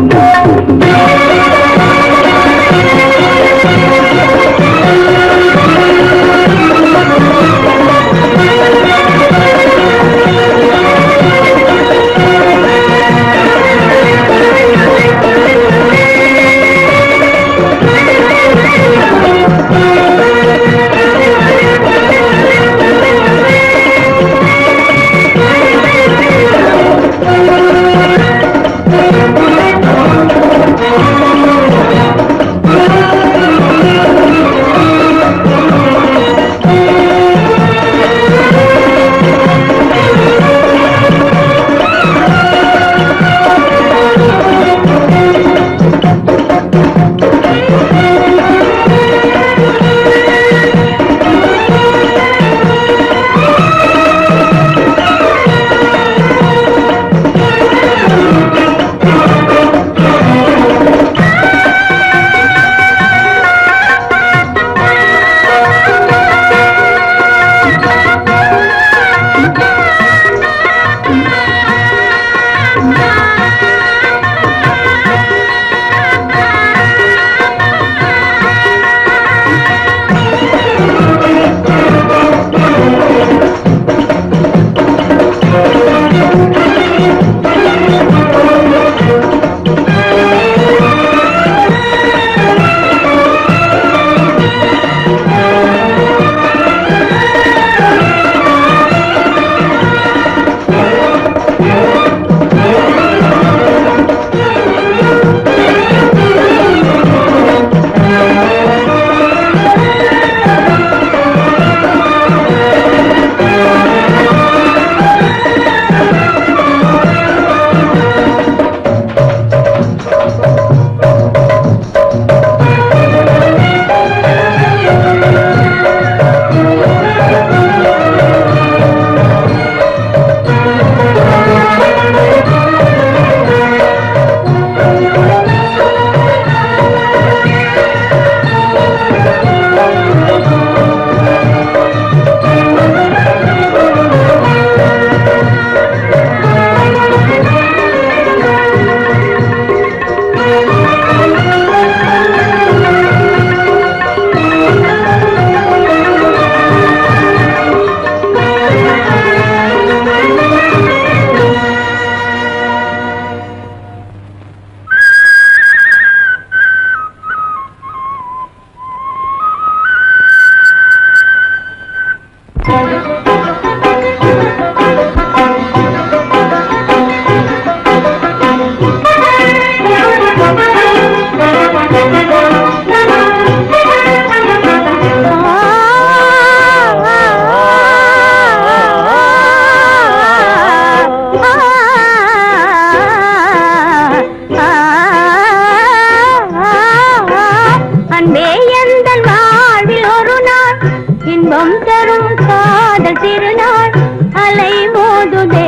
அன்பே எந்தன் வாழ்வில் ஒரு நாள் இன்பம் தரும் காதல் திருநாள் அலை மோதுதே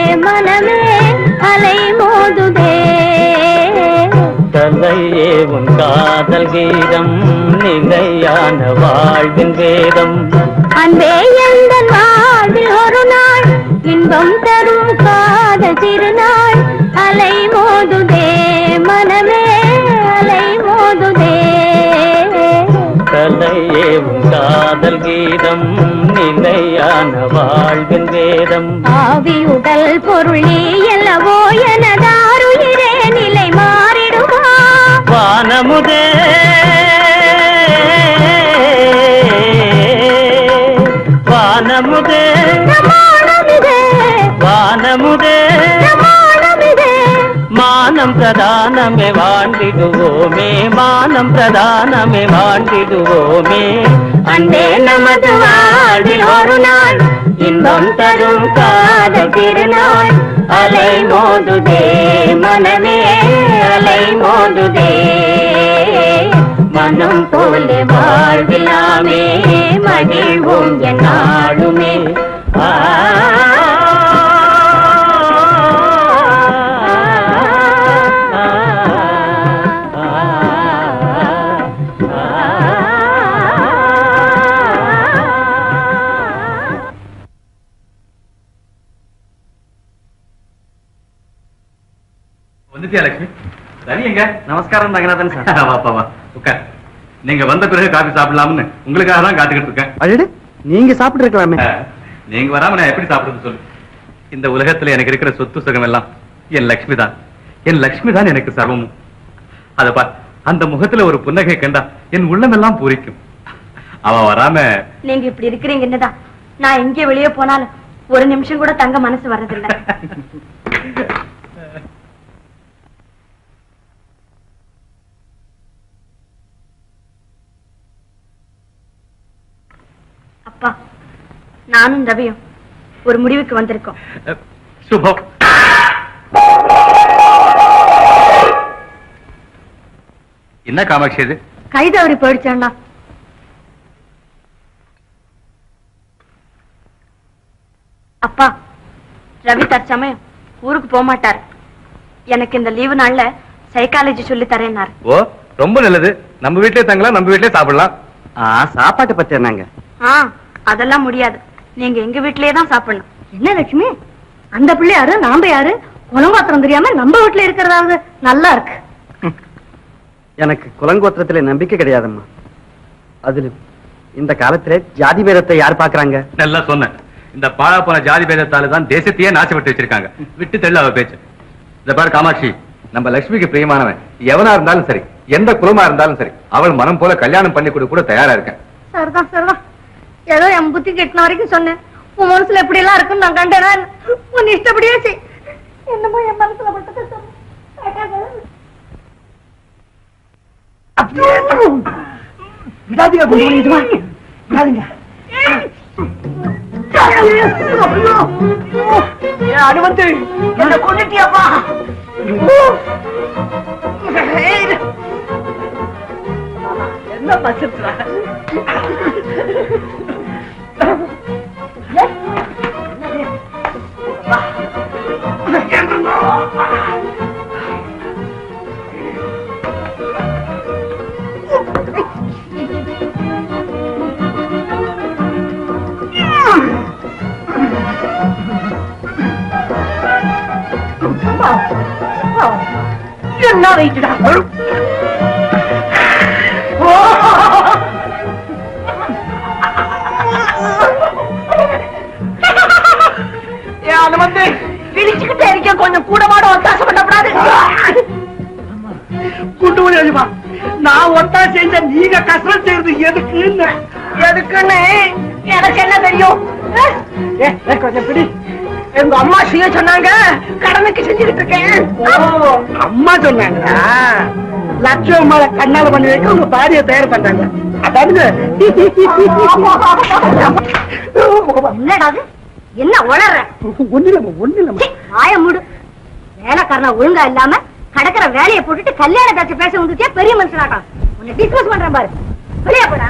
மனமே அலை மோதுதே தலையே உன் காதல் கீதம் நிலையான வாழ்வின் வேதம் அன்பே எந்தன் வாழ்வில் ஒரு நாள் இன்பம் தரும் காதல் திருநாள் அலை மோதுதே மனமே அலை மோதுதே தலையே உன் காதல் கீதம் நிலையான வாழ்வின் வேதம் ஆவி உடல் பொருள் நீ அல்லவோ எனதாருயிரே நிலை மாறிடுமா வானமுதே வானமுதே பிரமாணமிதே வானமுதே பிரமாணமிதே மானம் பிரதானமே வாழ்ந்திடுவோமே மானம் பிரதானமே வாழ்ந்திடுவோமே அன்பே நமது வாழ்வில் ஒரு நாள் இன்பம் தரும் காதல் திருநாள் அலை மோதுதே மனமே அலை மோதுதே மனம் போல வாழ்விலாமே மகிழ்வோம் என் நாளுமே ஆ வந்துட்டியா லட்சுமி சரிங்க நமஸ்காரம் ரங்கநாதன் சார் வாப்பா வா உட்கார் நீங்க வந்த பிறகு காபி சாப்பிடலாம்னு உங்களுக்காக தான் காத்துக்கிட்டு இருக்கேன் அடடு நீங்க சாப்பிட்டு இருக்கலாமே அஹ், நீங்க வராம நான் எப்படி சாப்பிடுறது சொல்லு இந்த உலகத்துல எனக்கு இருக்கிற சொத்து சுகம் எல்லாம் என் லக்ஷ்மி தான் என் லக்ஷ்மி தான் எனக்கு சர்வமும் அத பா அந்த முகத்துல ஒரு புன்னகை கண்டா என் உள்ளமெல்லாம் பூரிக்கும் அவ வராம நீங்க இப்படி இருக்கிறீங்கன்னு தான் நான் எங்கே வெளியே போனாலும் ஒரு நிமிஷம் கூட தங்க மனசு வர்றதில்ல அப்பா நானும் ரவியும் ஒரு முடிவுக்கு வந்திருக்கோம் அஹ், சுபம் என்ன காமாட்சி இது கைதவறி போயிடுச்சாண்டா அப்பா ரவி தற்சமயம் ஊருக்கு போக மாட்டார் எனக்கு இந்த லீவு நாள்ல சைக்காலஜி சொல்லி தரேன்னாரு ஓ ரொம்ப நல்லது நம்ம வீட்லயே தங்கலாம் நம்ம வீட்லயே சாப்பிடலாம் ஆ சாப்பாட்டை பத்தி என்னங்க ஆ அதெல்லாம் முடியாது நீங்க எங்க வீட்லயே தான் சாப்பிடணும் என்ன லட்சுமி அந்த பிள்ளை யாரு நாம யாரு குலங்காத்திரம் தெரியாம நம்ம வீட்டுல இருக்கிறதாவது நல்லா இருக்கு எனக்கு குலங்கோத்திரத்துல நம்பிக்கை கிடையாதம்மா அதிலும் இந்த காலத்துல ஜாதி பேதத்தை யார் பாக்குறாங்க நல்லா சொன்னேன் இந்த பாழா போன ஜாதி பேதத்தால தான் தேசத்தையே நாசப்பட்டு வச்சிருக்காங்க விட்டு தெள்ள அவ பேச்சு இந்த பாரு காமாட்சி நம்ம லட்சுமிக்கு பிரியமானவன் எவனா இருந்தாலும் சரி எந்த குலமா இருந்தாலும் சரி அவள் மனம் போல கல்யாணம் பண்ணி கொடு கூட தயாரா இருக்கேன் சரிதான் சரிதான் ஏதோ என் புத்தி கெட்டின வரைக்கும் சொன்னேன் உன் மனசுல எப்படி எல்லாம் இருக்குன்னு நான் கண்டேனா உன் இஷ்டப்படியே செய் என்னமோ என் மனசுல பட்டதை சொன்னேன் விடாதீங்க கொஞ்சம் கொஞ்சம் இதுவா விடாதீங்க அனுமந்து என்ன கொண்டுட்டியாப்பா என்ன பசுறா என்ன வெயிட்டுடா அது வந்து இடிச்சுக்கிட்டே இருக்க கொஞ்சம் கூட மாட ஒத்தாசம் பண்ணக்கூடாது குண்டு முடியுமா நான் ஒத்தா செஞ்ச நீங்க கஷ்டம் செய்யறது எதுக்குன்னு எதுக்குன்னு எனக்கு என்ன தெரியும் ஏ, ஏ, கொஞ்சம் பிடி எங்க அம்மா செய்ய சொன்னாங்க கடனுக்கு செஞ்சுக்கிட்டு இருக்கேன் அம்மா சொன்னாங்களா லட்சம் மேல கண்ணால பண்ணி வைக்க உங்க பாடிய தயார் பண்றாங்க அதாவது என்னடா அது? என்ன உளற ஒண்ணு இல்லம்மா ஒண்ணு இல்லம்மா வாய மூடு வேலைக்காரன ஒழுங்கா இல்லாம கடக்கிற வேலையை போட்டுட்டு கல்யாண காட்சி பேச வந்துச்சே பெரிய மனுஷனாட்டம் உன்னை டிஸ்கஸ் பண்றேன் பாரு வெளியே போடா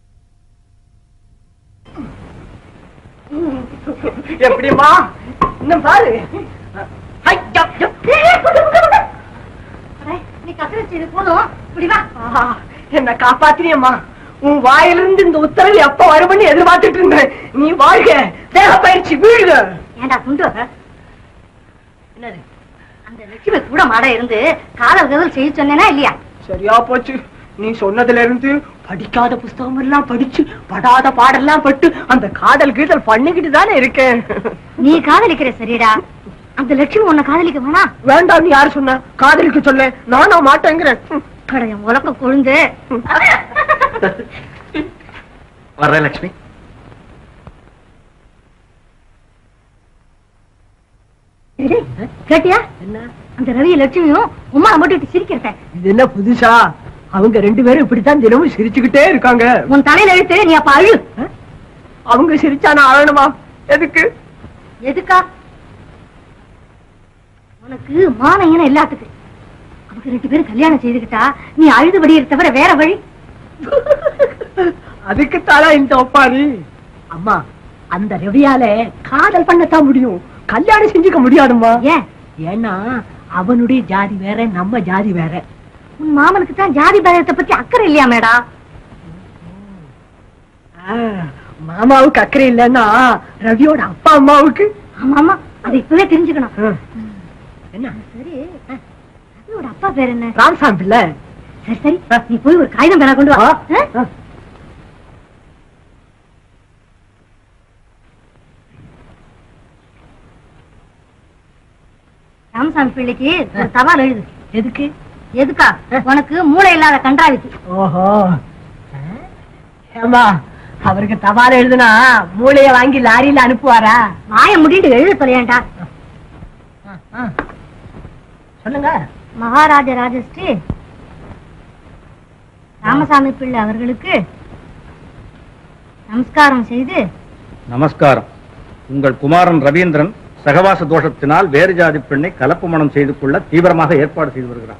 எப்படிமா இன்னும் பாரு ஐ, யப், யப். அடே, நீ கசரிச்சு இது போதும் இப்படி வா ஆஹா, என்ன காப்பாத்தினியம்மா உன் வாயிலிருந்து இந்த உத்தரவு எப்ப வரும்னு எதிர்பார்த்துட்டு இருந்தேன் நீ வாழ்க தேக பயிற்சி வீழ்க ஏண்டா குண்டு என்னது அந்த லட்சுமி கூட மாட இருந்து காதல் கதல் செய்ய சொன்னேனா இல்லையா சரியா போச்சு நீ சொன்னதுல இருந்து படிக்காத புஸ்தகம் எல்லாம் படிச்சு படாத பாடெல்லாம் பட்டு அந்த காதல் கீதல் பண்ணிக்கிட்டு தானே இருக்கேன் நீ காதலிக்கிற சரிடா அந்த லட்சுமி உன்னை காதலிக்க வேணா வேண்டாம் நீ யாரு சொன்ன காதலிக்க சொல்ல நானா மாட்டேங்கிறேன் கடையம் உலக்க கொழுந்து வர்றேன் லட்சுமி டேய், கேட்டியா என்ன அந்த ரவி லட்சுமியும் உமா மட்டும் சிரிக்கிறத இது என்ன புதுசா அவங்க ரெண்டு பேரும் இப்படித்தான் தினமும் சிரிச்சுக்கிட்டே இருக்காங்க உன் தலையில எழுத்து நீ அப்ப அழு அவங்க சிரிச்சா நான் அழணுமா எதுக்கு எதுக்கா உனக்கு மானங்கன எல்லாத்துக்கு அவங்க ரெண்டு பேரும் கல்யாணம் செய்துக்கிட்டா நீ அழுது வடியை தவிர வேற வழி அதுக்கு தானா இந்த ஒப்பாரி அம்மா அந்த ரவியால காதல் பண்ணத்தான் முடியும் கல்யாணம் செஞ்சுக்க முடியாதும்மா ஏன் ஏன்னா அவனுடைய ஜாதி வேற நம்ம ஜாதி வேற உன் மாமனுக்கு தான் ஜாதி பேதத்தை பத்தி அக்கறை இல்லையா மேடா ஆ, மாமாவுக்கு அக்கறை இல்லைன்னா ரவியோட அப்பா அம்மாவுக்கு ஆமா ஆமா அதை இப்பவே தெரிஞ்சுக்கணும் ஆ. என்ன சரி ரவியோட அப்பா அப்பா பேர் என்ன ராமசாமி பிள்ளை சரி சரி நீ போய் ஒரு காகிதம் பேனா கொண்டு வா ஆ? ராமசாமி பிள்ளைக்கு ஒரு தபால் எழுது எதுக்கு எதுக்கா உனக்கு மூளை இல்லாத கன்றாவிக்கு ஓஹோ ஏமா அவருக்கு தபால் எழுதுனா மூளைய வாங்கி லாரியில அனுப்புவாரா வாய முடிட்டு எழுத தொலையாண்டா சொல்லுங்க மகாராஜ ராஜஸ்ரீ ராமசாமி பிள்ளை அவர்களுக்கு நமஸ்காரம் செய்து நமஸ்காரம் உங்கள் குமாரன் ரவீந்திரன் சகவாச தோஷத்தினால் வேறு ஜாதி பெண்ணை கலப்பு மனம் செய்து கொள்ள தீவிரமாக ஏற்பாடு செய்து வருகிறான்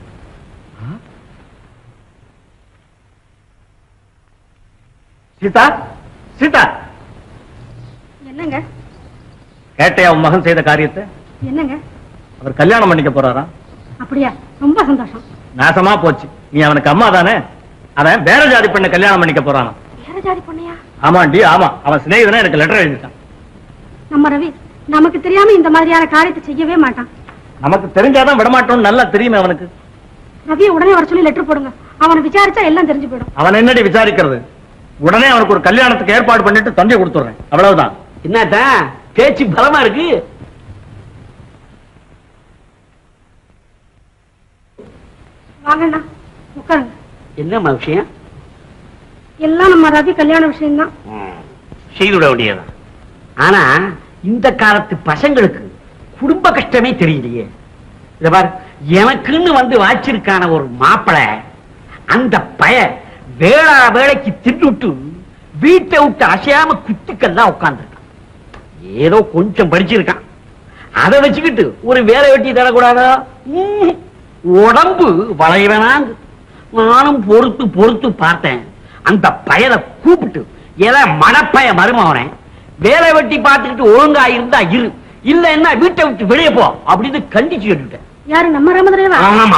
சீதா சீதா என்னங்க கேட்டையா உன் மகன் செய்த காரியத்தை என்னங்க அவர் கல்யாணம் பண்ணிக்க போறாராம் அப்படியா ரொம்ப சந்தோஷம் நாசமா போச்சு நீ அவனுக்கு அம்மா தானே அவன் வேற ஜாதி பெண்ணை கல்யாணம் பண்ணிக்க போறானா வேற ஜாதி பொண்ணையா ஆமாண்டி ஆமா அவன் சிநேகிதனா எனக்கு லெட்டர் எழுதிட்டான் நம்ம ரவி நமக்கு தெரியாம இந்த மாதிரியான காரியத்தை செய்யவே மாட்டான் நமக்கு தெரிஞ்சாதான் விடமாட்டோம்னு நல்லா தெரியுமே அவனுக்கு ரவியை உடனே வர சொல்லி லெட்டர் போடுங்க அவனை விசாரிச்சா எல்லாம் தெரிஞ்சு போயிடும் அவன் என்னடி விசாரிக்கிறது உடனே அவனுக்கு ஒரு கல்யாணத்துக்கு ஏற்பாடு பண்ணிட்டு தந்தை கொடுத்துறேன் அவ்வளவுதான் என்னதான் பேச்சு பலமா இருக்கு வாங்கண்ணா உட்காருங்க என்னம்மா விஷயம் எல்லாம் நம்ம ரவி கல்யாண விஷயம்தான் செய்துவிட வேண்டியதான் ஆனா இந்த காலத்து பசங்களுக்கு குடும்ப கஷ்டமே தெரியலையே இத பாரு எனக்குன்னு வந்து வாச்சிருக்கான ஒரு மாப்பிளை அந்த பய வேளா வேலைக்கு தின்னுட்டு வீட்டை விட்டு அசையாம குத்துக்கெல்லாம் உட்கார்ந்துருக்கான் ஏதோ கொஞ்சம் படிச்சிருக்கான் அதை வச்சுக்கிட்டு ஒரு வேலை வெட்டி தரக்கூடாதா ம்ம். உடம்பு வளையவேனாங்க நானும் பொறுத்து பொறுத்து பார்த்தேன் அந்த பயலை கூப்பிட்டு ஏதோ மடப்பய மருமவனே வேலை வெட்டி பார்த்துக்கிட்டு ஒழுங்கா இருந்தா இரு இல்ல என்ன வீட்டை விட்டு வெளியே போ அப்படின்னு கண்டிச்சு கேட்டுட்டேன் யாரு நம்ம ராமதரேவா ஆமா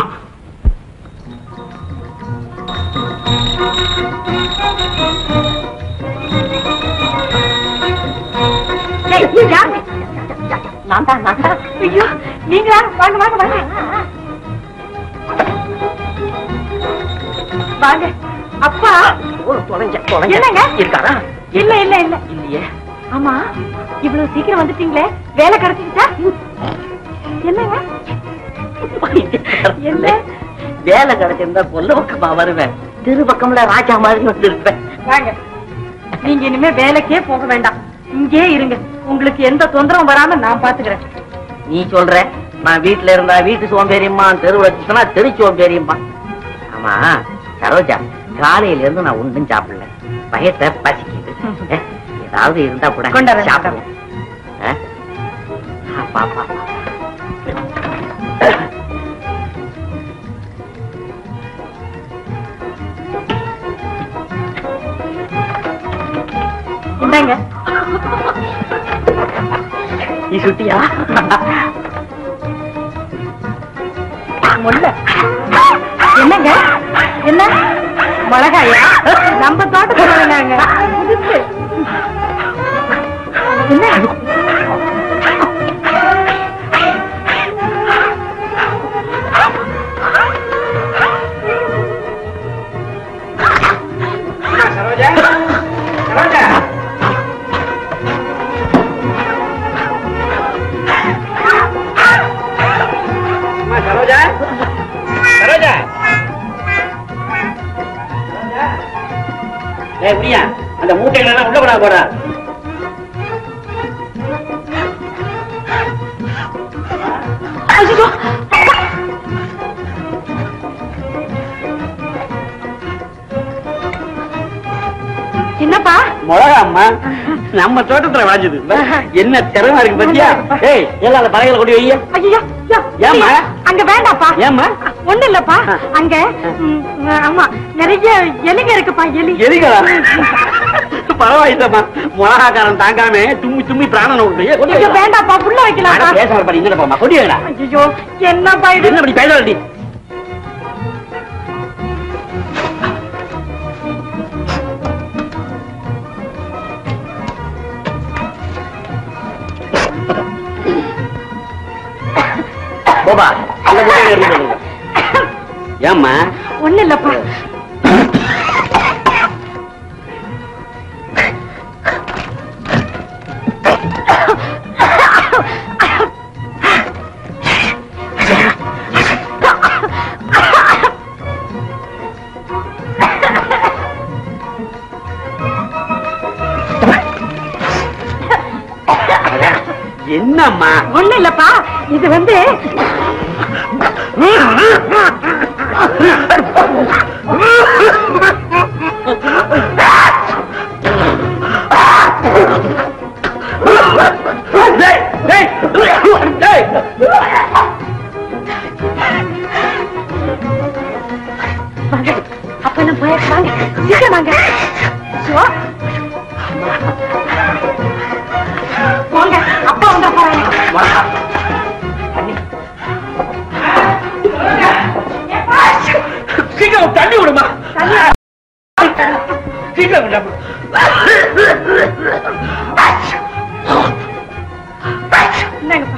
நான் தான் நான் தான் ஐயோ நீங்களா வாங்க வாங்க வாங்க வாங்க அப்பா என்னங்க? இருக்காரா இல்ல இல்ல இல்ல இல்லையே ஆமா இவ்வளவு சீக்கிரம் வந்துட்டீங்களே வேலை கிடைச்சிக்கிட்டா என்னங்க என்ன? வேலை கிடைச்சிருந்தா கொல்ல பக்கமா வருவேன் திரு பக்கம்ல ராஜா மாதிரி வந்து இருப்பேன் வாங்க நீங்க இனிமே வேலைக்கே போக வேண்டாம் இங்கே இருங்க உங்களுக்கு எந்த தொந்தரவும் வராம நான் பாத்துக்கிறேன் நீ சொல்ற நான் வீட்டுல இருந்தா வீட்டு சோம்பேறியம்மா தெருவுல சுத்தினா தெரு சோம்பேறியம்மா ஆமா சரோஜா காலையில இருந்து நான் ஒன்றும் சாப்பிடல பயத்தை பசிக்குது அஹ், ஏதாவது இருந்தா கூட கொண்டாரேன், சாப்பிடுவோம் அஹ்? அப்பா, அப்பா, அப்பா. இந்தாங்க நீ சுட்டியா முல்ல என்னங்க என்ன மிளகாயா நம்ம தோட்டத்துல வேணாங்க புதுசு என்ன சரோஜா சரோஜா ஏய் புரியா அந்த மூட்டைகள் எல்லாம் உள்ள போடா போடா என்னப்பா மிளகா அம்மா நம்ம தோட்டத்துல வாஞ்சது என்ன திறமா இருக்கு பத்தியா ஏய் எல்லாம் அந்த பறவைகளை கொண்டு வையா ஐயோ ஐயோ, ஏம்மா? அங்க வேண்டாப்பா ஏம்மா ஒண்ணு இல்லப்பா அங்க ம், ஆமா நிறைய எலிங்க இருக்குப்பா எலி எரிகளா பரவாயில்லம்மா மிளகாக்காரன் தாங்காம தும்மி தும்மி பிராணனை விட்டு ஏய், கொண்டு ஐயோ வைடா. வேண்டாப்பா புள்ள அட, வைக்கலாம்ப்பா பேச வரப்பா இங்க போமா கொண்டு வைடா ஐயோ என்னப்பா இது என்ன இப்படி பேச போபா அந்த முட்டையை எடுத்து சொல்லுங்க ஏம்மா ஒண்ணு இல்லப்பா என்னம்மா ஒண்ணு இல்லப்பா இது வந்து டேய், டேய், டேய். வாங்க அப்ப நான் போய் வாங்க சீக்கிரம் வாங்க ஐயோ. போங்க அப்பா வந்தா போறாங்க சீக்கிரம் தண்ணி விடுமா தண்ணி சீக்கிரம் விடுமா. இந்தாங்கப்பா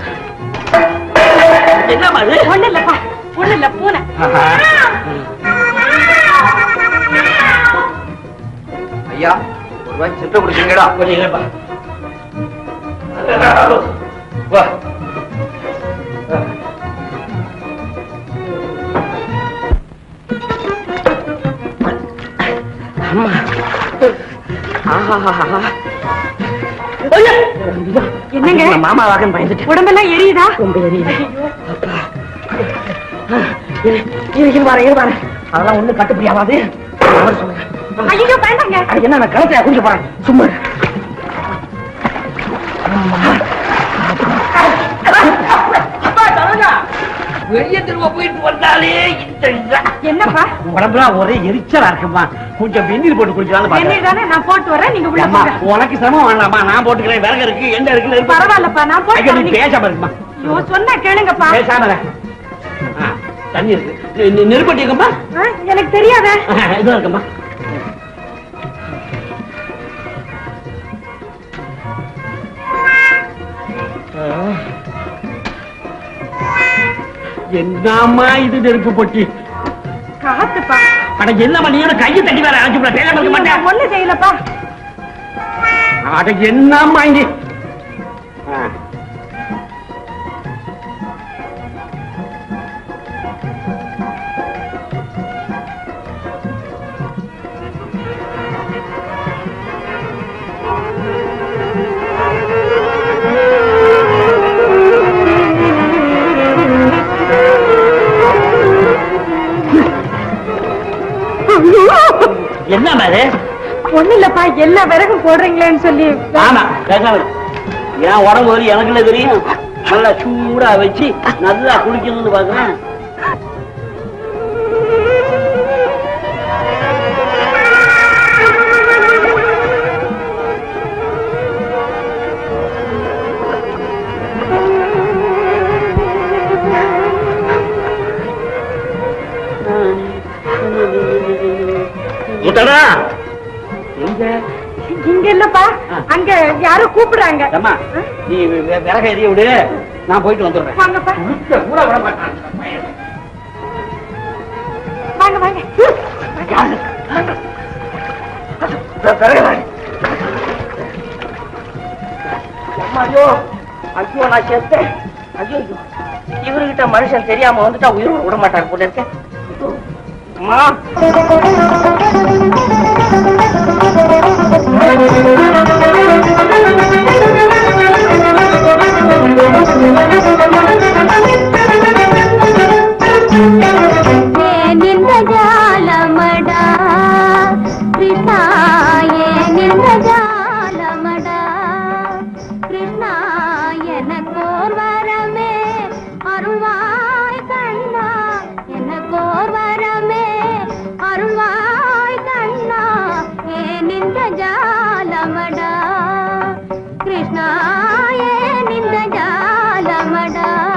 என்னம்மா இது ஒண்ணு இல்லப்பா ஒண்ணு இல்ல பூனை ஐயா ஒரு ரூபாய் சில்லறை கொடுக்குறீங்களா கொஞ்சம் இருப்பா. வா. அம்மா ஆஹா என்னங்க நான் மாமா வாகன் பயந்துட்டேன் உடம்பெல்லாம் எரியுதா ரொம்ப எரியுது இரு பாரு இரு பாரு அதெல்லாம் ஒண்ணும் கட்டுப்படி ஆகாது அவர் சொல்லுங்க ஐயோ வேண்டாங்க அது என்ன நான் கணத்தை குடிக்க போறேன் சும்மா இரு. வெளியே திரும்ப போயிட்டு வந்தாலே இந்த இதா. என்னப்பா உடம்புலாம் ஒரே எரிச்சலா இருக்குமா கொஞ்சம் வெந்நீர் போட்டு குடிக்கலாம்னு வெந்நீர் பார்த்தேன். தானே நான் போட்டு வரேன் நீங்க உள்ள அம்மா, போங்க உனக்கு சிரமம் வேண்டாமா நான் போட்டுக்கிறேன் விறகு இருக்கு எண்ணெய் இருக்கு நெருப்பு இருக்கு. பரவாயில்லப்பா நான் போட்டு ஐயோ, நீ வரேன். பேசாம இருக்குமா ஐயோ சொன்னா கேளுங்கப்பா பேசாம இரு. ஆ, தண்ணி இருக்கு நெ- நெ- நெருப்பட்டி இருக்குமா ஆ, எனக்கு தெரியாதே இதுவும் இருக்குமா என்னம்மா இது நெருப்பு பொட்டி காத்துப்பா அட என்ன பண்ணியோட கையை தட்டி வேற அழைச்சு விட பேசாம இருக்க மாட்டேன் நான் ஒண்ணு செய்யலப்பா அட என்னம்மா இங்க ஆ. என்ன மாதிரி ஒண்ணு இல்லப்பா எல்லா விறகும் போடுறீங்களேன்னு சொல்லி ஆமா பேசாம இரு. என் உடம்பு வரி எனக்கு என்ன தெரியும் நல்லா சூடா வச்சு நல்லா குளிக்கணும்னு பாக்குறேன் முத்தடா எங்க இங்க இல்லப்பா ஆ. அங்க யாரோ கூப்பிடுறாங்க அம்மா நீ வி- விறக எரிய விடு நான் போயிட்டு வந்துடுறேன் வாங்கப்பா உருட்ட கூட விட மாட்டான். வாங்க வாங்க ஐயோ ஐயோ நான் செத்தேன் ஐயோ ஐயோ. இவர்கிட்ட மனுஷன் தெரியாம வந்துட்டா உயிரோட விட மாட்டார் போல இருக்கேன் அம்மா ஏனிந்த ஜாலமடா கிருஷ்ணா ஏனிந்த ஜாலமடா கிருஷ்ணா எனக்கோர் வரமே அருள்வாய் கண்ணா எனக்கோர் வரமே அருள்வாய் கண்ணா ஏனிந்த ஜாலமடா கிருஷ்ணா ஏனிந்த ஜாலமடா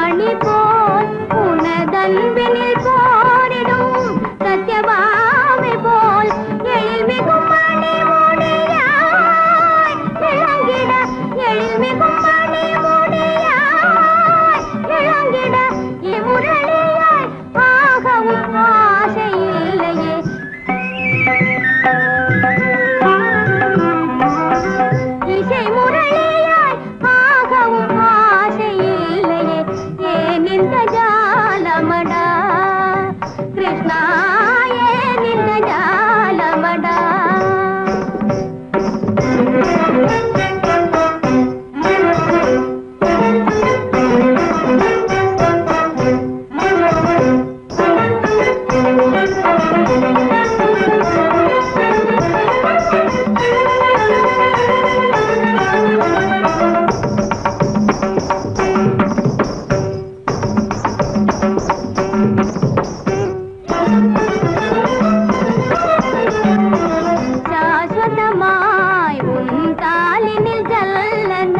மணி போல் உனதன்பினில் போரிடும் சத்யபாமை போல் எழில்மிகும் மணி முடியாய் இளங்கிட எழில்மிகும் மணி முடியாய் இளங்கிட இமுரளியாய் ஆகவும் ஆசை இல்லையே இசை முரளியாய் ஆகவும் ஆசை இல்லையே ஏன் இந்த ஜாலமடா கிருஷ்ணா ஏன் இந்த ஜாலமடா சாஸ்வதமாய் உன் காலினில் ஜல்லன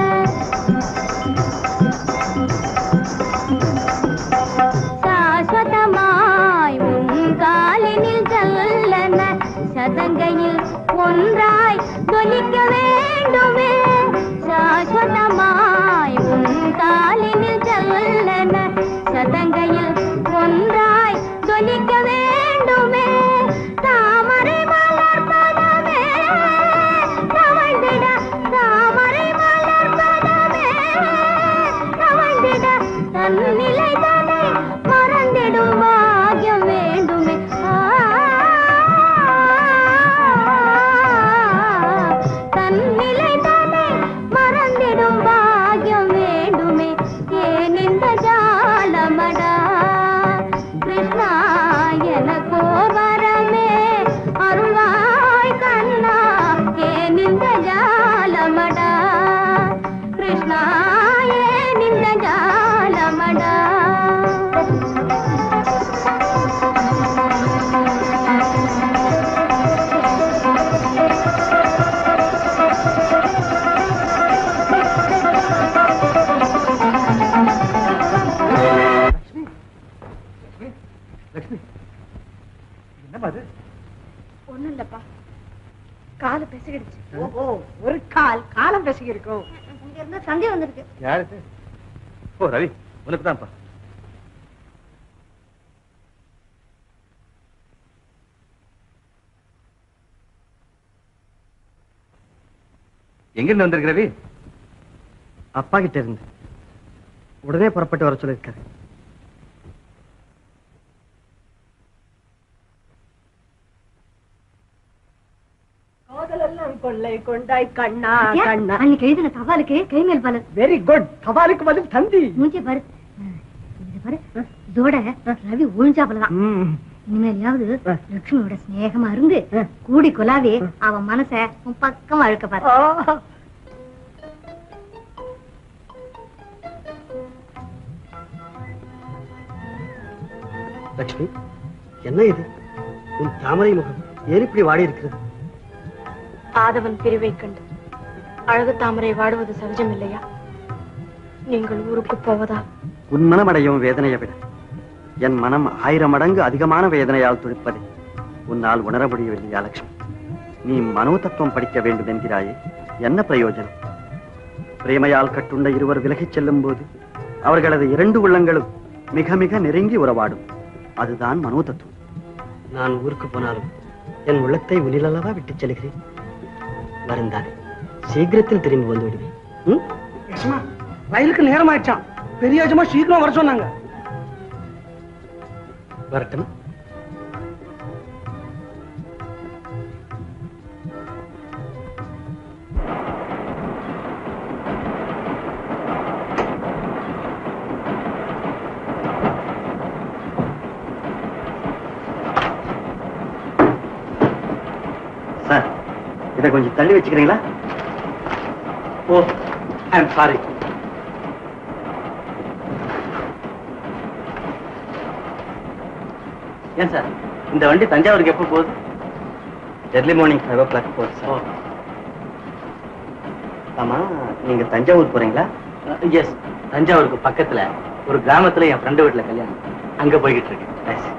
சாஸ்வதமாய் உன் காலினில் ஜல்லன சதங்கையில் ஒன்றாய் தொலிக்க வேண்டுமே சாஸ்வதமாய் உன் காலினில் ஜல்லன சதங்கையில் ஒன்றாய் தொலிக்க வேண்டுமே தாமரை மலர் பதமே தவழ்ந்திட தாமரை மலர் பதமே தவழ்ந்திட தன்னிலை தன்னை மறந்திடும் பாக்கியம் வேண்டுமே ஆ, தன்னிலை தன்னை மறந்திடும் பாக்கியம் வேண்டுமே ஏன் இந்த ஜாலமடா கிருஷ்ணா எனக்கோர் வரமே அருள்வாய் கண்ணா ஏன் இந்த ஜாலமடா கிருஷ்ணா ஏன் இந்த ஜாலமடா லட்சுமி என்னம்மா அது ஒண்ணும் இல்லப்பா காலு பெசகிடுச்சு ஓஹோ ஒரு கால் காலம் பேசிக்கி இருக்கோம் இங்க இருந்தா சந்தேகம் வந்திருக்கு யாருக்கு ஓ ரவி உனக்கு தான்ப்பா எங்கிருந்து வந்திருக்க ரவி அப்பா கிட்ட இருந்து உடனே புறப்பட்டு வர சொல்லியிருக்காரு காதலெல்லாம் கொள்ளை கொண்டாய் கண்ணா கண்ணா அன்னைக்கு எழுதின தபாலுக்கு கை மேல் பலன் வெரி குட் கபாலுக்கு பதில் தந்தி மூஞ்சி பாரு இது பாரு இதோட ரவி ஒழிஞ்சாப்புலதான் ம். இனிமேலையாவது லட்சுமியோட சிநேகமா இருந்து கூடி குலாவி அவன் மனச உன் பக்கம் அழுக்க பாரு ஆ. லட்சுமி என்ன இது உன் தாமரை முகம் ஏன் இப்படி வாடி இருக்கிறது ஆதவன் பிரிவை கண்டு அழகு தாமரை வாடுவது சகஜம் இல்லையா நீங்கள் ஊருக்கு போவதா உன் மனம் அடையும் வேதனையை விட என் மனம் ஆயிரம் மடங்கு அதிகமான வேதனையால் துடிப்பதை உன்னால் உணர முடியவில்லையா லட்சுமி நீ மனோ தத்துவம் படிக்க வேண்டும் என்கிறாயே என்ன பிரயோஜனம் பிரேமையால் கட்டுண்ட இருவர் விலகிச் செல்லும் போது அவர்களது இரண்டு உள்ளங்களும் மிக மிக நெருங்கி உறவாடும் அதுதான் மனோ தத்துவம் நான் ஊருக்கு போனாலும் என் உள்ளத்தை உனிலல்லவா விட்டுச் செல்கிறேன் வருந்தானே சீக்கிரத்தில் திரும்பி வந்து விடுவேன் ம்? ரயிலுக்கு நேரம் ஆயிடுச்சான் பெரிய எஜமா சீக்கிரம் வர சொன்னாங்க வரட்டும் சார் இதை கொஞ்சம் தள்ளி வச்சுக்கிறீங்களா ஓ ஐ எம் சாரி ஏன் சார் இந்த வண்டி தஞ்சாவூருக்கு எப்போ போகுது early morning five o'clock போகுது சார் ஆமா நீங்க தஞ்சாவூர் போறீங்களா எஸ் தஞ்சாவூருக்கு பக்கத்துல ஒரு கிராமத்துல என் ஃப்ரெண்டு வீட்டுல கல்யாணம் அங்க போய்கிட்டு இருக்கேன் Yes.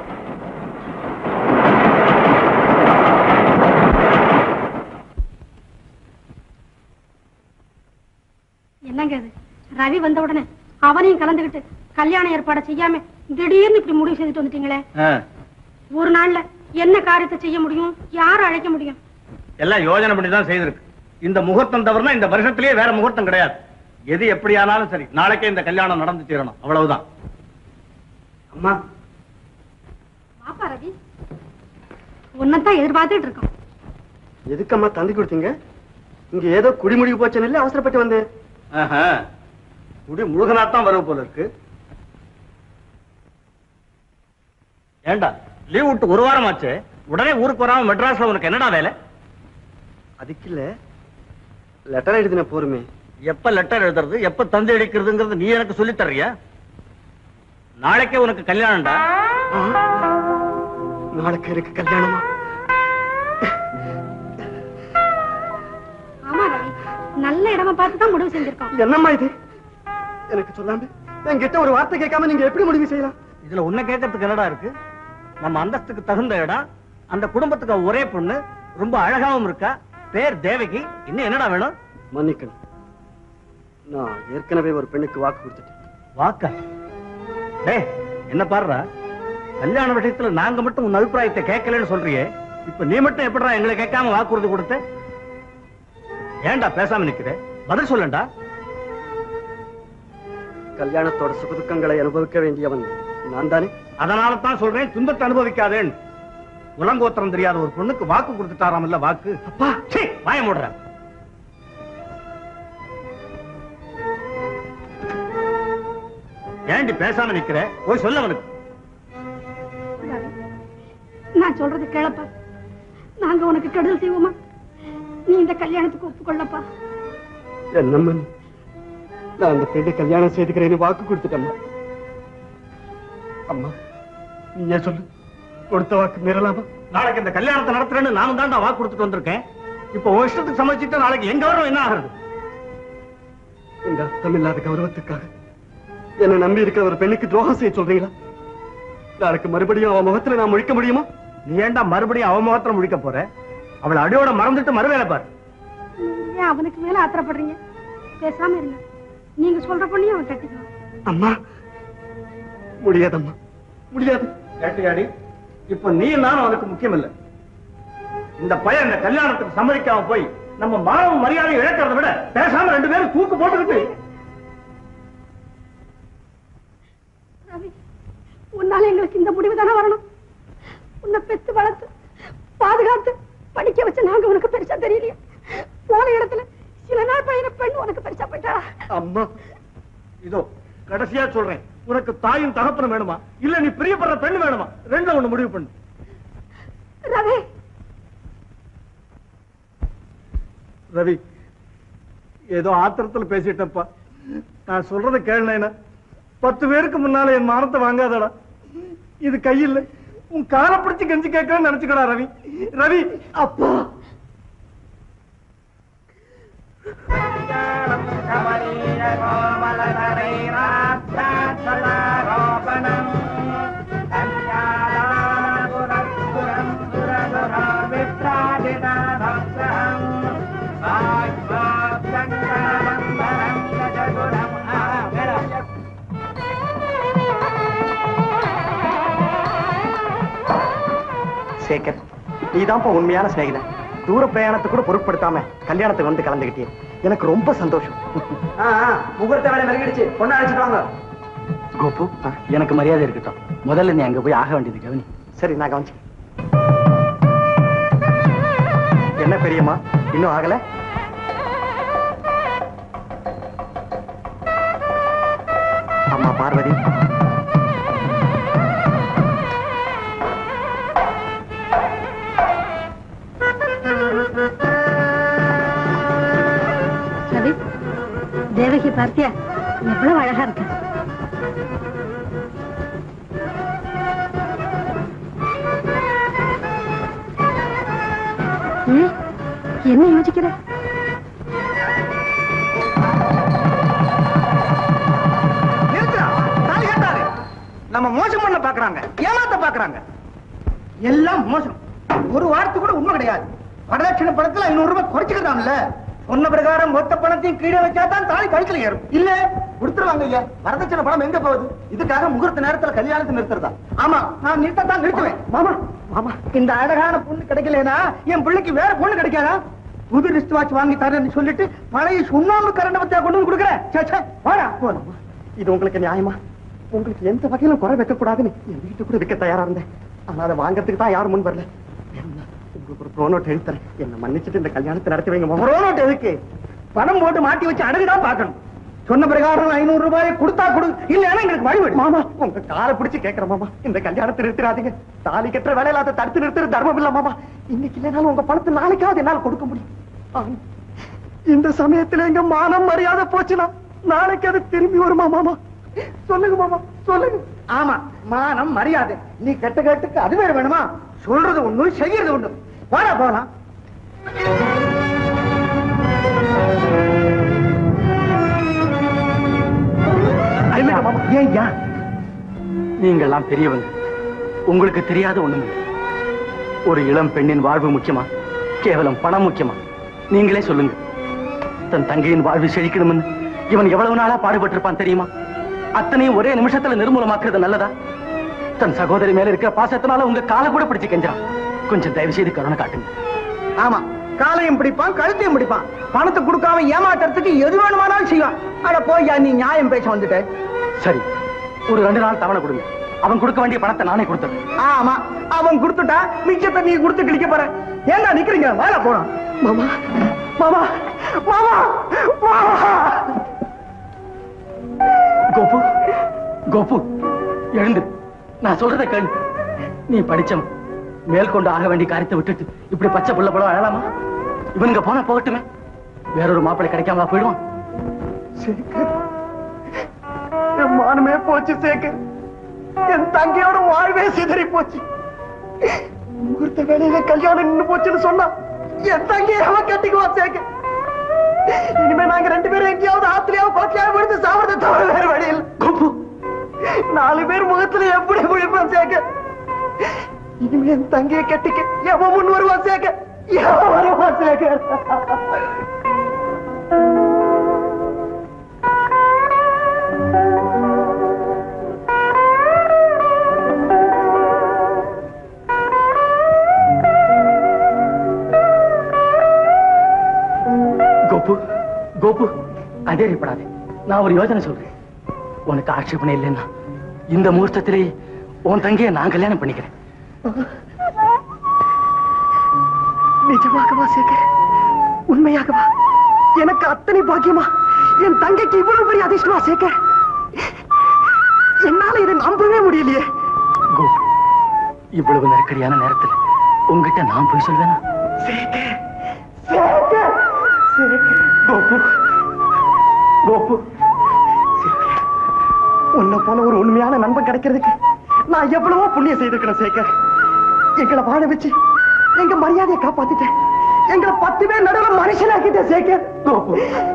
என்னங்க அது ரவி வந்த உடனே அவனையும் கலந்துகிட்டு கல்யாண ஏற்பாடை செய்யாம திடீர்னு இப்படி முடிவு செய்துட்டு வந்துட்டீங்களே ஒரு நாள்ல என்ன காரியத்தை செய்ய முடியும் யாரை அழைக்க முடியும் எல்லாம் யோஜனை பண்ணி தான் செய்திருக்கு இந்த முகூர்த்தம் தவிரனா இந்த வருஷத்திலேயே வேற முகூர்த்தம் கிடையாது எது எப்படியானாலும் சரி நாளைக்கே இந்த கல்யாணம் நடந்து தீரணும் அவ்வளவுதான் அம்மா பாப்பா ரவி உன்னைத்தான் எதிர்பார்த்துட்டு இருக்கோம் எதுக்கம்மா தந்தி கொடுத்தீங்க இங்க ஏதோ குடிமுடிவு போச்சுன்னு இல்ல அவசரப்பட்டு வந்தேன் ஆஹா. முடி முழுகனாத்தான் வரவு போல இருக்கு ஏண்டா லீவ் விட்டு ஒரு வாரம் ஆச்சு உடனே ஊருக்கு வராம மெட்ராஸ்ல உனக்கு என்னடா வேலை அதுக்கு இல்ல லெட்டர் எழுதின போருமே எப்ப லெட்டர் எழுதுறது எப்ப தந்தி அடிக்கிறதுங்கிறது நீ எனக்கு சொல்லி தர்றியா நாளைக்கே உனக்கு கல்யாணம்டா நாளைக்கு எனக்கு கல்யாணமா ஆமா ரவி நல்ல இடமா பார்த்து தான் முடிவு செஞ்சிருக்கோம் என்னம்மா இது எனக்கு சொல்லாம என்கிட்ட ஒரு வார்த்தை கேட்காம நீங்க எப்படி முடிவு செய்யலாம் இதுல உன்னை கேட்கறதுக்கு என்னடா இருக்கு நம்ம அந்தஸ்துக்கு தகுந்த இடம் அந்த குடும்பத்துக்கு அவ ஒரே பொண்ணு ரொம்ப அழகாவும் இருக்கா பேர் தேவகி இன்னும் என்னடா வேணும் மன்னிக்கணும் நான் ஏற்கனவே ஒரு பெண்ணுக்கு வாக்கு கொடுத்துட்டேன் வாக்கா டேய் என்ன பாருடா கல்யாண விஷயத்துல நாங்க மட்டும் உன் அபிப்பிராயத்தை கேட்கலன்னு சொல்றியே இப்ப நீ மட்டும் எப்படிடா எங்களை கேட்காம வாக்குறுதி கொடுத்த ஏன்டா பேசாம நிக்கிற பதில் சொல்லண்டா கல்யாணத்தோட சுகதுக்கங்களை அனுபவிக்க வேண்டியவன் நான் தானே அதனால தான் சொல்றேன் துன்பத்தை அனுபவிக்காதேன்னு உலங்கோத்திரம் தெரியாத ஒரு பொண்ணுக்கு வாக்கு கொடுத்துட்டாராம் இல்ல வாக்கு அப்பா சீ வாய மூடுற ஏண்டி பேசாம நிக்கிற போய் சொல்ல அவனுக்கு ரவி, நான் சொல்றது கேளப்பா நாங்க உனக்கு கெடுதல் செய்வோமா நீ இந்த கல்யாணத்துக்கு ஒப்புக்கொள்ளப்பா என்னம்மா நீ? நான் அந்த பெண்ணை கல்யாணம் செய்துக்கிறேன்னு வாக்கு கொடுத்துட்டேம்மா அம்மா நீ ஏன் சொல்லு கொடுத்த வாக்கு மீறலாமா நாளைக்கு இந்த கல்யாணத்தை நடத்துறேன்னு நானும் தான் வாக்கு கொடுத்துட்டு வந்திருக்கேன் இப்போ உன் இஷ்டத்துக்கு சமைச்சிட்டு நாளைக்கு எங்க வரும் என்ன ஆகுறது இந்த அர்த்தமில்லாத கௌரவத்துக்காக என்னை நம்பி இருக்கிற ஒரு பெண்ணுக்கு துரோகம் செய்ய சொல்றீங்களா நாளைக்கு மறுபடியும் அவன் முகத்துல நான் முழிக்க முடியுமா நீ ஏன்டா மறுபடியும் அவமோகத்துல முடிக்க போற அவளை அடியோட மறந்துட்டு மறுவேலை பாரு நீங்க ஏன் அவனுக்கு மேல ஆத்திரப்படுறீங்க பேசாம இருங்க நீங்க சொல்ற பொண்ணையும் அவன் கட்டிக்குவான் அம்மா முடியாதம்மா முடியாது கேட்டியாடி இப்ப நீ நானும் அவனுக்கு முக்கியம் இல்ல இந்த பையன் இந்த கல்யாணத்துக்கு சம்மதிக்காம போய் நம்ம மானவ மரியாதை இழக்கிறத விட பேசாம ரெண்டு பேரும் தூக்கு போட்டுக்கிட்டு ரவி உன்னால எங்களுக்கு இந்த முடிவு தானே வரணும் உன்னை பெத்து வளர்த்து பாதுகாத்து படிக்க வச்சு நாங்க உனக்கு பெருசா தெரியலையே போன இடத்துல சில நாள் பழைய பெண் உனக்கு பெருசா போயிட்டாளா அம்மா இதோ கடைசியா சொல்றேன் உனக்கு தாயும் தகப்பனும் வேணுமா இல்ல நீ பிரியப்படுற பெண்ணு வேணுமா ரெண்டுல ஒண்ணு முடிவு பண்ணு ரவி ரவி ஏதோ ஆத்திரத்துல பேசிட்டப்பா நான் சொல்றத கேளுனா பத்து பேருக்கு முன்னால என் மானத்தை வாங்காதடா இது கையில் உன் காலை பிடிச்சு கெஞ்சி கேட்கறேன்னு நினைச்சுக்கடா ரவி ரவி அப்பா சேகர் நீதான்ப்பா உண்மையான சிநேகிதன் தூர பிரயாணத்தை கூட பொருட்படுத்தாம கல்யாணத்துக்கு வந்து கலந்துகிட்டே எனக்கு ரொம்ப சந்தோஷம் முகூர்த்த வேலை நெருங்கிடுச்சு பொண்ணு அழைச்சிட்டு வாங்க கோபு எனக்கு மரியாதை இருக்கட்டும் முதல்ல நீ அங்க போய் ஆக வேண்டியது கவனி சரி நான் கவனிச்சு என்ன பெரியம்மா இன்னும் ஆகல அம்மா பார்வதி ரவி தேவகி பார்த்தியா எவ்வளவு அழகா இருக்கு ஏய், என்ன யோசிக்கிற நிறுத்துடா தாலி நம்ம மோசம் பண்ண பாக்குறாங்க ஏமாத்த பாக்குறாங்க எல்லாம் மோசம் ஒரு வாரத்துக்கு கூட உண்மை கிடையாது வரதட்சணை பணத்துல ஐநூறு ரூபாய் குறைச்சுக்கிறான்ல சொன்ன பிரகாரம் மொத்த பணத்தையும் கீழே வச்சா தான் தாலி கழுத்துல ஏறும் இல்ல கொடுத்துருவாங்க ஐயா வரதட்சணை பணம் எங்க போகுது இதுக்காக முகூர்த்த நேரத்துல கல்யாணத்தை நிறுத்துறதா ஆமா நான் நிறுத்தத்தான் நிறுத்துவேன் மாமா மாமா இந்த அழகான பொண்ணு கிடைக்கலனா என் பிள்ளைக்கு வேற பொண்ணு கிடைக்காதா புது ரிஸ்ட் வாட்ச் வாங்கி தரேன்னு சொல்லிட்டு பழைய சுண்ணாம்பு கரண்ட பத்தியா கொண்டு வந்து கொடுக்குறேன் சே, சே, வாடா போலாமா இது உங்களுக்கு நியாயமா உங்களுக்கு எந்த வகையிலும் குறை வைக்க கூடாதுன்னு என் வீட்டு கூட விற்க தயாரா இருந்தேன் ஆனா அதை வாங்கறதுக்கு தான் யாரும் முன் வரல வேணும்னா உங்களுக்கு ஒரு ப்ரோனோட் எழுத்துறேன் என்ன மன்னிச்சுட்டு இந்த கல்யாணத்தை நடத்தி வைங்க மாமா. ரோனோட் எதுக்கு பணம் போட்டு மாட்டி வச்சு அடகுதான் பார்க்கணும் சொன்ன பிரகாரம் ஐநூறு ரூபாயை கொடுத்தா கொடு இல்லைன்னா எங்களுக்கு வழிவிடு மாமா உங்க காலை பிடிச்சு கேட்கிறேன் மாமா இந்த கல்யாணத்தை நிறுத்திடாதீங்க தாலி கட்டுற வேலையில அதை தடுத்து நிறுத்துற தர்மம் இல்ல மாமா இன்னைக்கு இல்லைனாலும் உங்க பணத்தை நாளைக்காவது என்னால கொடுக்க முடியும் ஆனா, இந்த சமயத்துல எங்க மானம் மரியாதை போச்சுன்னா நாளைக்கு அது திரும்பி வருமா மாமா சொல்லுங்க மாமா சொல்லுங்க ஆமா மானம் மரியாதை நீ கெட்ட கேட்டுக்கு அது வேற வேணுமா சொல்றது ஒண்ணு செய்யறது ஒண்ணு வாடா போலாம் இல்லைங்க மாமா ஏய்யா நீங்கெல்லாம் பெரியவங்க உங்களுக்கு தெரியாத ஒண்ணுமில்லை ஒரு இளம் பெண்ணின் வாழ்வு முக்கியமா கேவலம் பணம் முக்கியமா நீங்களே சொல்லுங்க தன் தங்கையின் வாழ்வு செழிக்கணும்னு இவன் எவ்வளவு நாளா பாடுபட்டிருப்பான் தெரியுமா அத்தனையும் ஒரே நிமிஷத்துல நிர்மூலமாக்குறது நல்லதா தன் சகோதரி மேல இருக்கிற பாசத்தினால உங்க காலை கூட பிடிச்சு கெஞ்சான் கொஞ்சம் தயவு செய்து கருணை காட்டுங்க ஆமா காலையும் பிடிப்பான் கழுத்தையும் பிடிப்பான் பணத்தை கொடுக்காம ஏமாத்துறதுக்கு எது வேணுமானாலும் செய்வான் அட போய்யா நீ நியாயம் பேச வந்துட்ட சரி ஒரு ரெண்டு நாள் தவணை கொடுங்க அவன் கொடுக்க வேண்டிய பணத்தை நானே கொடுத்துறேன் ஆமா அவன் கொடுத்துட்டா மிச்சத்தை நீ கொடுத்து கிழிக்க போற ஏன்டா நிக்கிறீங்க வேலை போலாம் மாமா மாமா மாமா மாமா கோபு கோபு எழுந்து நான் சொல்றத கேளு நீ படிச்சவன் மேற்கொண்டு ஆக வேண்டிய காரியத்தை விட்டுட்டு இப்படி பச்சை புள்ள பழம் அழலாமா இவனுங்க போனா போகட்டுமே வேறொரு மாப்பிள்ளை கிடைக்காமலா போயிடுவான் சேகர் என் மானமே போச்சு சேகர் என் தங்கையோட வாழ்வே சிதறி போச்சு முகூர்த்த வேலையில கல்யாணம் நின்னு போச்சுன்னு சொன்னா என் தங்கையை அவன் கட்டிக்குவான் சேகர் இனிமே நாங்க ரெண்டு பேரும் எங்கேயாவது ஆத்திரியாவது கோட்டையாவது விழுந்து சாவறதை தவிர வேற வழி இல்லை கோபு நாலு பேர் முகத்துல எப்படி முழிப்பான் சேகர் இனிமே என் தங்கையை கட்டிக்க எவன் முன் வருவான் சேகர் எவன் வருவான் சேகர் கோபு கோபு அதேறிப்படாதே நான் ஒரு யோசனை சொல்றேன் உனக்கு ஆட்சேபனை இல்லைன்னா இந்த முகூர்த்தத்திலே உன் தங்கையை நான் கல்யாணம் பண்ணிக்கிறேன் நிஜமாகவா சேகர் உண்மையாகவா எனக்கு அத்தனை பாக்கியமா என் தங்கைக்கு இவ்வளவு பெரிய அதிர்ஷ்டமா சேகர் என்னால இதை நம்பவே முடியலையே கோபு இவ்வளவு நெருக்கடியான நேரத்தில் உங்ககிட்ட நான் போய் சொல்வேனா சேகர் சேகர் சேகர் கோபு கோபு சேகர் உன்னை போல ஒரு உண்மையான நண்பன் கிடைக்கிறதுக்கு நான் எவ்வளவோ புண்ணியம் செய்திருக்கிறேன் சேகர் எங்களை வாழ வச்சு எங்க மரியாதையை காப்பாத்திட்டேன் எங்களை பத்து பேர் நடுவில் மனுஷனாக்கிட்டேன் சேகர் கோபு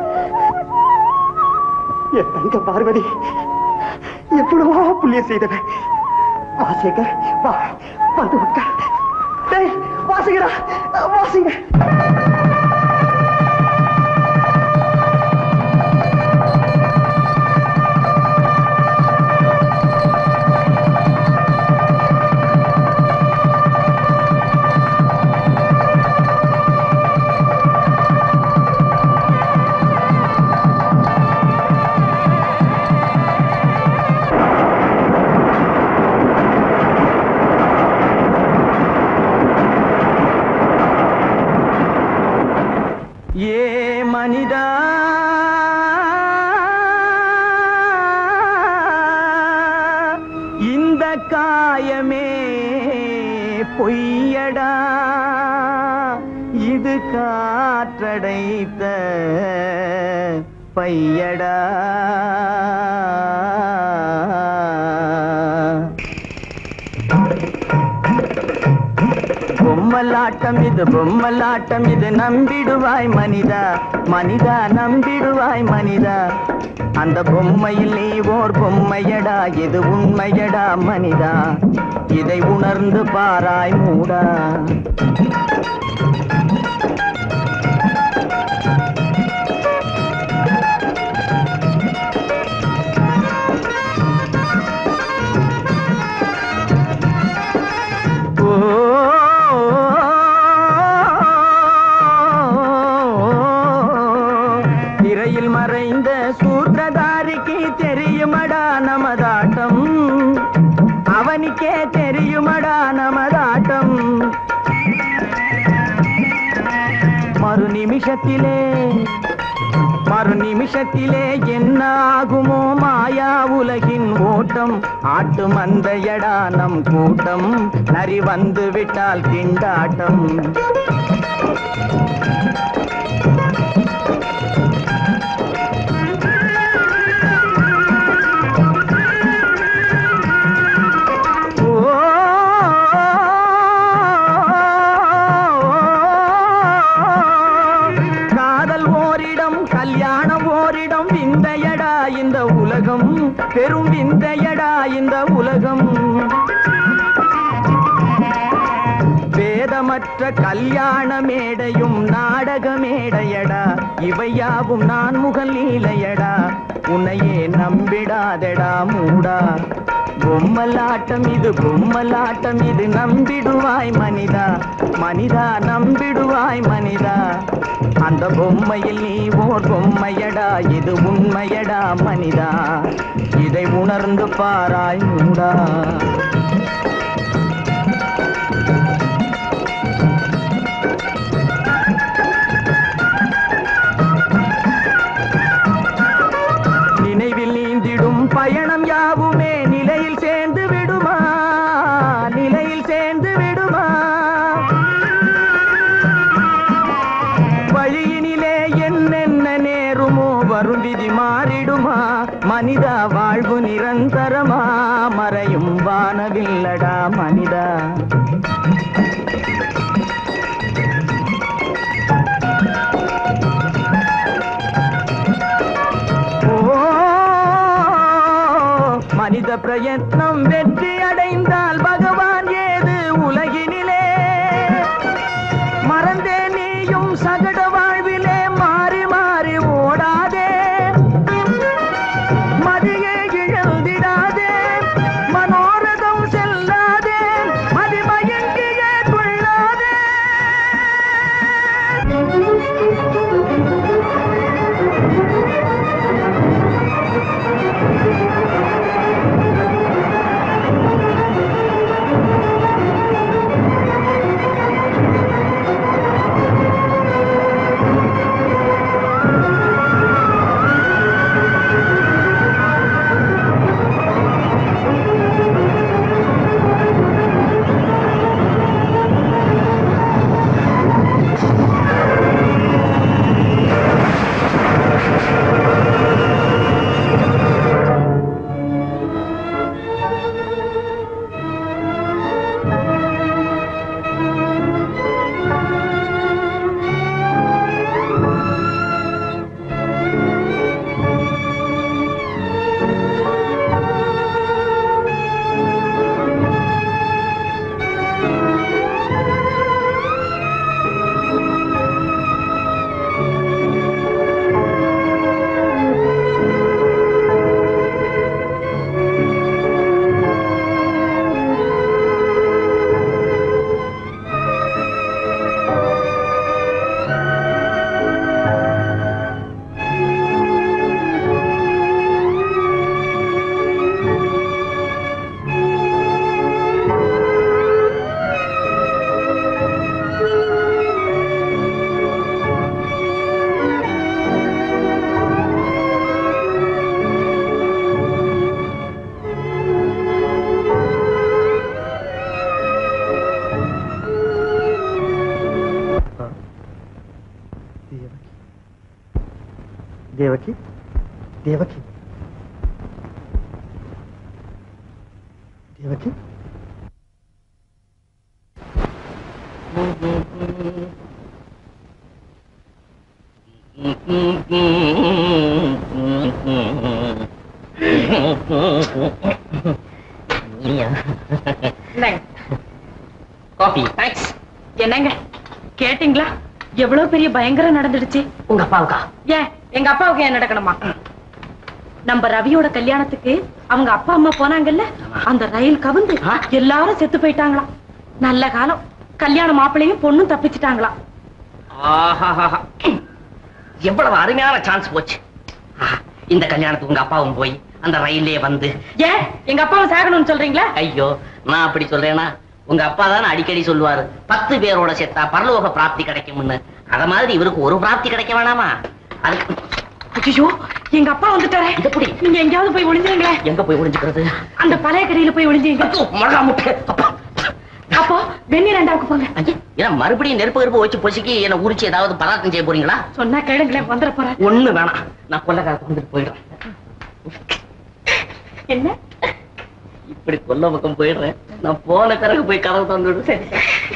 என் தங்க பார்வதி எவ்வளவோ புண்ணியம் செய்தவன் வா சேகர் வா வந்து உட்கார் டேய் வாசிக்கிறா வாசிங்க ஏ மனிதா இந்த காயமே பொய்யடா இது காற்றடைத்த பையடா பொம்மலாட்டம் இது பொம்மலாட்டம் இது நம்பிடுவாய் மனிதா மனிதா நம்பிடுவாய் மனிதா அந்த பொம்மையில் நீ ஓர் பொம்மையடா இது உண்மையடா மனிதா இதை உணர்ந்து பாராய் மூடா திரையில் மறைந்த சூத்திரதாரிக்கு தெரியுமடா நமதாட்டம் அவனுக்கே தெரியுமடா நமதாட்டம் மறு நிமிஷத்திலே மறு நிமிஷத்திலே என்ன ஆகுமோ மாயா உலகின் ஓட்டம் ஆட்டு மந்தையடா நம் கூட்டம் நரி வந்து விட்டால் திண்டாட்டம் காதல் ஓரிடம் கல்யாணம் ஓரிடம் விந்தையடா இந்த உலகம் பெரும் விந்தையடா இந்த உலகம் வேதமற்ற கல்யாண மேடையும் நாடக மேடையடா இவையாவும் நான் முகல் லீலையடா உன்னையே நம்பிடாதடா மூடா பொம்மலாட்டம் இது பொம்மலாட்டம் இது நம்பிடுவாய் மனிதா மனிதா நம்பிடுவாய் மனிதா அந்த பொம்மையில் நீ ஓர் பொம்மையடா இது உண்மையடா மனிதா இதை உணர்ந்து பாராய் மூடா நினைவில் நீந்திடும் பயணம் யாவுமே நிலையில் சேர்ந்து விடுமா நிலையில் சேர்ந்து விடுமா வழியினிலே என்னென்ன நேருமோ வரும் விதி மாறிடுமா மனிதா வாழ்வு நிரந்தரமா மறையும் வானவில்லடா மனிதா ஓ மனித பிரயத்னம் வெற்றி அடைந்தால் பகவான் ஏது உலகினிலே மறந்தே நீயும் சகட வாழ்விலே மாறி மாறி ஓடாதே மதியே இழந்திடாதே மனோரதம் செல்லாதே மதிமயங்கியே கொள்ளாதே தேவகி தேவகி தேவகி Mm-hmm. இந்தாங்க. காபி தேங்க்ஸ் என்னங்க கேட்டீங்களா எவ்வளவு பெரிய பயங்கரம் நடந்துடுச்சு உங்க அப்பாவுக்கா ஏன் எங்க அப்பாவுக்கு ஏன் நடக்கணுமா நம்ம ரவியோட கல்யாணத்துக்கு அவங்க அப்பா அம்மா போனாங்கல்ல அந்த ரயில் கவுந்து எல்லாரும் செத்து போயிட்டாங்களாம் நல்ல காலம் கல்யாண மாப்பிள்ளையும் பொண்ணும் தப்பிச்சிட்டாங்களாம் ஆஹாஹாஹா. எவ்வளவு அருமையான சான்ஸ் போச்சு ஆஹா, இந்த கல்யாணத்துக்கு உங்க அப்பாவும் போய் அந்த ரயிலே வந்து ஏன் எங்க அப்பாவை சாகணும்னு சொல்றீங்களா ஐயோ நான் அப்படி சொல்றேனா உங்க அப்பா தான் அடிக்கடி சொல்லுவாரு பத்து பேரோட செத்தா பரலோக பிராப்தி கிடைக்கும்னு அத மாதிரி இவருக்கு ஒரு பிராப்தி கிடைக்க வேணாமா அதுக்கு ஐயோ எங்க அப்பா வந்துட்டாரே எப்படி நீங்க எங்கேயாவது போய் ஒளிஞ்சிருங்களேன் எங்க போய் ஒளிஞ்சுக்கிறது அந்த பழைய கடையில போய் ஒளிஞ்சீங்க மிளகா முட்டை அப்பா அப்போ வெந்நீர் ரெண்டாவுக்கு போங்க ஐயா, ஏன்னா மறுபடியும் நெருப்பு நெருப்பு வச்சு பொசுக்கி என்ன உரிச்சு ஏதாவது பதார்த்தம் செய்ய போறீங்களா சொன்னா கேளுங்களேன் வந்துட போறேன் ஒண்ணு வேணாம் நான் கொல்லக்காரத்தை வந்துட்டு போயிடுறேன் என்ன இப்படி கொல்ல பக்கம் போயிடுறேன் நான் போன பிறகு போய் கதவு தந்துடு சரி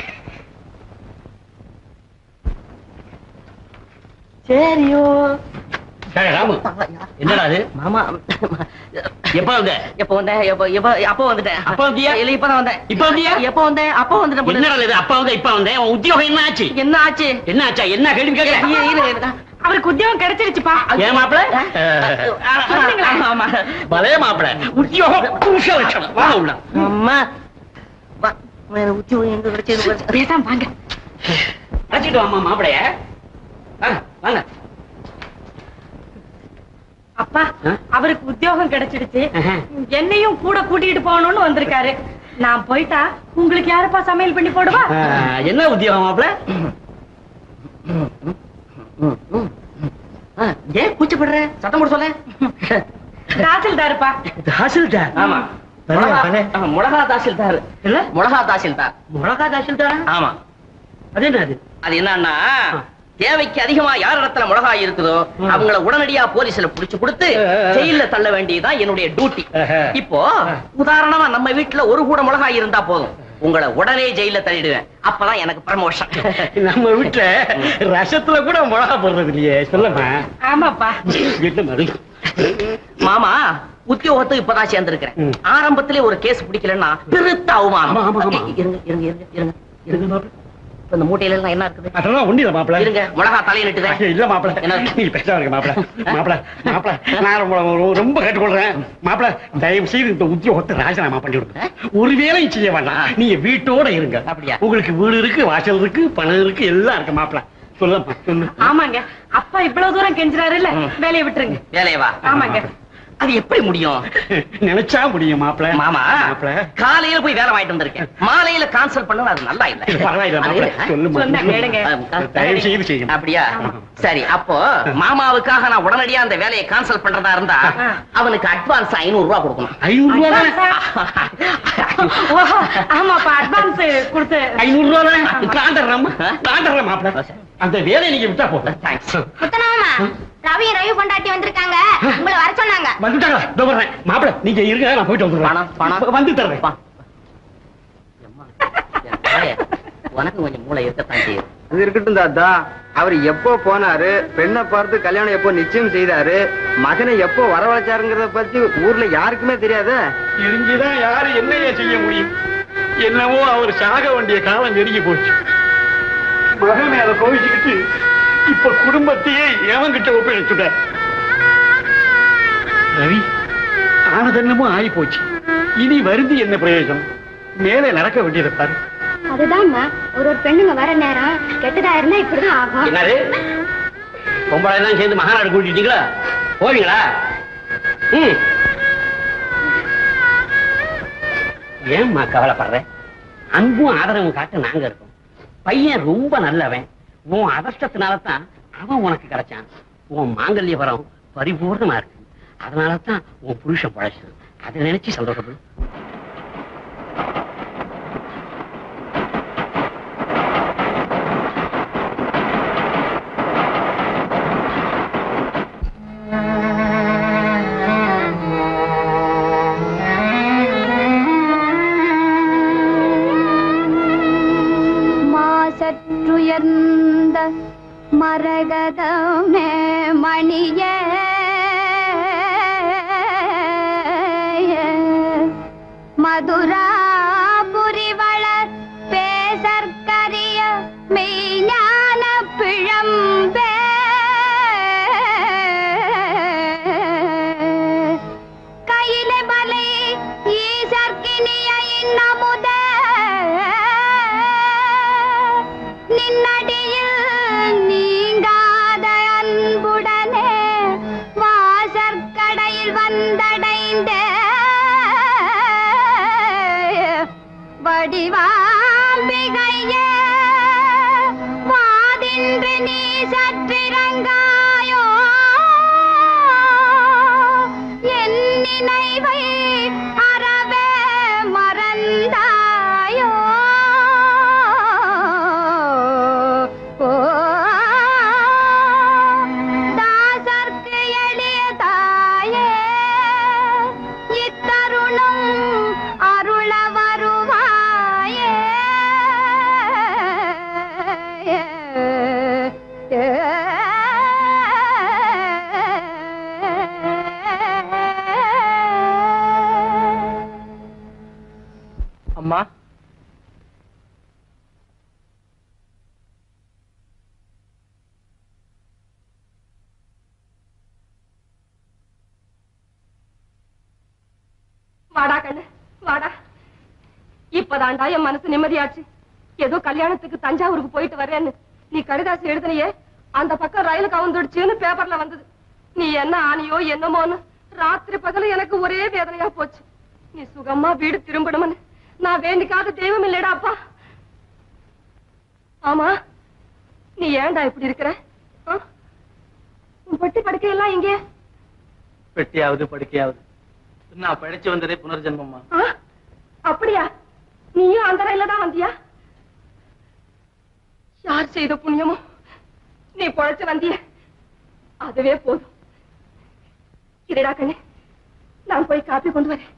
சரியோ ராமு என்னடா அது மாமா எப்ப வந்த எப்ப வந்தேன் எப்ப எப்ப அப்ப வந்துட்டேன் அப்ப வந்தியா? இல்ல இப்பதான் வந்தேன் இப்ப வந்தியா? எப்ப வந்தேன் அப்ப வந்துட்டேன் என்னடா இது அப்பா வந்த இப்ப வந்தேன் உன் உத்தியோகம் என்ன ஆச்சு என்ன ஆச்சு என்ன ஆச்சா என்ன கேள்வி கேட்க இரு, இரு, இரு. அவருக்கு உத்தியோகம் கிடைச்சிருச்சுப்பா ஏன் மாப்பிள சொன்னீங்களா? ஆமா பலே மாப்பிள உத்தியோகம் புருஷ லட்சணம் வா உள்ள அம்மா வா, வேற உத்தியோகம் எங்க கிடைச்சது பாரு. பேசாம வாங்க அழைச்சிட்டு வாமா மாப்பிளைய வாங்க வாங்க அப்பா ஆ? அவருக்கு உத்தியோகம் கிடைச்சிடுச்சு ஆஹா. என்னையும் கூட கூட்டிட்டு போகணும்னு வந்திருக்காரு நான் போயிட்டா உங்களுக்கு யாருப்பா சமையல் பண்ணி போடுவா ஆ, என்ன உத்தியோகம் மாப்பிள ஆ, ஏன் கூச்சப்படுற சத்தம் போட சொல்ல தாசில்தாருப்பா தாசில்தார் ஆமா பலே, மிளகா- பலே. ஆ, மிளகா தாசில்தார் இல்ல மிளகா தாசில்தார் மிளகா தாசில்தாரா ஆமா அது என்ன அது அது என்னன்னா ஆ. தேவைக்கு அதிகமா யார் இடத்துல மிளகாய் இருக்குதோ ம். அவங்கள உடனடியா போலீஸ்ல புடிச்சு கொடுத்து ஆ, ஆ, ஆ. ஜெயில தள்ள வேண்டியதுதான் என்னுடைய டியூட்டி ஆஹா. இப்போ ஆ. உதாரணமா நம்ம வீட்டுல ஒரு கூட மிளகாய் இருந்தா போதும் உங்களை உடனே ஜெயில தள்ளிடுவேன் அப்பதான் எனக்கு ப்ரமோஷன் நம்ம வீட்டுல ரசத்துல கூட மிளகா போடுறது இல்லையே சொல்லமா ஆமாப்பா என்ன மறு மாமா உத்தியோகத்துக்கு இப்பதான் சேர்ந்திருக்கிறேன் ம். ஆரம்பத்திலே ஒரு கேஸ் பிடிக்கலன்னா பெருத்த அவமானம் ஆமா, ஆமா, ஆமா. இருங்க இருங்க இருங்க இருங்க இருங்க இப்ப இந்த மூட்டையில எல்லாம் என்ன இருக்குது அதெல்லாம் ஒண்ணு இல்ல மாப்பிள இருங்க மிளகா தலையை நட்டுதேன் இல்ல மாப்பிள என்ன? நீ பேசாம இருக்க மாப்பிள மாப்பிள மாப்பிள நான் ரொம்ப ரொம்ப- ரொம்ப கேட்டுக்கொள்றேன் மாப்பிள தயவு செய்து இந்த உத்தியோகத்தை ராஜினாமா பண்ணி விடுங்க ஒரு வேலையும் செய்ய வேண்டாம் நீங்க வீட்டோட இருங்க அப்படியா? உங்களுக்கு வீடு இருக்கு வாசல் இருக்கு பணம் இருக்கு எல்லாம் இருக்கு மாப்பிள சொல்லப்பா சொல்லு ஆமாங்க அப்பா இவ்வளவு தூரம் கெஞ்சுறாரு இல்ல ம். வேலையை விட்டுருங்க வேலையவா ஆமாங்க அது எப்படி முடியும் நினைச்சா முடியும் மாப்பிள மாமா மாப்பிள காலையில போய் வேலை வாங்கிட்டு வந்திருக்கேன் மாலையில கான்சல் பண்ண அது நல்லா இல்ல பரவாயில்ல மாப்பிள அது- சொல்லுமா சொன்னா கேளுங்க. தயவு செய்து செய்யுங்க அப்படியா சரி அப்போ மாமாவுக்காக நான் உடனடியா அந்த வேலையை கான்சல் பண்றதா இருந்தா ஆ. அவனுக்கு அட்வான்ஸ் ஐநூறு ரூபாய் கொடுக்கணும் ஐநூறு ரூபா ஓஹோ, ஆமாப்பா அட்வான்ஸ் கொடுத்து ஐநூறு ரூபா தாண்டறேன் தாண்டறேன் மாப்பிள அந்த வேலையை நீங்க விட்டா போதும் தேங்க்ஸ் முத்தனாமா ரவி ரவி பொண்டாட்டி வந்திருக்காங்க உங்களை வர சொன்னாங்க வந்துட்டாங்களா இதோ வர்றேன் மாப்பிள நீங்க இருங்க நான் போயிட்டு வந்துடுறேன் பணம், பணம். வந்து தர்றேன் எம்மா, என் தாயே, உனக்கு கொஞ்சம் மூளை இருக்கத்தான் செய்யும் அது இருக்கட்டும் தாத்தா அவர் எப்போ போனாரு பெண்ணை பார்த்து கல்யாணம் எப்போ நிச்சயம் செய்தாரு மகனை எப்போ வரவழைச்சாருங்கிறத பத்தி ஊர்ல யாருக்குமே தெரியாதே தெரிஞ்சுதான் யாரு என்னைய செய்ய முடியும் என்னவோ அவர் சாக வேண்டிய காலம் நெருங்கி போச்சு மகன் மேல கோவிச்சுக்கிட்டு இப்ப குடும்பத்தையே எவன்கிட்ட ஒப்படைச்சுட்ட ரவி ஆனதென்னமோ ஆகி போச்சு இனி வருந்தி என்ன பிரயோஜனம் மேலே நடக்க வேண்டியதை பாரு அதுதான்மா ஒரு ஒரு பெண்ணுங்க வர நேரம் கெட்டதா இருந்தா இப்படிதான் ஆகும் என்னது பொம்பளை எல்லாம் சேர்ந்து மகாநாடு கூட்டிட்டீங்களா போவீங்களா ம் ஏம்மா கவலைப்படுற அன்பும் ஆதரவும் காட்ட நாங்க இருக்கோம் பையன் ரொம்ப நல்லவன் உன் அதிர்ஷ்டத்தினால தான் அவன் உனக்கு கிடைச்சான் உன் மாங்கல்ய வரம் பரிபூர்ணமா இருக்கு அதனால தான் உன் புருஷன் பழச்சான் அதை நினைச்சு சந்தோஷப்படு மாசற்றுயர்ந்த மரகதமே மணியே மதுராபுரி வளர் பேசற்கரிய மெய்ஞான பிழம்பே கையிலே பலை ஈசர்க்கினிய இன்னமுத நின்னடியில் நீங்காத அன்புடனே வாசற்கடையில் வந்தடைந்த வடிவாம்பிகையே வாதின்று நீ சற்றிறங்காயோ என் நினைவை அறவே மறந்தாயோ ஓ தாசர்க்கு எளிய தாயே இத்தருணம் அருள வருவாயே அம்மா வாடா கண்ணு வாடா இப்பதான்டா என் மனசு நிம்மதியாச்சு ஏதோ கல்யாணத்துக்கு தஞ்சாவூருக்கு போயிட்டு வரேன்னு நீ கடிதாசி எழுதினியே அந்த பக்கம் ரயில் கவுந்துடுச்சுன்னு பேப்பர்ல வந்தது நீ என்ன ஆனியோ என்னமோன்னு ராத்திரி பகலும் எனக்கு ஒரே வேதனையா போச்சு நீ சுகமா வீடு திரும்பணும்னு நான் வேண்டிக்காத தெய்வம் இல்லடா அப்பா ஆமா நீ ஏன்டா இப்படி இருக்கிற ஆ? உன் பட்டி படுக்கையெல்லாம் இங்கே பெட்டியாவது படுக்கையாவது நான் படைச்சு வந்ததே புனர்ஜென்மம்மா ஆ? அப்படியா நீயும் அந்த ரயில்ல தான் வந்தியா யார் செய்த புண்ணியமோ நீ பொழைச்சு வந்திய அதுவே போதும் இருடா கண்ணு நான் போய் காப்பி கொண்டு வரேன்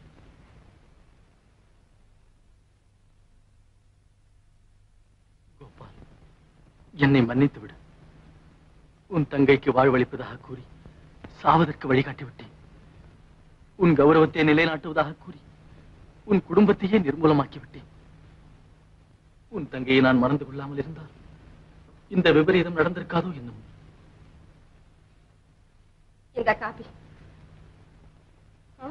கோபால் என்னை மன்னித்து விடு உன் தங்கைக்கு வாழ்வளிப்பதாக கூறி சாவதற்கு வழிகாட்டி விட்டேன் உன் கௌரவத்தை நிலைநாட்டுவதாக கூறி உன் குடும்பத்தையே நிர்மூலமாக்கி விட்டேன் உன் தங்கையை நான் மறந்து கொள்ளாமல் இருந்தால் இந்த விபரீதம் நடந்திருக்காதோ என்னும் இந்த காப்பி ஆ?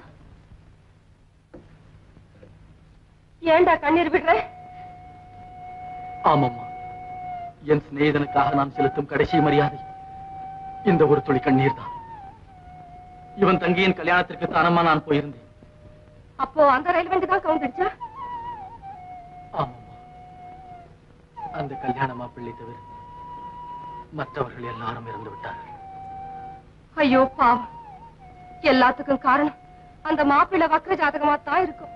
ஏன்டா கண்ணீர் விடுற ஆமாம்மா என் சிநேகிதனுக்காக நான் செலுத்தும் கடைசி மரியாதை இந்த ஒரு துளி கண்ணீர் தான் இவன் தங்கையின் கல்யாணத்திற்கு தானமா நான் போயிருந்தேன் அப்போ அந்த ரயில் வண்டி தான் கவுந்துடுச்சா ஆமாம்மா அந்த கல்யாண மாப்பிள்ளை தவிர மற்றவர்கள் எல்லாரும் இறந்து விட்டார்கள் ஐயோ பாவம் எல்லாத்துக்கும் காரணம் அந்த மாப்பிள்ளை வக்ர ஜாதகமா தான் இருக்கும்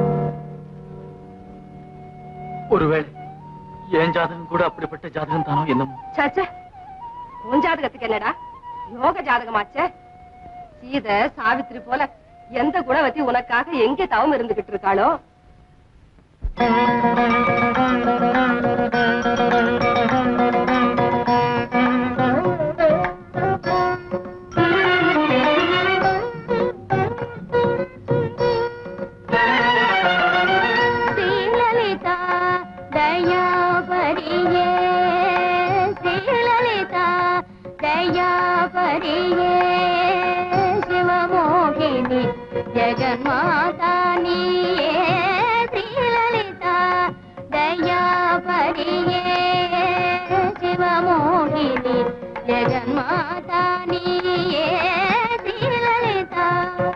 ஒருவேளை என் ஜாதகம் கூட அப்படிப்பட்ட ஜாதகம் தானோ என்னமோ சாச்சே உன் ஜாதகத்துக்கு என்னடா யோக ஜாதகமாச்சே சீதை சாவித்திரி போல எந்த குணவதி உனக்காக எங்க தவம் இருந்துகிட்டு இருக்காளோ ஸ்ரீலலிதா தயாபரியே ஸ்ரீலலிதா தயாபரியே சிவமோகினி ஜெகன்மாதா நீயே ஸ்ரீலலிதா தயாபரியே சிவமோகினி ஜெகன்மாதா நீயே ஸ்ரீலலிதா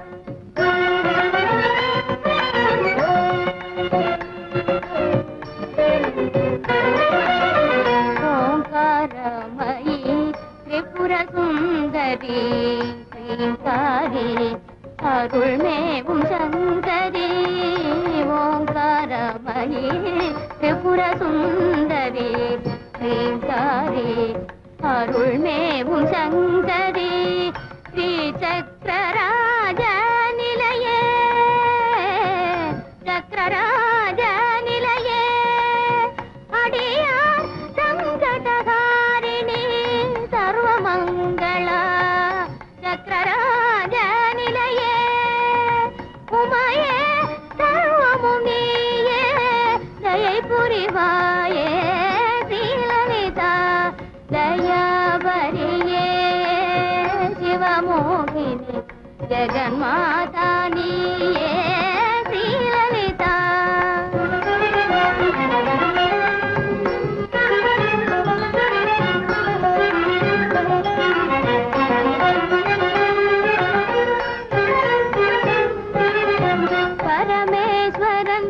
ஓங்காரமயி திரிபுர சுந்தரி ஸ்ரீகாரி அருள்மேவும் சங்கரி ஓங்காரமயி திரிபுர சுந்தரி ஸ்ரீகாரி அருள்மேவும் சங்கரி ஸ்ரீ சக்கரராஜ நிலையே சக்கரராஜ நிலையே அடியார் சங்கடகாரிணி சர்வமங்களா சக்கரராஜ நிலையே உமையே சர்வ జగన్మాతా నీయే శ్రీలలిత பரமேஸ்வரன்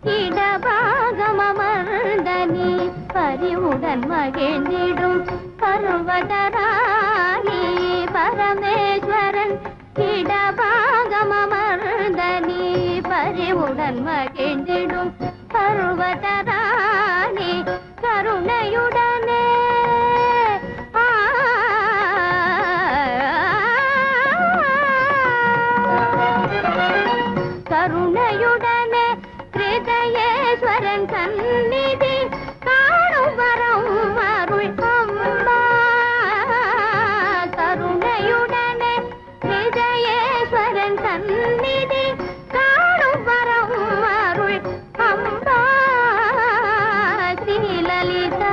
இடபாகமர்ந்தனி பரிவுடன் மகிழ்ந்திடும் பர்வதராணி பரமேஸ்வரன் இடபாகமர்ந்தனி பரிவுடன் மகிழ்ந்திடும் பர்வதராணி கருணையுடனே கருணையுடனே கிருதயேஸ்வரன் சந்நிதி காணும் வரம் அருள் அம்மா கருணையுடனே கிருதயேஸ்வரன் சந்நிதி காணும் வரம் அருள் அம்மா ஸ்ரீலலிதா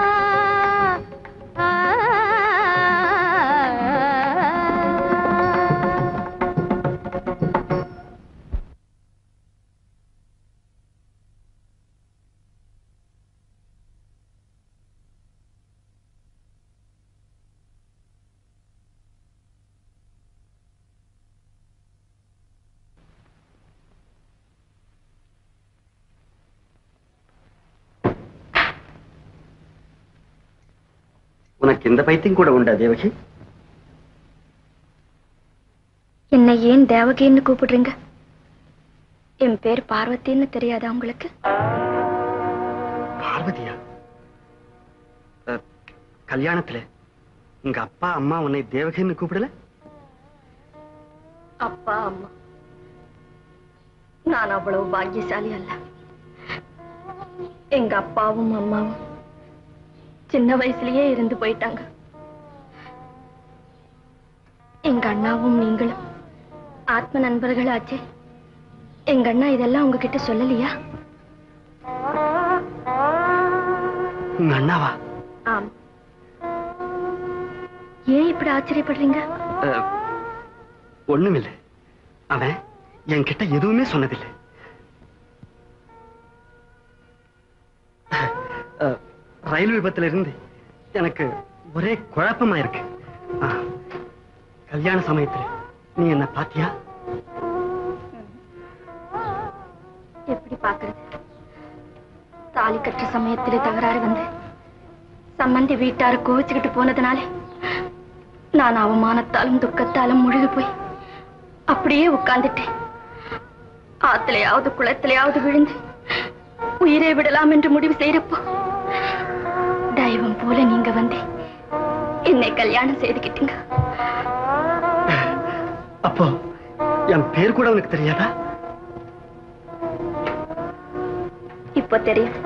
உனக்கு இந்த பைத்தியம் கூட உண்டா தேவகி என்னை ஏன் தேவகின்னு கூப்பிடுறீங்க என் பேர் பார்வதின்னு தெரியாதா உங்களுக்கு பார்வதியா அஹ், கல்யாணத்துல உங்க அப்பா அம்மா உன்னை தேவகின்னு கூப்பிடல அப்பா அம்மா நான் அவ்வளவு பாக்கியசாலி அல்ல எங்க அப்பாவும் அம்மாவும் சின்ன வயசுலயே இருந்து போயிட்டாங்க எங்க அண்ணாவும் நீங்களும் ஆத்ம நண்பர்களாச்சே எங்க அண்ணா இதெல்லாம் உங்ககிட்ட சொல்லலையா உங்க அண்ணாவா ஆம் ஏன் இப்படி ஆச்சரியப்படுறீங்க அஹ், ஒண்ணுமில்லை அவன் என்கிட்ட எதுவுமே சொன்னதில்லை அஹ், ரயில் விபத்துல இருந்து எனக்கு ஒரே குழப்பமா இருக்கு ஆ, கல்யாண சமயத்துல நீ என்ன பாத்தியா எப்படி பாக்குறது தாலி கற்ற சமயத்திலே தகராறு வந்து சம்பந்தி வீட்டாரு கோவிச்சுக்கிட்டு போனதுனாலே நான் அவமானத்தாலும் துக்கத்தாலும் முழுகி போய் அப்படியே உட்கார்ந்துட்டேன் ஆத்திலையாவது குளத்திலையாவது விழுந்து உயிரை விடலாம் என்று முடிவு செய்யறப்போ தெய்வம் போல நீங்க வந்து என்னை கல்யாணம் செய்துக்கிட்டீங்க அப்போ என் பேர் கூட உனக்கு தெரியாதா இப்போ தெரியும்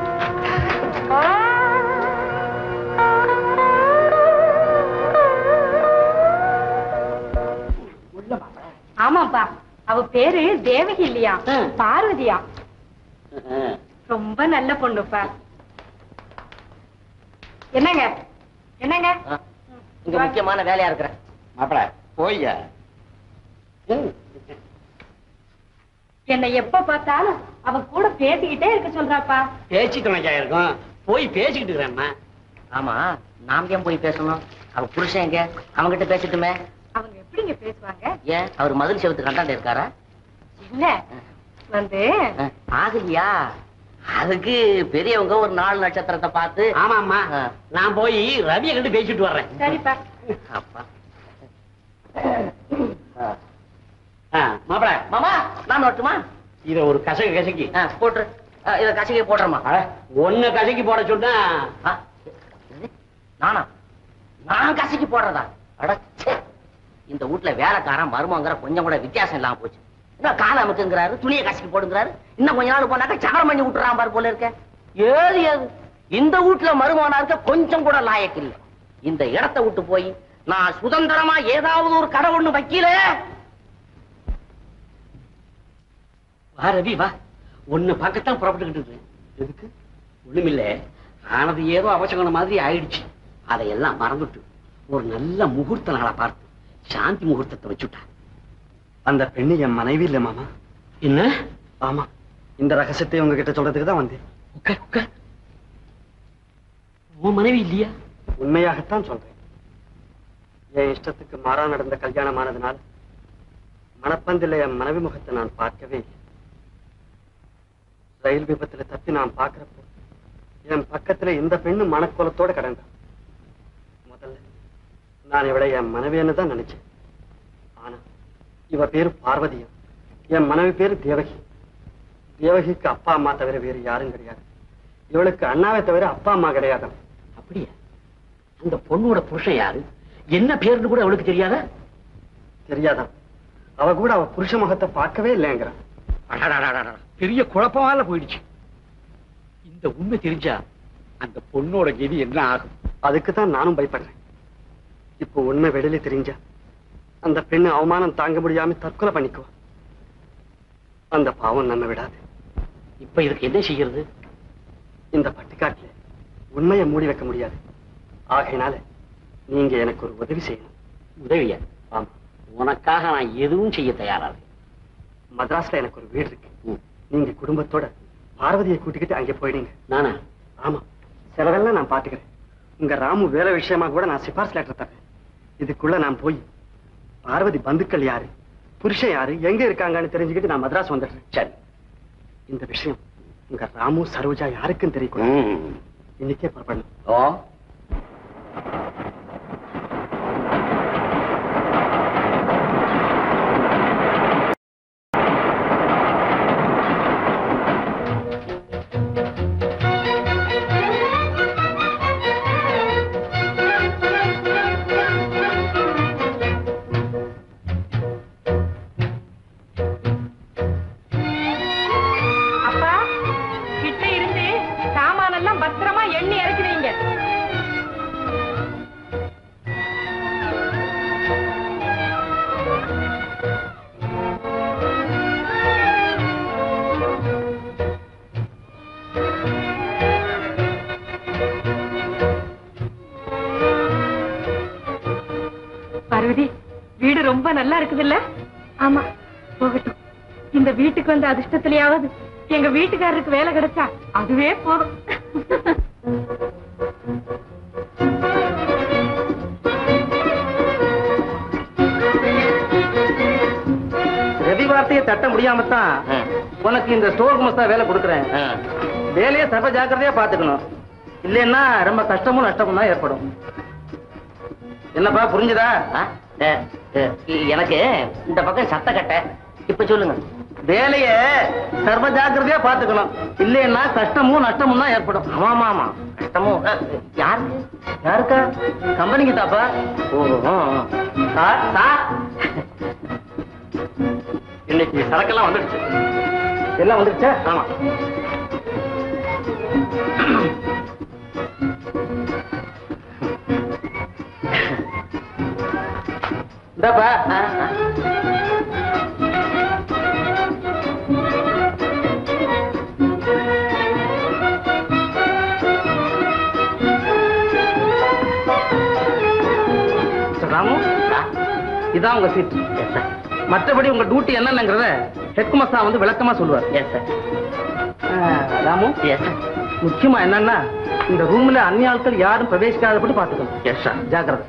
ஆமாப்பா அவ பேரு தேவகி இல்லையா பார்வதியா ரொம்ப நல்ல பொண்ணுப்பா என்னங்க என்னங்க இங்க முக்கியமான வேலையா இருக்கிறேன் மாப்பிள போய்யா என்னை எப்ப பார்த்தாலும் அவ கூட பேசிக்கிட்டே இருக்க சொல்றாப்பா பேச்சு துணைக்கா இருக்கும் போய் பேசிக்கிட்டு இருக்கிறேம்மா ஆமா நாம் ஏன் போய் பேசணும் அவ புருஷன் எங்க அவங்கிட்ட பேசட்டுமே அவங்க எப்படிங்க பேசுவாங்க ஏன் அவர் மதில் செவத்து கண்டாண்ட இருக்காரா இல்ல வந்து அஹ், ஆகலையா அதுக்கு பெரியவங்க ஒரு நாலு நட்சத்திரத்தை பார்த்து ஆமாம்மா ஆ. நான் போய் ரவியை கண்டு பேசிட்டு வர்றேன் சரிப்பா அப்பா ஆ, மாப்பிள மாமா நான் வரட்டுமா இத ஒரு கசக்கு கசக்கி ஆ, போட்டுரு ஆ, இத கசிகை போடுறேம்மா அட, ஒண்ணு கசக்கி போட சொன்னா ஆ, என்னது? நானா நான் கசக்கி போடுறதா அட ச்சே. இந்த வீட்டுல வேலைக்காரன் மருமங்கிற கொஞ்சம் கூட வித்தியாசம் இல்லாம போச்சு என்ன காலை அமுக்குங்கிறாரு துணியை கசக்கி போடுங்கிறாரு இன்னும் கொஞ்ச நாள் போனாக்க சகரம் பண்ணி விட்டுறான் பாரு போல இருக்க ஏது ஏது இந்த வீட்டுல மருமகனா இருக்க கொஞ்சம் கூட லாயக்கு இல்ல இந்த இடத்தை விட்டு போய் நான் சுதந்திரமா ஏதாவது ஒரு கடை ஒண்ணு வைக்கல வா ரவி வா ஒண்ணு பார்க்கத்தான் புறப்பட்டுக்கிட்டு இருக்கேன் எதுக்கு ஒண்ணுமில்ல ஆனது ஏதோ அவசகன மாதிரி ஆயிடுச்சு அதையெல்லாம் மறந்துட்டு ஒரு நல்ல முகூர்த்த நாளை பார்த்து சாந்தி முகூர்த்தத்தை வச்சுட்டா அந்த பெண்ணு என் மனைவி இல்ல மாமா என்ன ஆமா இந்த ரகசியத்தை உங்ககிட்ட சொல்றதுக்கு தான் வந்தேன் உட்கார் உட்கார் உன் மனைவி இல்லையா உண்மையாகத்தான் சொல்றேன் என் இஷ்டத்துக்கு மாறா நடந்த கல்யாணமானதுனால மணப்பந்தில என் மனைவி முகத்தை நான் பார்க்கவே இல்லை ரயில் விபத்துல தப்பி நான் பார்க்கிறப்போ என் பக்கத்துல இந்த பெண்ணு மனக்கோலத்தோட கடந்தா முதல்ல நான் இவளை என் மனைவின்னு தான் நினைச்சேன் ஆனா இவ பேரு பார்வதியம் என் மனைவி பேரு தேவகி தேவகிக்கு அப்பா அம்மா தவிர வேறு யாரும் கிடையாது இவளுக்கு அண்ணாவை தவிர அப்பா அம்மா கிடையாது அப்படியா அந்த பொண்ணோட புருஷன் யாரு என்ன பேருன்னு கூட அவளுக்கு தெரியாதா தெரியாதான் அவ கூட அவ புருஷ முகத்தை பார்க்கவே இல்லைங்கிறான் அடடடடடட, பெரிய குழப்பமால போயிடுச்சு இந்த உண்மை தெரிஞ்சா அந்த பொண்ணோட கதி என்ன ஆகும் அதுக்கு தான் நானும் பயப்படுறேன் இப்போ உண்மை வெளியில தெரிஞ்சா அந்த பெண்ணு அவமானம் தாங்க முடியாம தற்கொலை பண்ணிக்குவா அந்த பாவம் நம்ம விடாது இப்ப இதுக்கு என்ன செய்யறது இந்த பட்டிக்காட்டுல உண்மையை மூடி வைக்க முடியாது ஆகையினால நீங்க எனக்கு ஒரு உதவி செய்யணும் உதவியா ஆமா உனக்காக நான் எதுவும் செய்ய தயாரா இருக்கேன். மദ്രാஸ்ல எனக்கு ஒரு வீடு இருக்கு ம். நீங்க குடும்பத்தோட பார்வதியை கூட்டிக்கிட்டு அங்கே போயிடுங்க நானா ஆமா செலவெல்லாம் நான் பாத்துக்கிறேன் உங்க ராமு வேலை விஷயமா கூட நான் சிபாரிசு லெட்டர் தரேன் இதுக்குள்ள நான் போய் பார்வதி பந்துக்கள் யாரு புருஷன் யாரு எங்க இருக்காங்கன்னு தெரிஞ்சுக்கிட்டு நான் மദ്രാஸ் வந்துடுறேன் சரி இந்த விஷயம் உங்க ராமு சரோஜா யாருக்கும் தெரியக்கூடாது ம். இன்னைக்கே புறப்படணும் ஓ அப்பா கிட்ட இருந்து சாமானெல்லாம் பத்திரமா எண்ணி இறக்கி வைங்க பார்வதி வீடு ரொம்ப நல்லா இருக்குதுல்ல ஆமா போகட்டும் இந்த வீட்டுக்கு வந்த அதிர்ஷ்டத்திலேயாவது எங்க வீட்டுக்காரருக்கு வேலை கிடைச்சா அதுவே போதும் ரவி வார்த்தையை தட்ட முடியாம தான் உனக்கு இந்த ஸ்டோர் குமஸ்தா வேலை கொடுக்குறேன் வேலையை சர்வ ஜாக்கிரதையா பாத்துக்கணும் இல்லைன்னா ரொம்ப கஷ்டமும் நஷ்டமும் தான் ஏற்படும் என்னப்பா புரிஞ்சுதா எனக்கு இந்த பக்கம் சத்த கட்ட இப்ப சொல்லுங்க வேலைய சர்வ ஜாக்கிரதையா பாத்துக்கணும் இல்லைன்னா கஷ்டமும் நஷ்டமும் தான் ஏற்படும் ஆமா ஆமா கஷ்டமும் அஹ், யாருக்கு யாருக்கா கம்பெனிக்கு தாப்பா ஓ சார் சார் இன்னைக்கு சரக்கெல்லாம் வந்துடுச்சு எல்லாம் வந்துருச்சா ஆமா இந்தாப்பா மிஸ்டர் ராமு இதான் உங்க சீட் மற்றபடி உங்க டியூட்டி என்னங்கிறத ஹெட்குமஸ்தா வந்து விளக்கமா சொல்லுவார் yes sir Ramu yes sir முக்கியமா என்னன்னா இந்த ரூம்ல அந்நிய ஆட்கள் யாரும் பிரவேசிக்காதபடி பாத்துக்கணும் எஸ் சார் ஜாக்கிரதை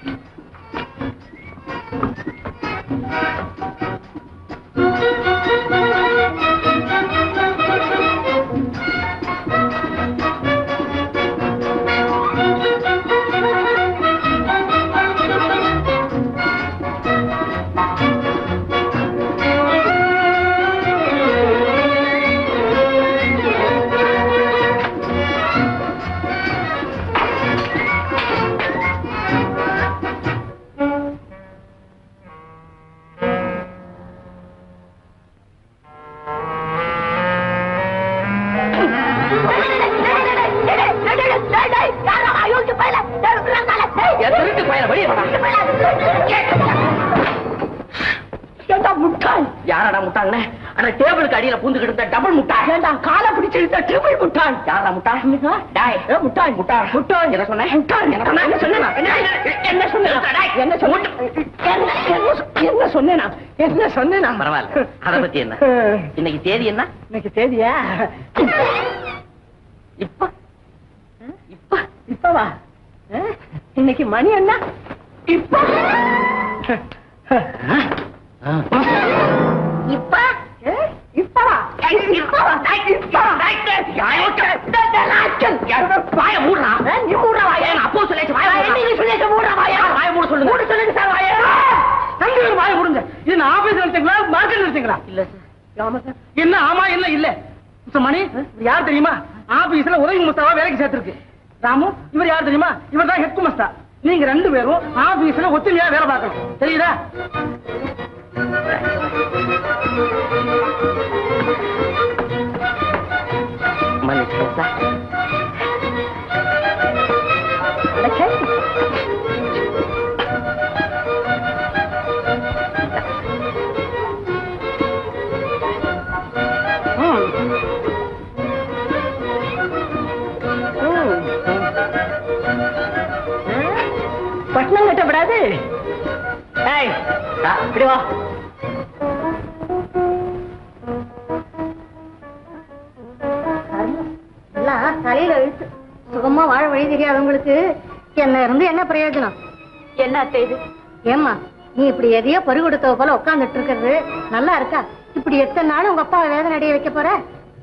திருட்டு பையன் வெளியே வாடா. யாரடா முட்டாங்க அந்த டேபிளுக்கு அடியில பூந்துகிட்டு இருந்த டபுள் முட்டாய் ஏண்டா காலை பிடிச்சு இழுத்த ட்ரிபிள் முட்டாய் யாரா முட்டாய் டாய் ஏ, முட்டாய் முட்டாய் முட்டாய் என்ன சொன்ன முட்டாய் என்ன சொன்ன என்ன சொன்னேனா? என்ன என்ன சொன்னேனா? என்ன சொன்ன என்ன என்ன சொ- என்ன சொன்னேனா என்ன சொன்னேனா பரவாயில்ல அத பத்தி என்ன இன்னைக்கு தேதி என்ன இன்னைக்கு தேதியா இப்ப இப்ப இப்பவா அஹ், இன்னைக்கு மணி என்ன இப்ப இப்ப அஹ், இப்பவா இப்பவா இப்பவா வாய மூடுறா நீ மூடுற வாய அப்போ சொல்லிச்சு வாய நீ சொல்லிச்சு மூடுற வாய வாய மூட சொல்லுங்க மூட சொல்லுங்க சார் வாய அங்க ஒரு வாய மூடுங்க இது நான் ஆபீஸ் நிறுத்தீங்களா மார்க்கெட் நிறுத்தீங்களா இல்ல சார் ஆமா சார் என்ன ஆமா இல்ல இல்ல மிஸ்டர் மணி இவர் யார் தெரியுமா ஆபீஸ்ல உதவி முஸ்தாவா வேலைக்கு சேர்த்திருக்கு ராமு இவர் யார் தெரியுமா இவர் தான் ஹெட் குமஸ்தா நீங்க ரெண்டு பேரும் ஆபீஸ்ல ஒத்துமையா வேலை பார்க்கணும் தெரியுதா மன்னிச்சுக்கோங்க சார் பட்டணம் கட்டப்படாது ஏய் ஆ, இப்படி வா எல்லாம் தலையில இழுத்து சுகமா வாழ வழி தெரியாதவங்களுக்கு என்ன இருந்து என்ன பிரயோஜனம் என்ன செய்து ஏம்மா நீ இப்படி எதையோ பறி கொடுத்தவ போல உட்காந்துட்டு இருக்கிறது நல்லா இருக்கா இப்படி எத்தனை நாள் உங்க அப்பாவை வேதனை அடைய வைக்க போற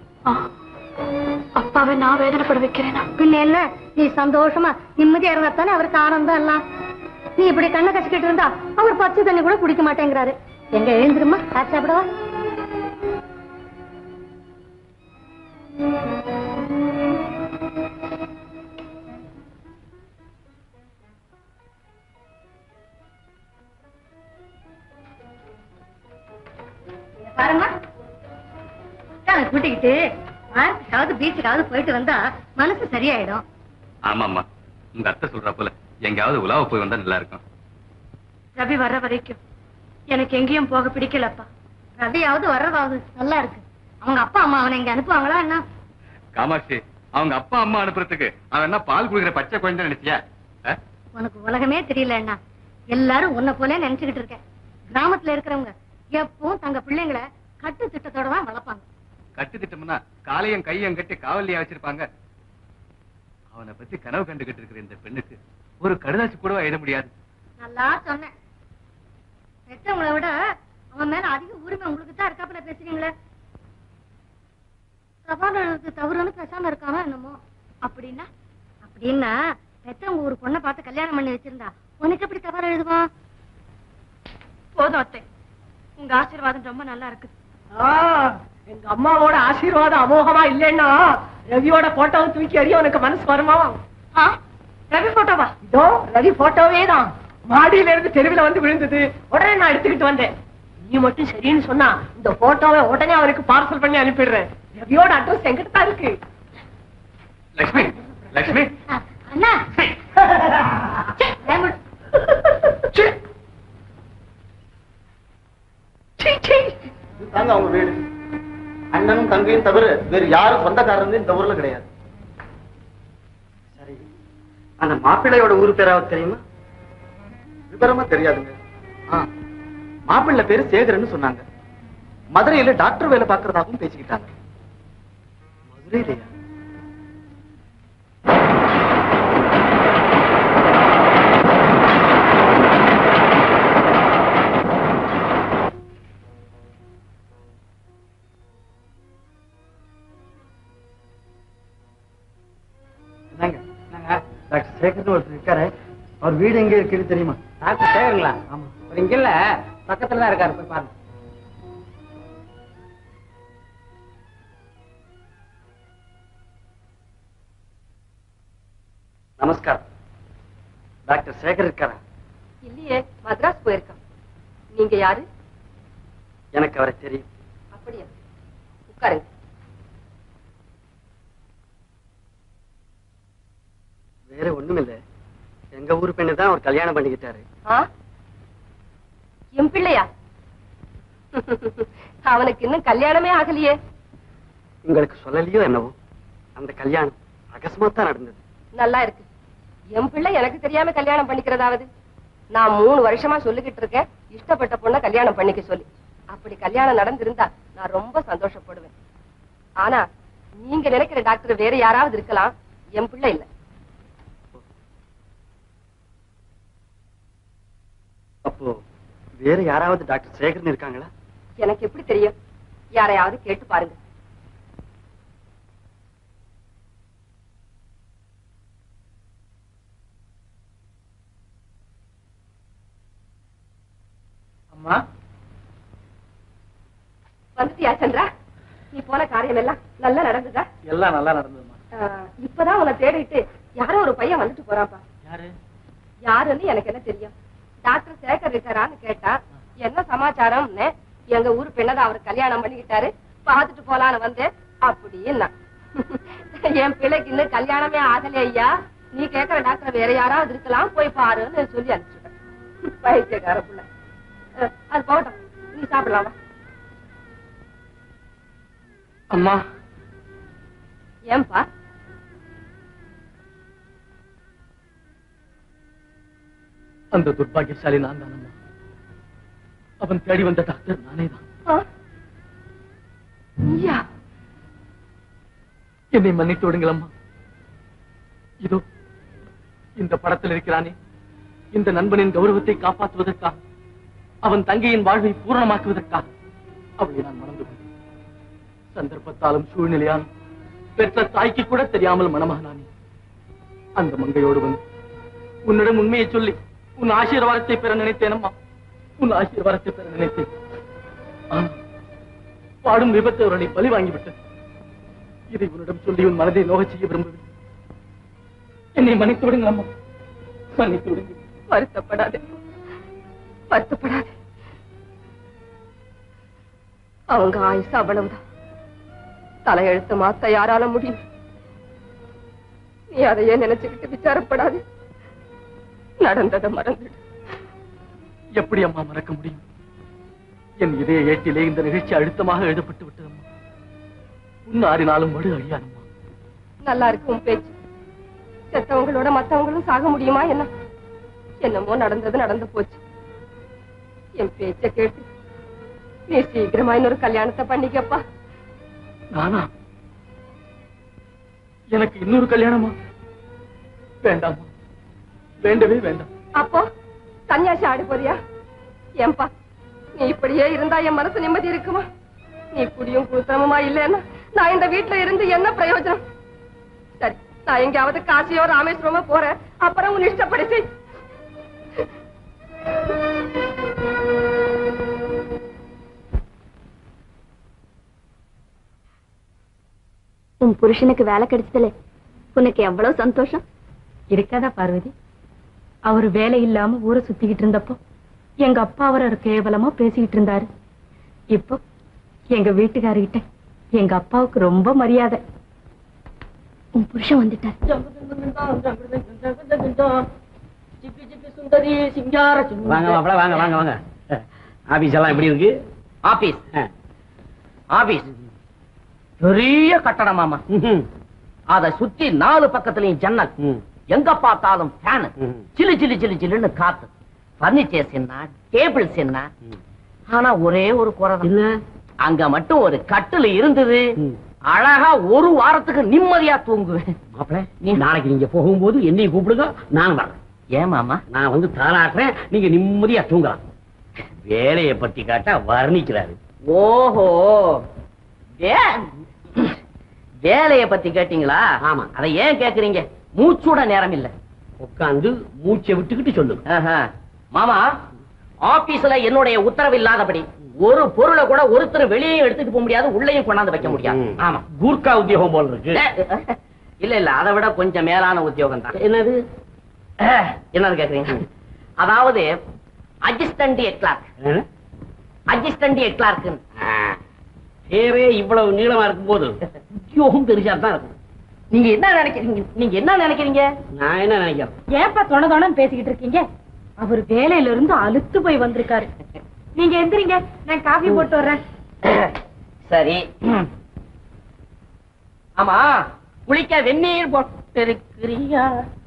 அப்பாவை நான் வேதனைப்பட வைக்கிறேனா பின்ன என்ன நீ சந்தோஷமா நிம்மதியா இருந்தா தானே அவருக்கு ஆனந்தம் எல்லாம் நீ இப்படி கண்ணை கசிக்கிட்டு இருந்தா அவர் பச்சை தண்ணி கூட குடிக்க மாட்டேங்கிறாரு எங்க எழுந்திருமா காசு சாப்பிடவா பாருமா கூட்டிக்கிட்டு பார்க்குக்காவது பீச்சுக்காவது போயிட்டு வந்தா மனசு சரியாயிடும் ஆமாம்மா உங்க அத்தை சொல்றா போல எங்கேயாவது உலாவ போய் வந்தா நல்லா இருக்கும் ரவி வர்ற வரைக்கும் எனக்கு எங்கேயும் போக பிடிக்கலப்பா ரவியாவது வர்றதாவது நல்லா இருக்கு அவங்க அப்பா அம்மா அவனை இங்க அனுப்புவாங்களா என்ன காமாட்சி அவங்க அப்பா அம்மா அனுப்புறதுக்கு அவன் என்ன பால் குடிக்கிற பச்சை குழந்தை நினைச்சியா ஆ? உனக்கு உலகமே தெரியல அண்ணா எல்லாரும் உன்னை போல நினைச்சுக்கிட்டு இருக்கேன் கிராமத்துல இருக்கிறவங்க எப்பவும் தங்க பிள்ளைங்களை கட்டு திட்டத்தோட தான் வளர்ப்பாங்க கட்டு திட்டம்னா காலையும் கையும் கட்டி காவலியா வச்சிருப்பாங்க அவனை பத்தி கனவு கண்டுகிட்டு இருக்கிற இந்த பெண்ணுக்கு ஒரு கடுதாசி கூடவா எழுத முடியாது நல்லா சொன்னேன் பெற்றவங்களை விட அவன் மேல அதிக உரிமை உங்களுக்கு தான் இருக்காப்புல பேசுறீங்களே சபாநாயகருக்கு தவறுன்னு பேசாம இருக்காம என்னமோ அப்படின்னா அப்படின்னா பெற்றவங்க ஒரு பொண்ணை பார்த்து கல்யாணம் பண்ணி வச்சிருந்தா உனக்கு எப்படி தவறு எழுதுவான் போதும் அத்தை உங்க ஆசீர்வாதம் ரொம்ப நல்லா இருக்கு ஆ, எங்க அம்மாவோட ஆசீர்வாதம் அமோகமா இல்லைன்னா ரவியோட போட்டோவை தூக்கி எறிய உனக்கு மனசு வருமா ஆ, ரவி போட்டோவா இதோ ரவி போட்டோவே தான் மாடியில இருந்து தெருவில் வந்து விழுந்தது உடனே நான் எடுத்துக்கிட்டு வந்தேன் நீ மட்டும் சரின்னு சொன்னா இந்த போட்டோவை உடனே அவருக்கு பார்சல் பண்ணி அனுப்பிடுறேன் ரவியோட அட்ரஸ் எங்கிட்ட தான் இருக்கு லட்சுமி லட்சுமி அண்ணா தாங்க அவங்க வீடு அண்ணனும் தங்கையும் தவிர வேறு யாரும் சொந்தக்காரங்க இந்த ஊர்ல கிடையாது சரி அந்த மாப்பிள்ளையோட ஊர் பேராவது தெரியுமா விவரமா தெரியாதுங்க ஆ, மாப்பிள்ளை பேரு சேகரன்னு சொன்னாங்க மதுரையில டாக்டர் வேலை பார்க்கறதாகவும் பேசிக்கிட்டாங்க மதுரையிலையா என்னங்க டாக்டர் சேகர்னு ஒருத்தர் இருக்காரு அவர் வீடு எங்க இருக்குன்னு தெரியுமா டாக்டர் சேகருங்களா ஆமா அவர் இங்க இல்ல பக்கத்துல தான் இருக்காரு போய் பாருங்க நமஸ்காரம் டாக்டர் சேகர் இருக்காரா இல்லையே மദ്രാஸ் போயிருக்கான் நீங்க யாரு எனக்கு அவரை தெரியும் அப்படியா உட்காருங்க வேற ஒண்ணுமில்ல எங்க ஊர் பெண்ணு தான் அவர் கல்யாணம் பண்ணிக்கிட்டாரு ஆ? என் பிள்ளையா அவனுக்கு இன்னும் கல்யாணமே ஆகலையே உங்களுக்கு சொல்லலையோ என்னவோ அந்த கல்யாணம் அகஸ்மாத்தா நடந்தது நல்லா இருக்கு என் பிள்ளை எனக்கு தெரியாம கல்யாணம் பண்ணிக்கிறதாவது நான் மூணு வருஷமா சொல்லிக்கிட்டு இருக்கேன் இஷ்டப்பட்ட பொண்ண கல்யாணம் பண்ணிக்க சொல்லி அப்படி கல்யாணம் நடந்திருந்தா நான் ரொம்ப சந்தோஷப்படுவேன் ஆனா நீங்க நினைக்கிற டாக்டர் வேற யாராவது இருக்கலாம் என் பிள்ளை இல்ல அப்போ வேற யாராவது டாக்டர் சேகரன் இருக்காங்களா எனக்கு எப்படி தெரியும் யாரையாவது கேட்டு பாருங்க அம்மா வந்துட்டியா சந்திரா நீ போன காரியம் எல்லாம் நல்லா நடந்ததா எல்லாம் நல்லா நடந்ததுமா ஆஹ், இப்பதான் உன்னை தேடிட்டு யாரோ ஒரு பையன் வந்துட்டு போறான்ப்பா யாரு யாருன்னு எனக்கு என்ன தெரியும் டாக்டர் சேகர் இருக்காரான்னு கேட்டா என்ன சமாச்சாரம்னு எங்க ஊர் பெண்ணதான் அவர் கல்யாணம் பண்ணிக்கிட்டாரு பாத்துட்டு போலான்னு வந்தேன் அப்படின்னா என் பிள்ளைக்கு இன்னும் கல்யாணமே ஆகல ஐயா நீ கேக்குற டாக்டர் வேற யாராவது இருக்கலாம் போய் பாருன்னு சொல்லி அனுப்பிச்சுட்டேன் பைத்தியக்கார புள்ள அஹ், அது போகட்டும் நீ சாப்பிடலாம் வா. அம்மா ஏன்பா அந்த துர்பாகியசாலி நான் தானம்மா அவன் தேடி வந்த டாக்டர் நானே தான் ஆ? நீயா என்னை மன்னித்து விடுங்கள் அம்மா இதோ இந்த படத்தில் இருக்கிறானே இந்த நண்பனின் கௌரவத்தை காப்பாற்றுவதற்காக அவன் தங்கையின் வாழ்வை பூரணமாக்குவதற்காக அவளை நான் மறந்து கொண்டேன் சந்தர்ப்பத்தாலும் சூழ்நிலையாலும் பெற்ற தாய்க்கு கூட தெரியாமல் மனமானானே அந்த மங்கையோடு வந்து உன்னிடம் உண்மையை சொல்லி உன் ஆசீர்வாதத்தை பெற நினைத்தேன் அம்மா உன் ஆசீர்வாதத்தை பெற நினைத்தேன் ஆனால் பாடும் விபத்து அவர்களை பலி வாங்கிவிட்டது இதை உன்னிடம் சொல்லி உன் மனதை நோகச் செய்ய விரும்புகிறேன் என்னை மன்னித்து விடுங்கள் அம்மா மன்னித்து விடுங்கள் வருத்தப்படாதே வருத்தப்படாதே அவங்க ஆயுசு அவ்வளவுதான் தலையெழுத்து மாத்த யாரால முடியும் நீ அதையே நினைச்சுக்கிட்டு விசாரப்படாது நடந்ததை மறந்துடு எப்படி அம்மா மறக்க முடியும் என் இதய ஏட்டிலே இந்த நிகழ்ச்சி அழுத்தமாக எழுதப்பட்டு விட்டது அம்மா உன் ஆறினாலும் மடு அழியாதம்மா நல்லா இருக்கு உன் பேச்சு செத்தவங்களோட மத்தவங்களும் சாக முடியுமா என்ன என்னமோ நடந்தது நடந்து போச்சு என் பேச்ச கேட்டு நீ சீக்கிரமா இன்னொரு கல்யாணத்தை பண்ணிக்கப்பா நானா எனக்கு இன்னொரு கல்யாணமா வேண்டாமா வேண்டவே வேண்டாம் அப்போ சன்னியாசி ஆடி போறியா ஏன்பா நீ இப்படியே இருந்தா என் மனசு நிம்மதி இருக்குமா நீ குடியும் கூத்தனமுமா இல்லைன்னா நான் இந்த வீட்டுல இருந்து என்ன பிரயோஜனம் சரி நான் எங்கேயாவது காசியோ ராமேஸ்வரமோ போறேன் அப்புறம் உன் இஷ்டப்படி செய். உன் புருஷனுக்கு வேலை கிடைச்சதுல உனக்கு எவ்வளவு சந்தோஷம் இருக்காதா பார்வதி அவர் வேலை இல்லாம ஊரை சுத்திக்கிட்டு இருந்தப்போ எங்க அப்பா அவரை கேவலமா பேசிக்கிட்டு இருந்தாரு இப்போ எங்க வீட்டுக்காரர்கிட்ட எங்க அப்பாவுக்கு ரொம்ப மரியாதை உன் புருஷன் வந்துட்டார் வாங்க மாப்பிள வாங்க வாங்க வாங்க ஆபீஸ் எல்லாம் எப்படி இருக்கு ஆபீஸ் ஆபீஸ் பெரிய கட்டடம் மாமா அத சுத்தி நாலு பக்கத்துலயும் ஜன்னல் எங்க பார்த்தாலும் ஃபேன் சிலு சிலு சிலு சிலுன்னு காத்து பர்னிச்சர்ஸ் என்ன டேபிள்ஸ் என்ன ஆனா ஒரே ஒரு குறை தான். அங்க மட்டும் ஒரு கட்டில் இருந்தது அழகா ஒரு வாரத்துக்கு நிம்மதியா தூங்குவேன் மாப்பிள நீ நாளைக்கு நீங்க போகும்போது என்னையும் கூப்பிடுங்க நான் வரேன் ஏன் மாமா நான் வந்து தாராட்டுறேன் நீங்க நிம்மதியா தூங்கலாம் வேலையை பத்தி காட்டா வர்ணிக்கிறாரு ஓஹோ வே- வேலைய பத்தி கேட்டீங்களா ஆமா. அதை ஏன் கேக்குறீங்க மூச்சோட நேரம் இல்ல உட்காந்து மூச்சை விட்டுக்கிட்டு சொல்லுங்க ஆஹா. மாமா ஆபீஸ்ல என்னுடைய உத்தரவு இல்லாதபடி ஒரு பொருளை கூட ஒருத்தர் வெளியே எடுத்துட்டு போக முடியாது உள்ளேயும் கொண்டாந்து வைக்க முடியாது ம். ஆமா கூர்க்கா உத்தியோகம் போல இருக்கு இல்ல இல்ல அதை விட கொஞ்சம் மேலான உத்தியோகம் தான் என்னது என்னன்னு கேக்குறீங்க அதாவது அசிஸ்டன்ட் கிளார்க் என்ன? அசிஸ்டன்ட் கிளார்க் ஆ, பேரே இவ்வளவு நீளமா இருக்கும்போது உத்தியோகம் பெருசா தான் இருக்கும் நீங்க என்ன நினைக்கிறீங்க நீங்க என்ன நினைக்கிறீங்க நான் என்ன நினைக்கிறேன் ஏப்பா தொண தொணன்னு பேசிக்கிட்டு இருக்கீங்க அவர் வேலையில இருந்து அலுத்து போய் வந்திருக்காரு நீங்க எந்திரிங்க நான் காஃபி போட்டு வர்றேன் சரி ஆமா குளிக்க வெந்நீர் போட்டு இருக்கிறியா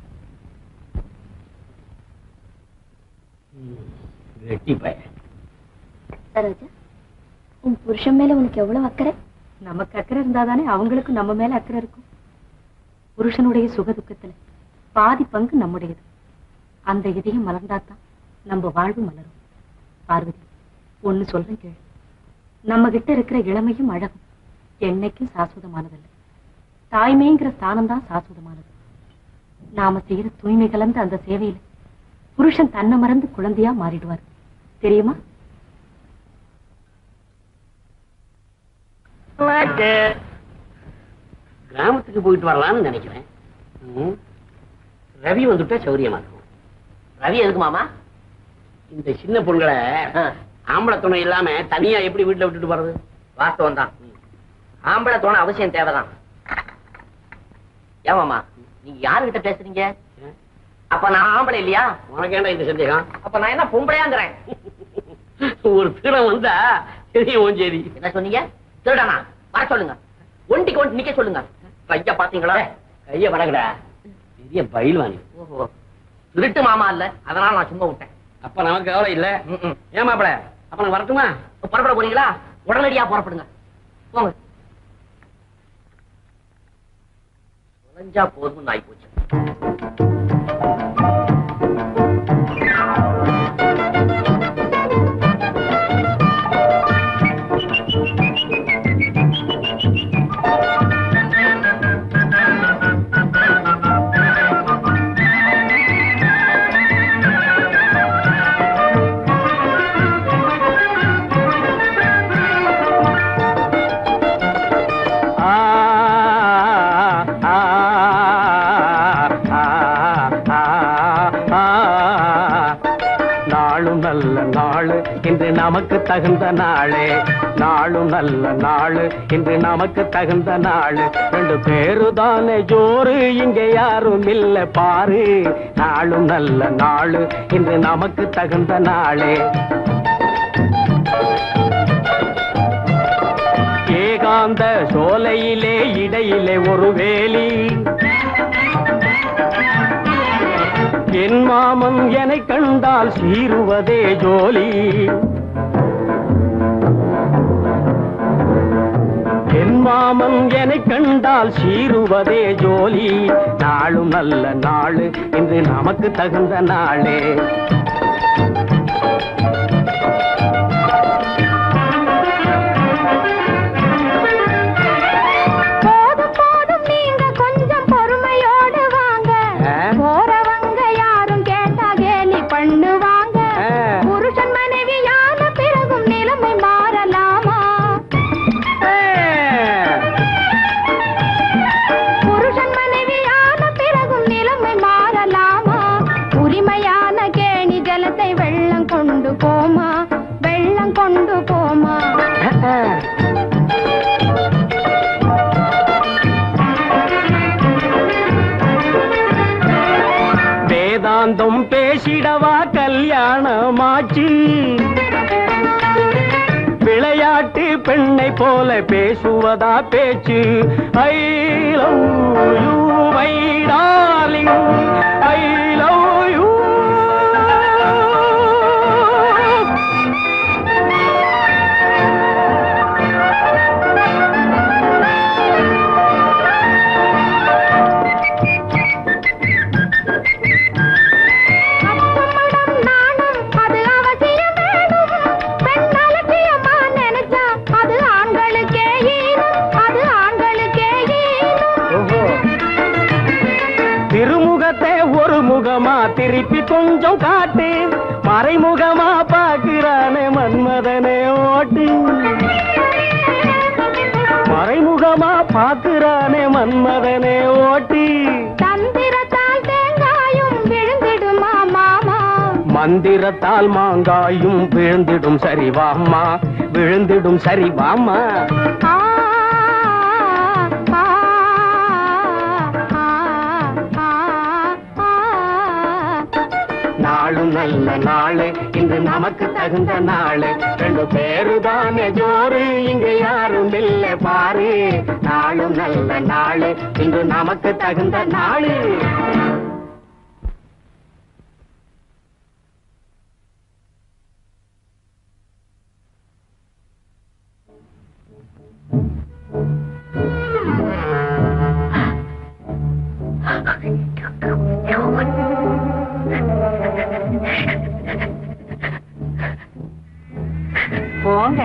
வெட்டி பய சரோஜா உன் புருஷன் மேல உனக்கு எவ்வளவு அக்கறை நமக்கு அக்கறை இருந்தாதானே அவங்களுக்கு நம்ம மேல அக்கறை இருக்கும் புருஷனுடைய சுக துக்கத்துல பாதி பங்கு நம்முடையது அந்த இதயம் மலர்ந்தாதான் நம்ம வாழ்வு மலரும் பார்வதி ஒண்ணு சொல்றேன் கேளு நம்ம கிட்ட இருக்கிற இளமையும் அழகும் என்னைக்கும் சாஸ்வதமானதல்ல தாய்மைங்கிற ஸ்தானம் தான் சாஸ்வதமானது நாம செய்யற தூய்மை கலந்த அந்த சேவையில புருஷன் தன்னை மறந்து குழந்தையா மாறிடுவார் தெரியுமா கிராமத்துக்கு போயிட்டு வரலாம்னு நினைக்கிறேன் ம். ரவி வந்துட்டா சௌரியமா இருக்கும் ரவி எதுக்கு மாமா இந்த சின்ன பொண்களை ஆம்பளை துணை இல்லாம தனியா எப்படி வீட்டுல விட்டுட்டு போறது வாஸ்தவம் தான் ஆம்பளை தோண அவசியம் தேவைதான் ஏமாமா நீங்க யாருகிட்ட பேசுறீங்க அப்ப நான் ஆம்பளை இல்லையா உனக்கு ஏன்டா இந்த சந்தேகம் அப்ப நான் என்ன பொம்பளையாங்கிறேன் ஒரு திருடம் வந்தா தெரியும் சரி என்ன சொன்னீங்க திருடனா வர சொல்லுங்க ஒண்டிக்கு ஒண்டி நிக்க சொல்லுங்க கைய பாத்தீங்களா கைய படகுடா பெரிய பயில்வாணி ஓஹோ திருட்டு மாமா இல்ல அதனால நான் சும்மா விட்டேன் அப்ப நமக்கு கவலை இல்ல ஏன் மாப்பிள அப்ப நான் வரட்டுமா புறப்பட போறீங்களா உடனடியா புறப்படுங்க போங்க தொலைஞ்சா போதும்னு ஆகி போச்சு நாளும் நல்ல நாளு இன்று நமக்கு தகுந்த நாளே நாளும் நல்ல நாளு இன்று நமக்கு தகுந்த நாளு ரெண்டு பேரு தானே ஜோறு இங்க யாரும் இல்ல பாரு நாளும் நல்ல நாளு இன்று நமக்கு தகுந்த நாளே ஏகாந்த சோலையிலே இடையிலே ஒரு வேலி என் மாமன் என்னை கண்டால் சீருவதே ஜோலி என் மாமன் என்னை கண்டால் சீருவதே ஜோலி நாளும் நல்ல நாளு இன்று நமக்கு தகுந்த நாளே போதும் போதும் நீங்க கொஞ்சம் பொறுமையோடு வாங்க போறவங்க யாரும் கேட்டா கேலி பண்ணுவாங்க புருஷன் மனைவியான பிறகும் நிலைமை மாறலாமா புருஷன் மனைவியான பிறகும் நிலைமை மாறலாமா உரிமையான கேணி ஜலத்தை வெள்ளம் கொண்டு போமா வெள்ளம் கொண்டு போமா வேதாந்தம் பேசிடவா கல்யாணமாச்சு விளையாட்டு பெண்ணை போல பேசுவதா பேச்சு I love you my darling I love you அப்பமடம் நாணம் அது அவசியம் வேணும் பெண் அலட்சியமா நினைச்சா அது ஆண்களுக்கே ஈனம் அது ஆண்களுக்கே ஈனம் திருமுகத்தை ஒரு முகமா திருப்பி கொஞ்சம் காட்டு மறைமுகமா பாக்குறானே மன்மதனே ஓட்டு மறைமுகமா பாக்குறானே மன்மதனே ஓட்டி தந்திரத்தால் தேங்காயும் விழுந்திடுமா மாமா மந்திரத்தால் மாங்காயும் விழுந்திடும் சரி வாம்மா விழுந்திடும் சரி வாம்மா ஆ, ஆ, ஆ, ஆ, ஆ. நாளும் நல்ல நாளு இன்று நமக்கு தகுந்த நாள் ரெண்டு பேரு தானே ஜோறு இங்க யாரும் இல்ல பாரு நாளும் நல்ல நாள் இன்று நமக்கு தகுந்த நாள் போங்க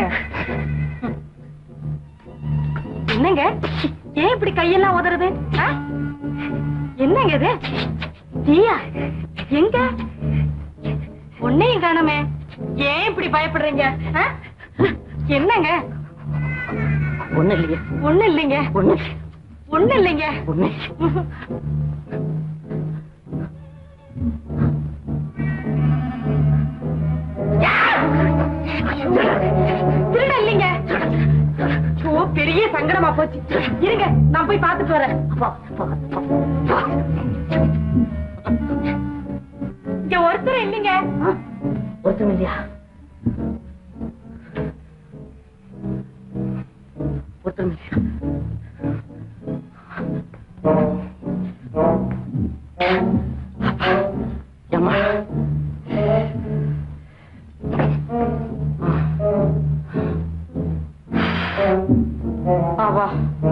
என்னங்க ஏன் இப்படி கையெல்லாம் உதறது ஆ? என்னங்க இது தீயா எங்க உன்னையும் காணமே ஏன் இப்படி பயப்படுறீங்க ஆ? என்னங்க ஒண்ணு இல்லையே ஒண்ணு இல்லைங்க ஒண்ணு ஒண்ணு இல்லைங்க ஒண்ணு திருட இல்லைங்க ஓ பெரிய சங்கடமா போச்சு இருங்க நான் போய் பார்த்துட்டு வரேன் இங்க ஒருத்தர் இல்லைங்க ஒருத்தம் இல்லையா ஒருத்தம் இல்லையா அம்மா ஆவா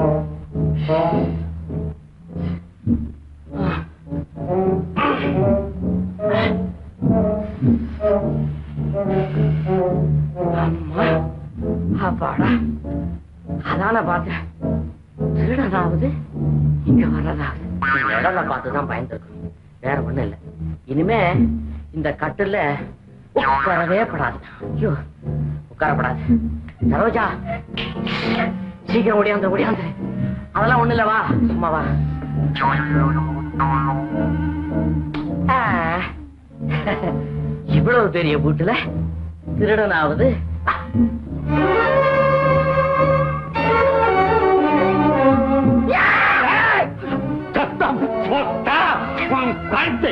அம்மா அப்பாடா அதான பார்த்தேன் திருடனாவது இங்க வர்றதாவது இந்த இடம்ல பார்த்துதான் பயந்துருக்கணும் வேற ஒண்ணும் இல்ல இனிமே இந்த கட்டுல உட்காரவே படாது ஐயோ உட்காரப்படாது சரோஜா சீக்கிரம் ஓடியாந்து ஓடியாந்து அதெல்லாம் ஒண்ணு இல்ல வா சும்மா வா ஆ, இவ்வளவு பெரிய வீட்டுல திருடனாவது சத்தம் போட்டா உன் கழுத்தை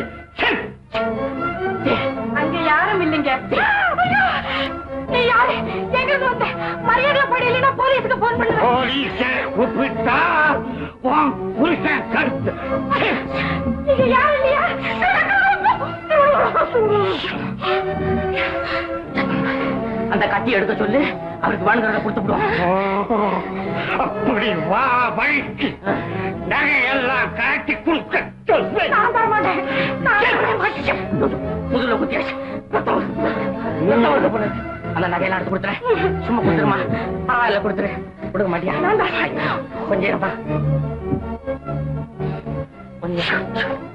அங்க யாரும் இல்லைங்க ஐயோ! நீ யாரு எங்க இருந்து வந்த மரியாதை படையில போலீஸுக்கு போன் பண்ணுவேன் போலீஸை கூப்பிட்டா உன் புருஷன் கருத்து நீங்க யாரும் இல்லையா அந்த கட்டி எடுக்க சொல்லு அவருக்கு வேணுங்கிறத கொடுத்து விடுவோம் அப்படி வா வழிக்கு நகையெல்லாம் காட்டி கொடுக்க சொல்லு நான் தர மாட்டேன் நான் தர மாட்டேன் முதுகுல குத்தியாச்சு ரத்தம் வருது. ரத்தம் வருது போல இருக்கு. அந்த நகையெல்லாம் எடுத்து கொடுத்துறேன் சும்மா கொடுத்துருமா பரவாயில்ல கொடுத்துரு கொடுக்க மாட்டியா கொஞ்சம் இருப்பா கொஞ்சம்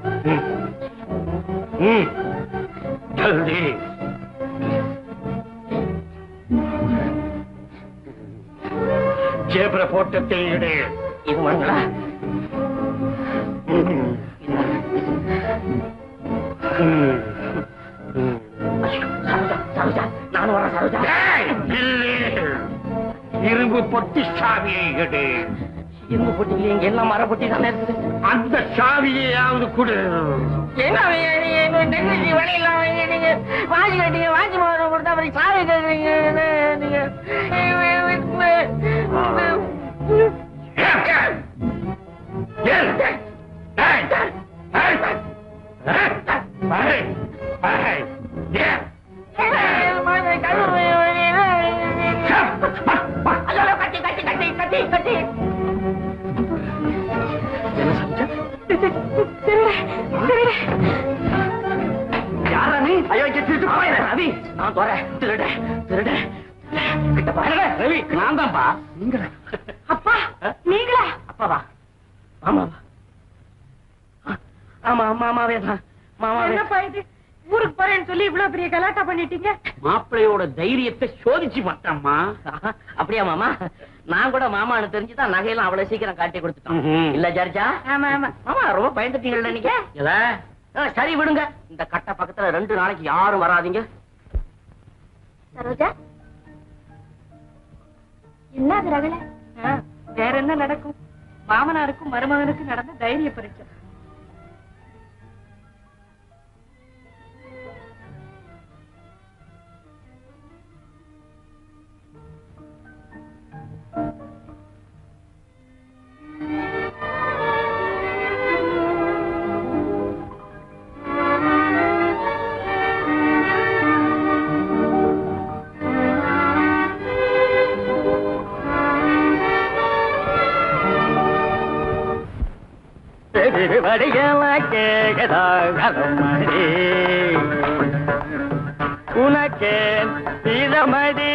ம் ஜல்தி ஜேபர போட்ட தேயிடு இது வாங்களா சரோஜா சரோஜா நானும் வரேன் சரோஜா இரும்பு பொட்டி சாவியை எடு இரும்பு பொட்டி இல்லையே இங்க எல்லாம் மர பொட்டி தானே இருக்குது அந்த சாவியையாவது கொடு என்ன நெஞ்சு வழியில நீங்க வாங்கி கட்டிங்க வாங்கி மாற கொடுத்தா அப்படி சாவி கேட்குறீங்க நீங்க கட்டி கட்டி கட்டி கட்டி கட்டி யாரா நீ ஐயோ இங்க திருட்டு போய் ரவி நான் தோற திருட திருட கிட்ட பாருங்க ரவி நான் தான்ப்பா நீங்க அப்பா நீங்களா அப்பாவா ஆமாவா ஆமா மாமாவே தான் மாமாவே என்னப்பா இது ஊருக்கு போறேன்னு சொல்லி இவ்வளவு பெரிய கலாட்டா பண்ணிட்டீங்க மாப்பிள்ளையோட தைரியத்தை சோதிச்சு பார்த்தம்மா அப்படியா மாமா நான் கூட மாமான்னு தெரிஞ்சுதான் நகையெல்லாம் அவ்வளவு சீக்கிரம் காட்டி கொடுத்துட்டோம் இல்ல ஜர்ஜா ஆமா ஆமா மாமா ரொம்ப பயந்துட்டீங்கல்ல நீங்க இல்ல ஆ, சரி விடுங்க இந்த கட்ட பக்கத்துல ரெண்டு நாளைக்கு யாரும் வராதீங்க சரோஜா என்ன அது ரகல ஆ, வேற என்ன நடக்கும் மாமனாருக்கும் மருமகனுக்கும் நடந்த தைரிய பரீட்சை திருவடிகள கேகதாகரமடி உனக்கே வீரமடி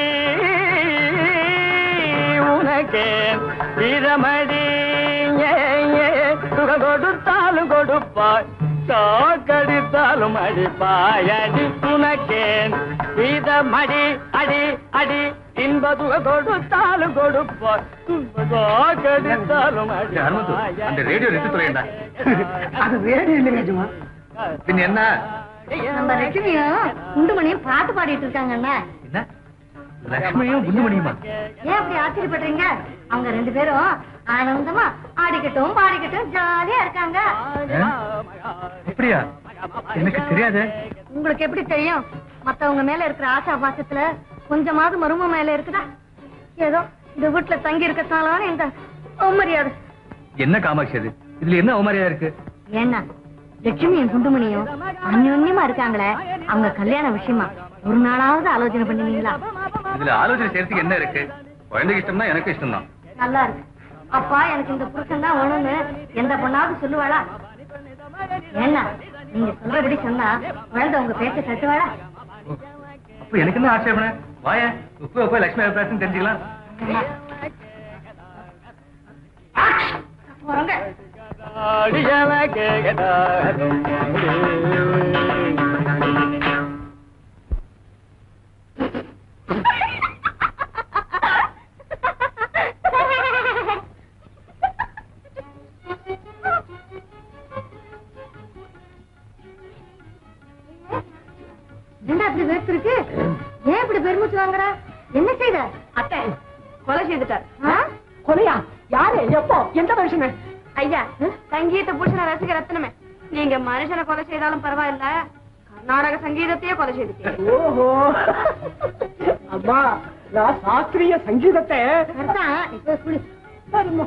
உனக்கே வீரமடி ஏ, ஏ, சுகம் கொடுத்தாலும் கொடுப்பாய் சாக்கடித்தாலும் அடிப்பாய் அடி உனக்கே வீரமடி அடி அடி இன்ப சுக கொடுத்தாலும் கொடுப்பாய் துன்ப சாக்கடித்தாலும் அடிப்பாய் அந்த ரேடியோ நிறுத்தி தொலைண்டா அது ரேடியோ இல்லைங்க ஜுமா பின் என்ன நம்ம லட்சுமியும் குண்டுமணியும் பாட்டு பாடிட்டு இருக்காங்கண்ணா என்ன லக்ஷ்மியும் குண்டுமணியுமா ஏன் அப்படி ஆச்சரியப்படுறீங்க அவங்க ரெண்டு பேரும் ஆனந்தமா ஆடிக்கட்டும் பாடிக்கட்டும் ஜாலியா இருக்காங்க அப்படியா எனக்கு தெரியாது உங்களுக்கு எப்படி தெரியும் மத்தவங்க மேல இருக்கிற ஆசா பாசத்துல கொஞ்சமாவது மரும மேல இருக்குதா ஏதோ இந்த வீட்டுல தங்கி இருக்கத்தாலும் இந்த மரியாதை என்ன காமாட்சி அது இதுல என்ன அவமரியா இருக்கு ஏன்னா லட்சுமியும் குண்டுமணியும் அந்யோன்யமா இருக்காங்களே அவங்க கல்யாண விஷயமா ஒரு நாளாவது ஆலோசனை பண்ணுவீங்களா இதுல ஆலோசனை செய்யறதுக்கு என்ன இருக்கு குழந்தைக்கு இஷ்டம்னா எனக்கு இஷ்டம் தான் நல்லா இருக்கு அப்பா எனக்கு இந்த புருஷன் தான் வேணும்னு எந்த பொண்ணாவது சொல்லுவாளா ஏன்னா நீங்க சொல்றபடி சொன்னா குழந்தை உங்க பேச்ச தட்டுவாளா அப்ப எனக்கு என்ன ஆட்சேபனை வாய உப்பு உப்பு லட்சுமி அபிப்பிராயம் தெரிஞ்சுக்கலாம் போறங்க அடிகள கேகதாகரமடி என்னடா இப்படி வேர்த்து இருக்கு ஏன் இப்படி பெருமூச்சு வாங்குற என்ன செய்த அத்தை கொலை செய்துட்டார் கொலையா யாரு எப்போ எந்த மனுஷங்க ஐயா சங்கீத பூஷண ரசிக ரத்னமே நீங்க மனுஷனை கொலை செய்தாலும் பரவாயில்ல கர்நாடக சங்கீதத்தையே கொலை செய்துட்டீங்க ஓஹோ அம்மா நான் சாஸ்திரிய சங்கீதத்தை அதான் இப்ப குடி சரிம்மா.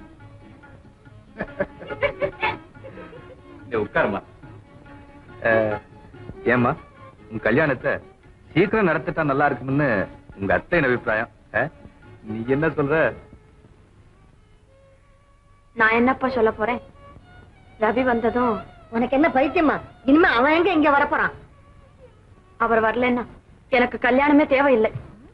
நீ உட்காருமா அஹ், ஏம்மா உன் கல்யாணத்தை சீக்கிரம் நடத்திட்டா நல்லா இருக்கும்னு உங்க அத்தையின் அபிப்பிராயம் அஹ், நீ என்ன சொல்ற நான் என்னப்பா சொல்ல போறேன் ரவி வந்ததும் உனக்கு என்ன பைத்தியமா இனிமே அவன் எங்க இங்க வரப்போறான் அவர் வரலன்னா எனக்கு கல்யாணமே தேவையில்லை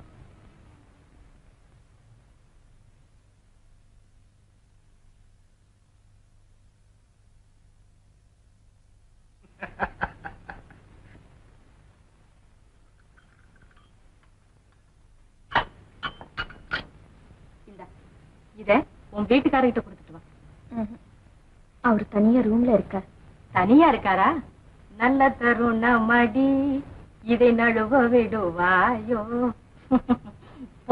இத உன் வீட்டுக்காரர்கிட்ட கொடுத்துட்டு வா அவர் தனியா ரூம்ல இருக்கார் தனியா இருக்காரா நல்ல தருணமடி இதை நழுவ விடுவாயோ போ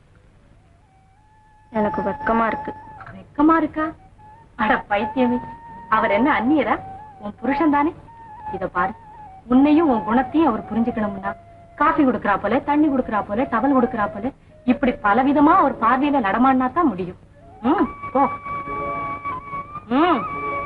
எனக்கு வெக்கமா இருக்கு வெக்கமா இருக்கா அட பைத்தியமே அவர் என்ன அந்நியரா உன் புருஷன் தானே இத பாரு உன்னையும் உன் குணத்தையும் அவர் புரிஞ்சுக்கணும்னா காஃபி கொடுக்கறா போல தண்ணி கொடுக்கறா போல டவல் கொடுக்கறா போல இப்படி பலவிதமா அவர் பார்வையில நடமாடினா தான் முடியும் ம் போ ம்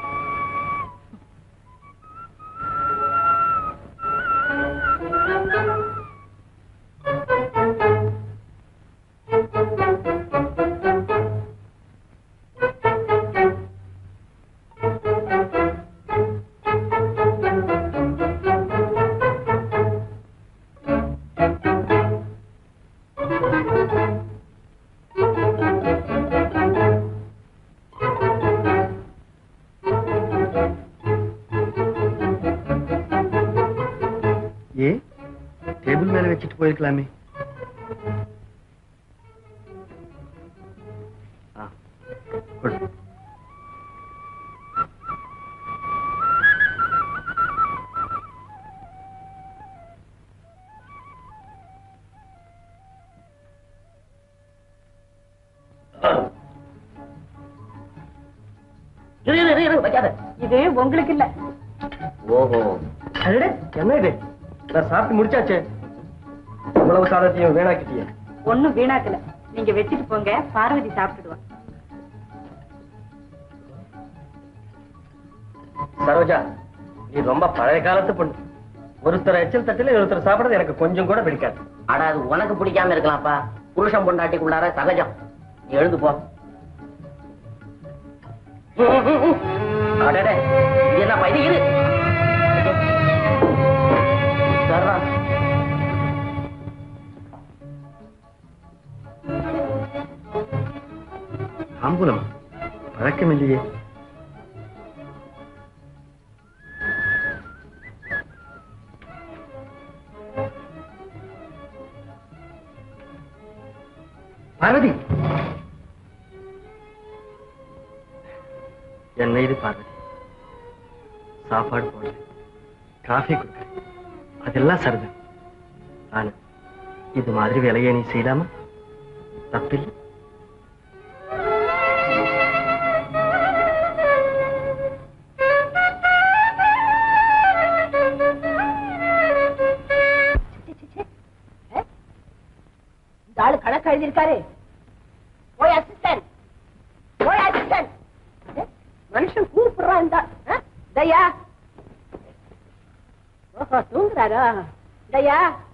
ஏ டேபிள் மேல வச்சுட்டு போயிருக்கலாமே ஆ, கொடு. இரு, இரு, இரு, இரு, வைக்காத. இது உங்களுக்கு இல்ல ஓஹோ அடடே என்ன இது நான் சாப்பிட்டு முடிச்சாச்சே இவ்வளவு சாதத்தையும் வீணாக்கிட்டியே ஒண்ணும் வீணாக்கல நீங்க வச்சுட்டு போங்க பார்வதி சாப்பிட்டுடுவா சரோஜா நீ ரொம்ப பழைய காலத்து பொண்ணு ஒருத்தர் எச்சல் தட்டில ஒருத்தர் சாப்பிடுறது எனக்கு கொஞ்சம் கூட பிடிக்காது அட அது உனக்கு பிடிக்காம இருக்கலாம்ப்பா புருஷன் பொண்டாட்டிக்குள்ளார சகஜம் நீ எழுந்து போ அடடே, இது என்னப்பா இது இரு தர்றா. தாம்பூலம் பழக்கம் இல்லையே பார்வதி என்ன இது பார்வதி சாப்பாடு போடுற காஃபி கொடுக்குற அதெல்லாம் சரிதான் ஆனா இது மாதிரி வேலையை நீ செய்யலாமா தப்பில்லை இந்த ஆளு கணக்கு எழுதியிருக்காரு போய் அசிஸ்டன்ட் போய் அசிஸ்டன்ட் மனுஷன் கூப்பிடுறான் இந்த ஆள். ஆ? தயா ஓஹோ தூங்குறாரா தயா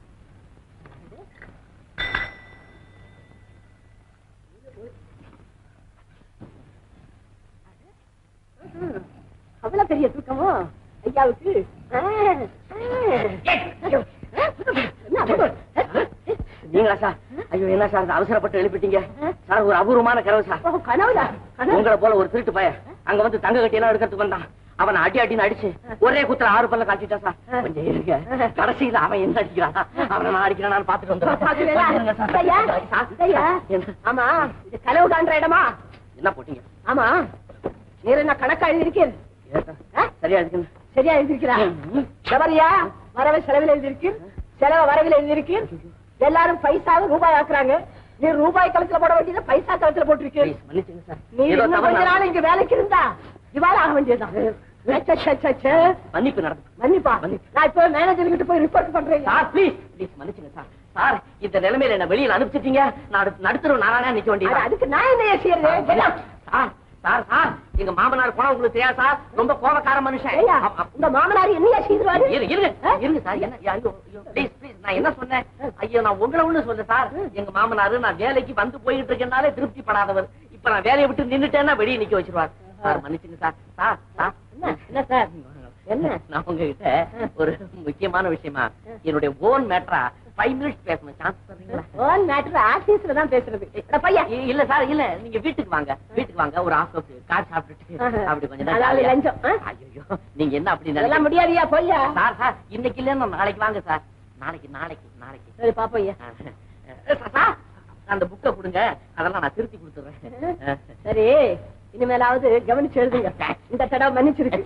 ம்ஹும். அவ்வளவு பெரிய தூக்கமோ ஐயாவுக்கு ஆ, ஆ. ஐயோ. என்ன அது? நீங்களா சார் ஐயோ என்ன சார் இந்த அவசரப்பட்டு எழுப்பிட்டீங்க சார் ஒரு அபூர்வமான கனவு சார் ஓ, கனவுல கனவு உங்களை போல ஒரு திருட்டு பையன் அங்க வந்து தங்க கட்டி எல்லாம் எடுக்கிறதுக்கு வந்தான் அவன் அடி அடின்னு அடிச்சு ஒரே குத்துல ஆறு பல்ல காட்டிட்டான் சார் கொஞ்சம் இருங்க கடைசியில அவன் என்ன அடிக்கிறான் அவனை நான் அடிக்கிறான் பாத்துட்டு பாக்குறீங்களா? வந்துடுறேன் ஐயா, ஐயா. என்ன? ஆமா இது கனவு காண்ற இடமா என்ன போட்டீங்க ஆமா நீர் என்ன கணக்கா எழுதியிருக்கீர் சரியா இருக்குன்னு சரியா எழுதியிருக்கிறா செவரியா வரவை செலவில் எழுதியிருக்கீர் செலவை வரவில் எழுதியிருக்கீர் எல்லாரும் பைசாவை ரூபாய் ஆக்குறாங்க நீ ரூபாய் கலத்துல போட வேண்டியது பைசா கலத்துல போட்டிருக்கீர் மன்னிச்சுங்க சார் நீ ஏதோ இன்னும் தவறு கொஞ்ச நான்- நாள் இங்க வேலைக்கு இருந்தா திவால் ஆக வேண்டியதுதான் ச்சே, ச்சே, ச்சே, ச்சே. மன்னிப்பு நடந்து மன்னிப்பா நான் இப்ப மேனேஜர் கிட்ட போய் ரிப்போர்ட் பண்றேன் சார் ப்ளீஸ் ப்ளீஸ் மன்னிச்சுங்க சார் சார் இந்த நிலைமையில என்ன வெளியில அனுப்பிச்சிட்டீங்க நான் அடுத்து நடுத்தரும் நானே நிக்க வேண்டியது அட, அதுக்கு நான் என்ன செய்யறது என்ன? சார் சார் சார் எங்க மாமனார் போனா உங்களுக்கு தெரியாது சார் ரொம்ப கோபக்கார மனுஷன் ஐயா, அப்- அப்- உங்க மாமனார் என்னையா செய்திருவாரு இரு- இருங்க இருங்க சார் என்ன ஐயோ ப்ளீஸ் ப்ளீஸ் நான் என்ன சொன்னேன் ஐயோ நான் உங்களை ஒண்ணு சொல்ல சார் எங்க மாமனாரு நான் வேலைக்கு வந்து போயிட்டு இருக்கேனாலே திருப்திப்படாதவர் இப்ப நான் வேலையை விட்டு நின்னுட்டேன்னா வெளியே நிக்க வச்சிருவார் சார் மன்னிச்சுங்க சார் சார் சார் என்ன என்ன சார் என்ன நான் உங்ககிட்ட ஒரு முக்கியமான விஷயமா என்னுடைய ஓன் மேட்டரா ஃபைவ் மினிட்ஸ் பேசணும் சான்ஸ் தரீங்களா ஓன் மேட்டர் ஆபீஸ்ல தான் பேசுறது அட பையன் இ- இல்ல சார் இல்ல நீங்க வீட்டுக்கு வாங்க வீட்டுக்கு வாங்க ஒரு ஆஃப் கப் கார் சாப்பிட்டுட்டு ஆஹா. அப்படி கொஞ்சம் அதாவது நேரம் லஞ்சம், ஆ? ஐயோ நீங்க என்ன அப்படி அதெல்லாம் நினைக்கிறீங்க? முடியாதியா பொய்யா சார் சார் இன்னைக்கு இல்ல நாளைக்கு வாங்க சார் நாளைக்கு நாளைக்கு நாளைக்கு சரி பாப்போய்யா அஹ், சார் அந்த புக்கை கொடுங்க அதெல்லாம் நான் திருத்தி கொடுத்துறேன் அஹ், சரி இனிமேலாவது கவனிச்சு எழுதுங்க இந்த தடவை மன்னிச்சிருக்கு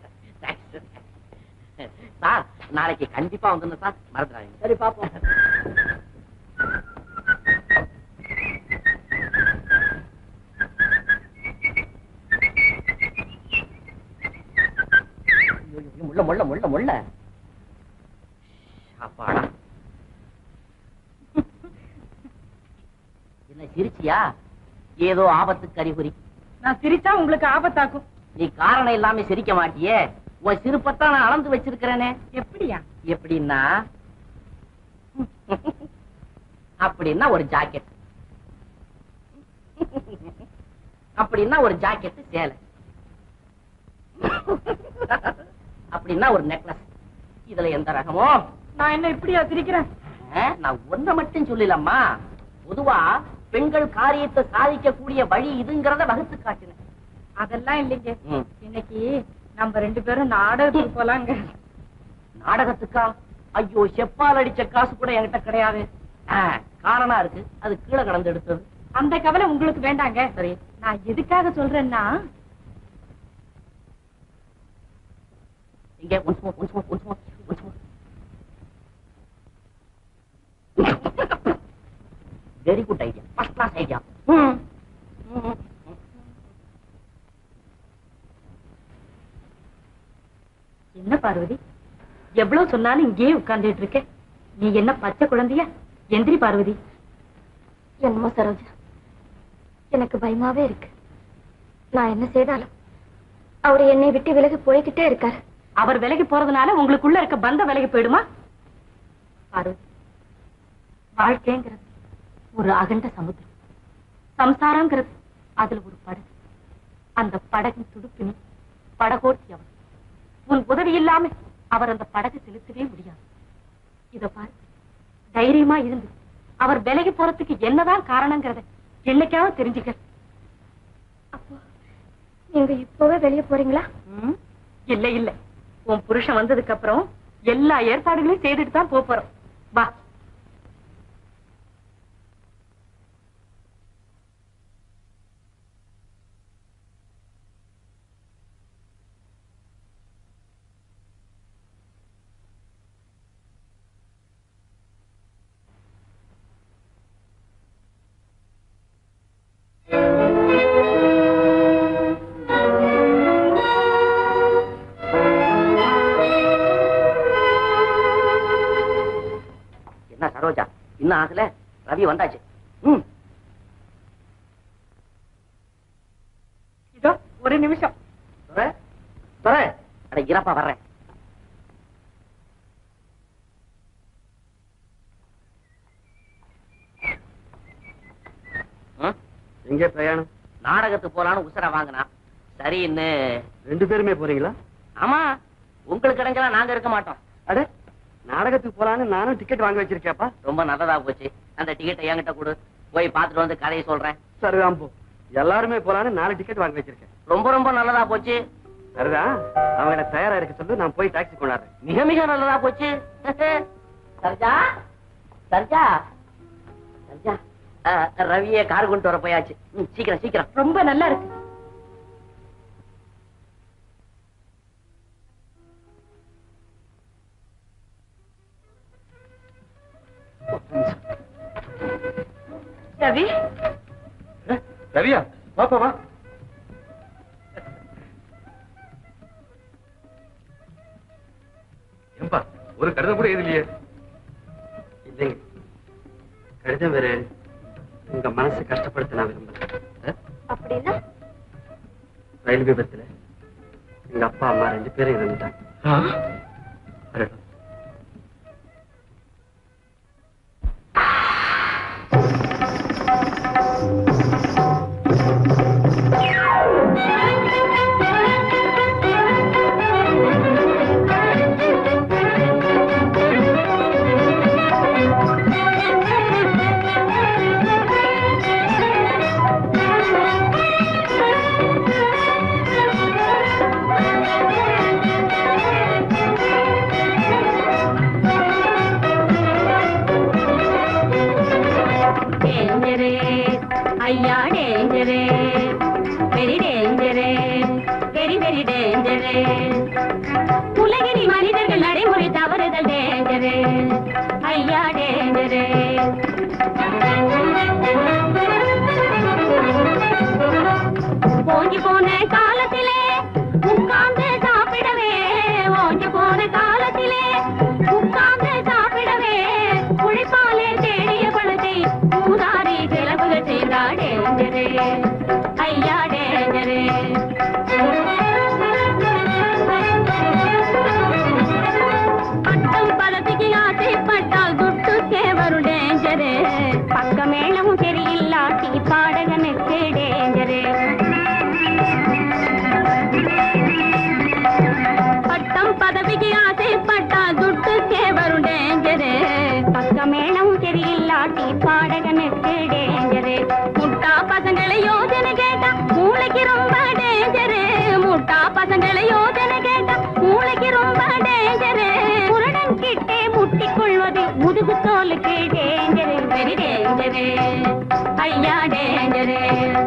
சார் நாளைக்கு கண்டிப்பா வந்துடணும் சார் மறந்துடாதீங்க சரி பாப்போம் ஐயோ, ஐயோ, முள்ள முள்ள முள்ள முள்ள அப்பாடா என்ன சிரிச்சியா ஏதோ ஆபத்துக்கு அறிகுறி நான் சிரிச்சா உங்களுக்கு ஆபத்தாக்கும் நீ காரணம் இல்லாம சிரிக்க மாட்டியே உன் சிரிப்பத்தான் நான் அளந்து வச்சிருக்கிறேனே எப்படியா எப்படின்னா அப்படின்னா ஒரு ஜாக்கெட் அப்படின்னா ஒரு ஜாக்கெட் சேலை அப்படின்னா ஒரு நெக்லஸ் இதுல எந்த ரகமோ நான் என்ன இப்படியா சிரிக்கிறேன் ஆ, நான் ஒன்ன மட்டும் சொல்லலம்மா பொதுவா பெண்கள் காரியத்தை சாதிக்கக்கூடிய வழி இதுங்கிறத வகுத்து காட்டினேன் அதெல்லாம் இல்லைங்க ம். இன்னைக்கு நம்ம ரெண்டு பேரும் நாடகத்துக்கு போலாங்க நாடகத்துக்கா ஐயோ செப்பால் அடிச்ச காசு கூட என்கிட்ட கிடையாது ஆ, காரணம் இருக்கு அது கீழே கடந்து எடுத்தது அந்த கவலை உங்களுக்கு வேண்டாங்க சரி நான் எதுக்காக சொல்றேன்னா இங்க once more once more once more once more very good idea first class idea என்ன பார்வதி எவ்வளவு சொன்னாலும் இங்கேயே உட்கார்ந்துட்டு இருக்க நீ என்ன பச்சை குழந்தையா எந்திரி பார்வதி என்னமோ சரோஜா எனக்கு பயமாவே இருக்கு நான் என்ன செய்தாலும் அவர் என்னை விட்டு விலகி போய்கிட்டே இருக்காரு அவர் விலகி போறதுனால உங்களுக்குள்ள இருக்க பந்த விலகி போயிடுமா பார்வதி வாழ்க்கைங்கிறது ஒரு அகண்ட சமுத்திரம் சம்சாரங்கிறது அதுல ஒரு படகு அந்த படகின் துடுப்பு நீ படகோட்டி அவர் உன் உதவி இல்லாம அவர் அந்த படகு செலுத்தவே முடியாது இத பாரு தைரியமா இருந்து அவர் விலகி போறதுக்கு என்னதான் காரணங்கிறத என்னைக்காவது தெரிஞ்சுக்க நீங்க இப்பவே வெளியே போறீங்களா ம்? இல்ல இல்ல உன் புருஷன் வந்ததுக்கு அப்புறம் எல்லா ஏற்பாடுகளையும் செய்துட்டு தான் போப் போறோம் வா என்ன சரோஜா இன்னும் ஆகல ரவி வந்தாச்சு ம் இதோ ஒரு நிமிஷம் துரை, துரை, அட இறப்பா வர்றேன் ம்? எங்க பிரயாணம் நாடகத்துக்கு போலான்னு உசர வாங்கினா சரின்னு ரெண்டு பேருமே போறீங்களா ஆமா உங்களுக்கு இடைஞ்சலாம் நாங்க இருக்க மாட்டோம் அட நாடகத்துக்கு போலான்னு நானும் டிக்கெட் வாங்கி வச்சிருக்கேப்பா ரொம்ப நல்லதா போச்சு அந்த டிக்கெட்டை என்கிட்ட கொடு போய் பார்த்துட்டு வந்து கதையை சொல்றேன் சரிதான் போ எல்லாருமே போலான்னு நாலு டிக்கெட் வாங்கி வச்சிருக்கேன் ரொம்ப ரொம்ப நல்லதா போச்சு சரிதான் அவங்க எனக்கு தயாரா இருக்க சொல்லு நான் போய் டாக்ஸி கொண்டாடுறேன் மிக மிக நல்லதா போச்சு சர்ஜா சர்ஜா சர்ஜா அஹ், ரவியை கார் கொண்டு வர போயாச்சு ம், சீக்கிரம் சீக்கிரம் ரொம்ப நல்லா இருக்கு ரவி ரவியா வாப்பா வா ஏன்பா ஒரு கடிதம் கூட எழுதலையே இல்லைங்க கடிதம் வேற உங்க மனசை கஷ்டப்படுத்த நான் விரும்பல அப்படின்னா ரயில் விபத்துல எங்க அப்பா அம்மா ரெண்டு பேரும் இறந்துட்டாங்க அடடா. டேஞ்சரஸ் ஐயா dangerous very dangerous very very dangerous உலகில் மனிதர்கள் நடைமுறை தவறுதல் டேஞ்சரஸ் ஐயா டேஞ்சரஸ் ஓஞ்சி போன காலத்திலே உட்கார்ந்து சாப்பிடவே ஓஞ்சி போன காலத்திலே உட்கார்ந்து சாப்பிடவே உழைப்பாலே தேடிய பணத்தை மூதாரி செலவுகள் செய்தா டேஞ்சரே ஐயா டேஞ்சரே பட்டம் பதவிக்கு ஆசைப்பட்டால் துட்டுக்கே வரும் டேஞ்சரே பக்க மேளமும் சரியில்லாட்டி பாடகனுக்கு டேஞ்சரே பட்டம் பதவிக்கு ஆசைப்பட்டால் துட்டுக்கே வரும் டேஞ்சரு பக்க மேளமும் சரியில்லாட்டி பாடகனுக்கு டேஞ்சரு முட்டா பசங்களை யோஜனை கேட்டா மூளைக்கு ரொம்ப டேஞ்சரு முட்டா பசங்களை யோஜனை கேட்டா மூளைக்கு ரொம்ப டேஞ்சரு முரடன் கிட்டே முட்டிக் கொள்வது முதுகு தோலுக்கு டேஞ்சரு வெரி டேஞ்சரு ஐயா டேஞ்சரு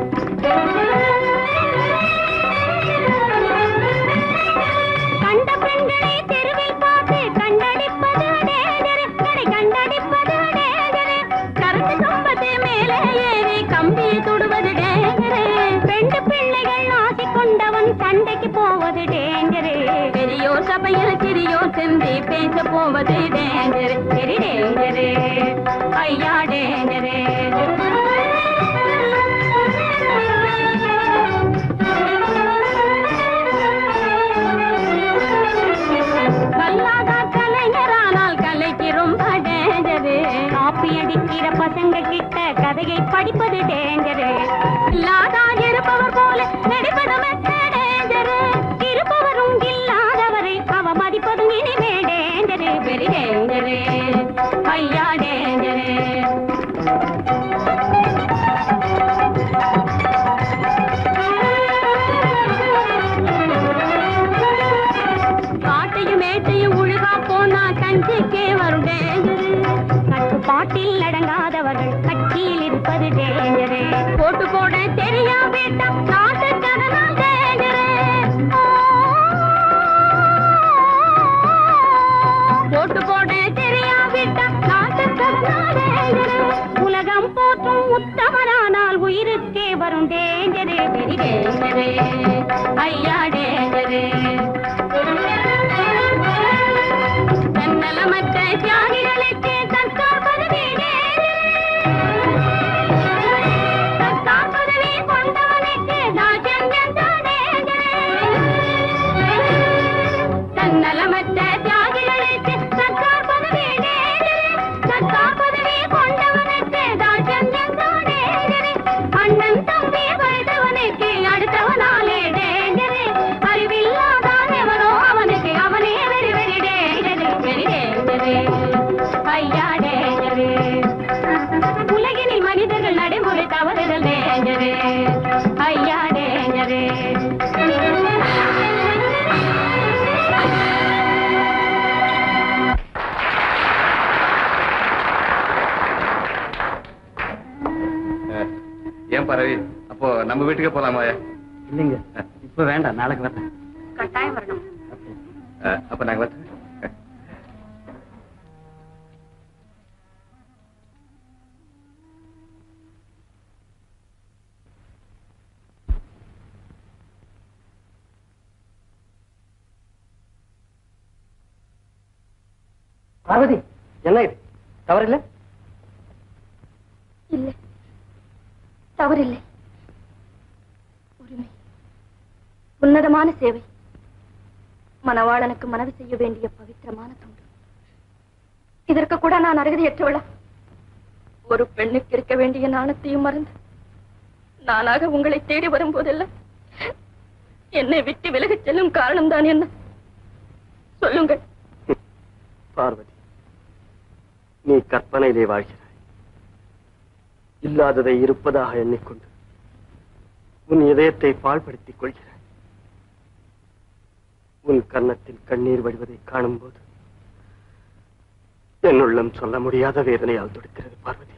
கண்ட பெண்களை தெருவில் பார்த்து கண்டடிப்பது டேஞ்சரு கடை கண்டடிப்பது டேஞ்சரு கருத்து கம்பத்து மேலே ஏறி கம்பியை தொடுவது டேஞ்சரு ரெண்டு பிள்ளைகள் ஆசை கொண்டவன் சண்டைக்கு போவது டேஞ்சரு பெரியோர் சபையில் சிறியோர் சென்று பேச போவது டேஞ்சரு வெரி டேஞ்சரு ஐயா டேஞ்சரு கல்லாத கலைஞரானால் கலைக்கு ரொம்ப டேஞ்சரு காப்பி அடிக்கிற பசங்க கிட்ட கதையை படிப்பது டேஞ்சரு இல்லாதா இருப்பவர் போல நடிப்பது மெத்த டேஞ்சரு காட்டில் அடங்காதவர்கள் கட்சியில் இருப்பது டேஞ்சரே போட்டு போட தெரியாவிட்டா நாட்டுக்காக நான் டேஞ்சரே போட்டு போட தெரியாவிட்டா நாட்டுக்காக நான் டேஞ்சரே உலகம் போற்றும் உத்தமரானால் உயிருக்கே வரும் டேஞ்சரே வெரி டேஞ்சரே ஐயா டேஞ்சரே தன்னலமற்ற தியாகிகளுக்கு தற்கார் பதவி தற்கார் பதவி கொண்டவனுக்கு ராஜ்யம் என்றானே தன்னலமற்ற தியாகிகளுக்கு தற்கார் பதவி தற்கார் பதவி கொண்டவனுக்கு ராஜ்யம் என்றானே அண்ணன் தம்பி வயதவனுக்கு அடுத்தவனாலே டேஞ்சரே அறிவில்லாதான் எவனோ அவனுக்கு அவனே வெரி வெரி டேஞ்சரே வெரி டேஞ்சரே ஐயா டேஞ்சரே உலகினில் மனிதர்கள் நடைமுறை தவறுதல் டேஞ்சரே ஐயா டேஞ்சரே ஏன் பரவி அப்போ நம்ம வீட்டுக்கே போலாமா இல்லைங்க இப்ப வேண்டாம் நாளைக்கு வரேன் கட்டாயம் வரணும் அஹ், அப்ப நாங்க வரேன் பார்வதி என்ன இது தவறில்லை இல்லை தவறில்லை உரிமை உன்னதமான சேவை மணவாளனுக்கு மனது செய்ய வேண்டிய பவித்திரமான தொண்டு இதற்கு கூட நான் அருகதையற்றவளா ஒரு பெண்ணுக்கு இருக்க வேண்டிய நாணத்தையும் மறந்து நானாக உங்களை தேடி வரும்போதெல்லாம் என்னை விட்டு விலகச் செல்லும் காரணம்தான் என்ன சொல்லுங்கள் பார்வதி நீ கற்பனையிலே வாழ்கிறாய் இல்லாததை இருப்பதாக எண்ணிக்கொண்டு உன் இதயத்தை பாழ்படுத்திக் கொள்கிறாய் உன் கன்னத்தில் கண்ணீர் வடிவதை காணும்போது என் உள்ளம் சொல்ல முடியாத வேதனையால் துடிக்கிறது பார்வதி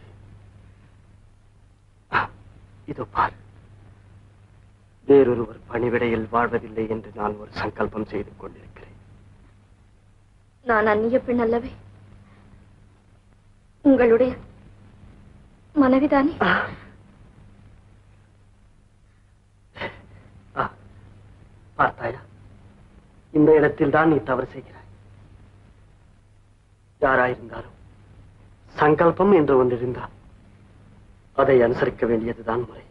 ஆ, இதோ பார் வேறொருவர் பணிவிடையில் வாழ்வதில்லை என்று நான் ஒரு சங்கல்பம் செய்து கொண்டிருக்கிறேன் நான் அந்நிய பெண் அல்லவே உங்களுடைய மனைவிதானே ஆ, பார்த்தாயா இந்த இடத்தில் தான் நீ தவறு செய்கிறாய் யாராயிருந்தாலும் சங்கல்பம் என்று ஒன்றிருந்தால் அதை அனுசரிக்க வேண்டியதுதான் முறை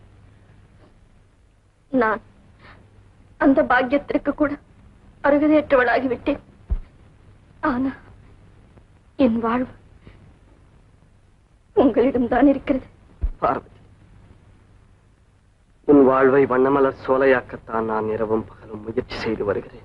நான் அந்த பாக்கியத்திற்கு கூட அருகதையற்றவளாகிவிட்டேன் ஆனா என் வாழ்வு உங்களிடம்தான் இருக்கிறது பார்வதி உன் வாழ்வை வண்ணமலர் சோலையாக்கத்தான் நான் இரவும் பகலும் முயற்சி செய்து வருகிறேன்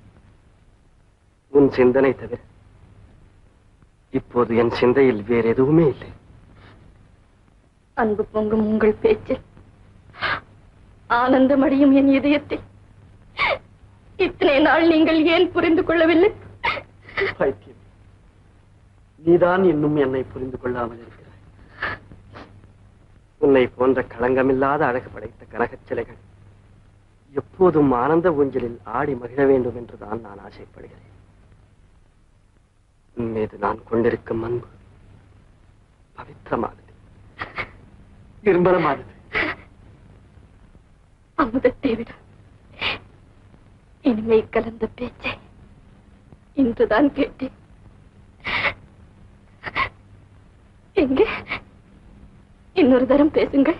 உன் சிந்தனை தவிர இப்போது என் சிந்தையில் வேறு எதுவுமே இல்லை அன்பு பொங்கும் உங்கள் பேச்சில் ஆனந்தமடியும் என் இதயத்தை இத்தனை நாள் நீங்கள் ஏன் புரிந்து கொள்ளவில்லை பைத்தியம் நீதான் இன்னும் என்னை புரிந்து கொள்ளாமல் இருக்கிறாய் உன்னை போன்ற களங்கமில்லாத அழகு படைத்த கனகச் சிலைகள் எப்போதும் ஆனந்த ஊஞ்சலில் ஆடி மகிழ வேண்டும் என்றுதான் நான் ஆசைப்படுகிறேன் உன் மீது நான் கொண்டிருக்கும் அன்பு பவித்திரமானது நிர்மலமானது அமுதத்தை விட இனிமை கலந்த பேச்சை இன்றுதான் கேட்டேன் எங்கே இன்னொரு தரம் பேசுங்கள்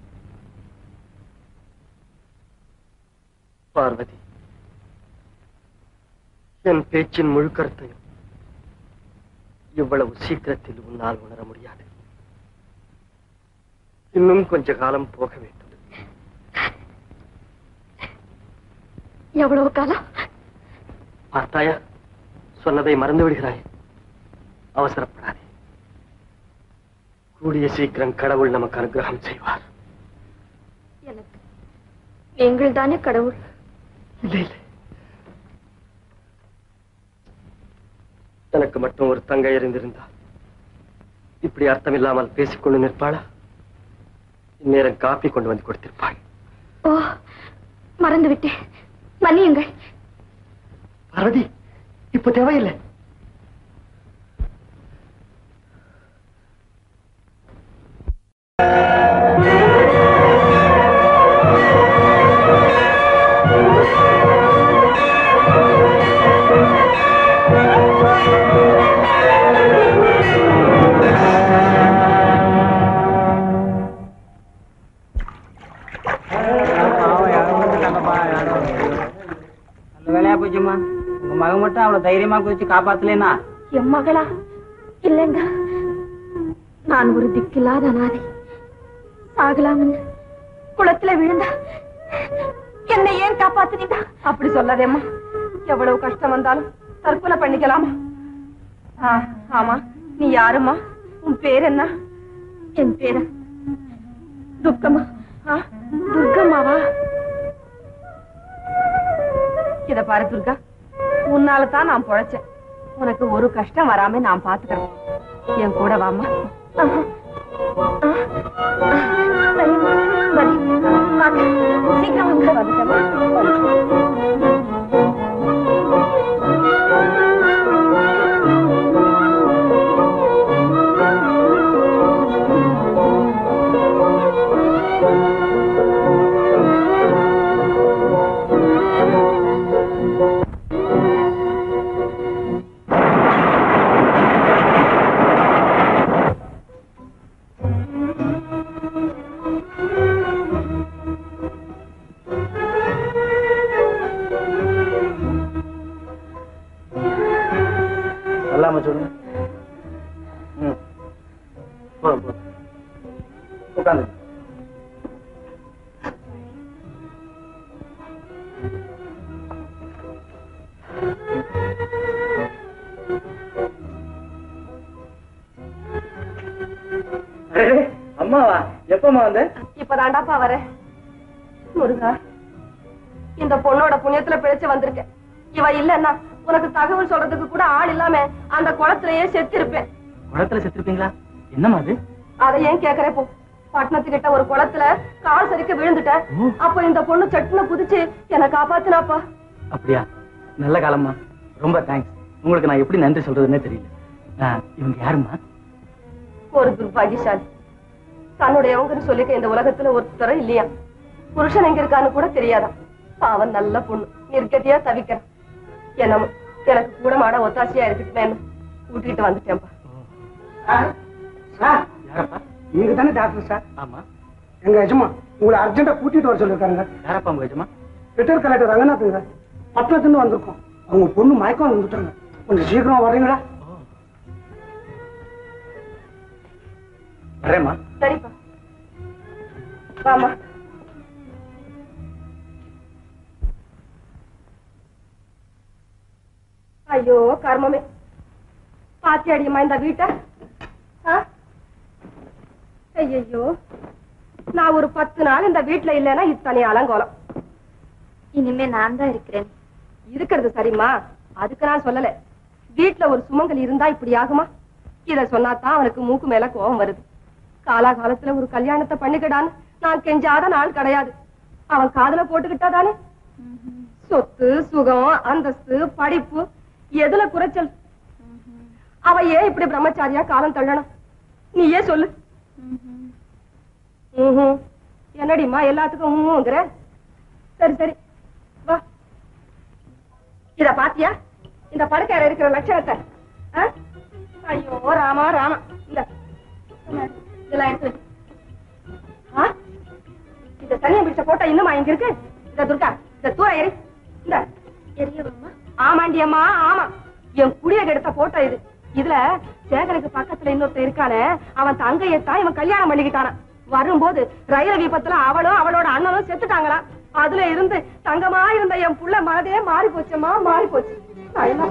பார்வதி என் பேச்சின் முழு கருத்தையும் இவ்வளவு சீக்கிரத்தில் உன்னால் உணர முடியாது இன்னும் கொஞ்ச காலம் போக வேண்டும் எவ்வளவு காலம் பார்த்தாயா சொன்னதை மறந்து விடுகிறாய் அவசரப்படாதே கூடிய சீக்கிரம் கடவுள் நமக்கு அனுகிரகம் செய்வார் எனக்கு நீங்கள் தானே கடவுள் இல்லை இல்லை எனக்கு மட்டும் ஒரு தங்கை இருந்திருந்தால் இப்படி அர்த்தம் இல்லாமல் பேசிக்கொண்டு நிற்பாளா இந்நேரம் காப்பி கொண்டு வந்து கொடுத்திருப்பாள் ஓ மறந்து விட்டேன் மன்னியுங்கள் பார்வதி இப்ப தேவையில்லை நல்ல வேலையா போச்சுமா உங்க மகன் மட்டும் அவ்வளவு தைரியமா குதிச்சு காப்பாத்தலனா என் மகளா இல்லைங்க நான் ஒரு திக்கில்லாத அனாதை சாகலாம்னு குளத்துல விழுந்தா என்னை ஏன் காப்பாத்துனீங்க அப்படி சொல்லாதேம்மா எவ்வளவு கஷ்டம் வந்தாலும் தற்கொலை பண்ணிக்கலாமா ஆ, ஆமா நீ யாரும்மா உன் பேர் என்ன என் பேர துக்கமா ஆ, துர்கம்மாவா இத பாரு துர்கா உன்னால தான் நான் பொழைச்சேன் உனக்கு ஒரு கஷ்டம் வராம நான் பாத்துக்கிறேன் என் கூட வாமா ஆஹா. ஆ, ஆ, சரிம்மா, சரி. வாங்க. சீக்கிரம் வாங்க. சொல்லாம சொல்லுங்க ம் போதும் போதும் உட்காந்து அம்மாவா எப்பமா வந்த இப்பதாண்டாப்பா வரேன் முருகா இந்த பொண்ணோட புண்ணியத்துல பிழைச்சு வந்திருக்கேன் இவ இல்லன்னா உனக்கு தகவல் சொல்றதுக்கு கூட ஆள் இல்லாம அந்த குளத்திலேயே செத்து இருப்பேன் குளத்துல செத்துருப்பீங்களா என்னம்மா அது அதை ஏன் கேக்குறேன் போ பட்டணத்துக்கிட்ட ஒரு குளத்துல கால் சரிக்க விழுந்துட்டேன் அப்ப இந்த பொண்ணு சட்டுன்னு குதிச்சு என்னை காப்பாத்தினாப்பா அப்படியா நல்ல காலம்மா ரொம்ப தேங்க்ஸ் உங்களுக்கு நான் எப்படி நன்றி சொல்றதுன்னே தெரியல ஆ, இவங்க யாரும்மா ஒரு துர்பாகியசாலி தன்னுடையவங்கன்னு சொல்லிக்க இந்த உலகத்துல ஒருத்தரும் இல்லையா புருஷன் எங்க இருக்கான்னு கூட தெரியாதா பாவம் நல்ல பொண்ணு நிர்கதியா தவிக்கிறேன் என்னமோ எனக்கு கூட மாட ஒத்தாசையா இருக்கட்டுமேன்னு கூட்டிட்டு வந்துட்டேன்ப்பா சார் யாரப்பா நீங்க தானே டாக்டர் சார் ஆமா எங்க எஜமா உங்களை அர்ஜென்ட்டா கூட்டிட்டு வர சொல்லிருக்காங்க யாரப்பா உங்க எஜமா ரிட்டையர் கலெக்டர் ரங்கநாத்துங்க பட்டணத்துல வந்திருக்கோம் அவங்க பொண்ணு மயக்கம் வந்துட்டாங்க கொஞ்சம் சீக்கிரம் வர்றீங்களா வரேம்மா சரிப்பா வாமா ஐயோ கர்மமே பாத்தியாடியம்மா இந்த வீட்டை ஆ? ஐயையோ நான் ஒரு பத்து நாள் இந்த வீட்டுல இல்லைன்னா இத்தனை அலங்கோலம் இனிமே நான் தான் இருக்கிறேன் இருக்கிறது சரிம்மா அதுக்கு நான் சொல்லல வீட்டுல ஒரு சுமங்கல் இருந்தா இப்படி ஆகுமா இத சொன்னாதான் அவனுக்கு மூக்கு மேல கோபம் வருது காலாகாலத்துல ஒரு கல்யாணத்தை பண்ணிக்கிடான்னு நான் கெஞ்சாத நாள் கிடையாது அவன் காதுல போட்டுக்கிட்டா தானே சொத்து சுகம் அந்தஸ்து படிப்பு எதுல குறைச்சல் அவ ஏன் இப்படி பிரம்மச்சாரியா காலம் தள்ளணும் நீயே சொல்லு ம்ஹும். என்னடிம்மா எல்லாத்துக்கும் ஊங்குற சரி சரி வா இத பாத்தியா இந்த படுக்கையில இருக்கிற லட்சணத்தை ஆ? ஐயோ ராமா ராமா இந்த இதெல்லாம் எடுத்து வை. ஆ? இந்த தனியா பிடிச்ச போட்டோ இன்னுமா இங்க இருக்கு இந்த துர்கா இந்த தூர எரி இந்த எரியவம்மா ஆமாண்டி அம்மா ஆமா என் குடிய கெடுத்த போட்டோ இது இதுல சேகருக்கு பக்கத்துல இன்னொருத்தன் இருக்கானே அவன் தங்கையத்தான் இவன் கல்யாணம் பண்ணிக்கிட்டானா வரும்போது ரயில் விபத்துல அவளும் அவளோட அண்ணனும் செத்துட்டாங்களாம் அதுல இருந்து தங்கமா இருந்த என் புள்ள மனதே மாறி போச்சம்மா மாறி போச்சு நான் என்ன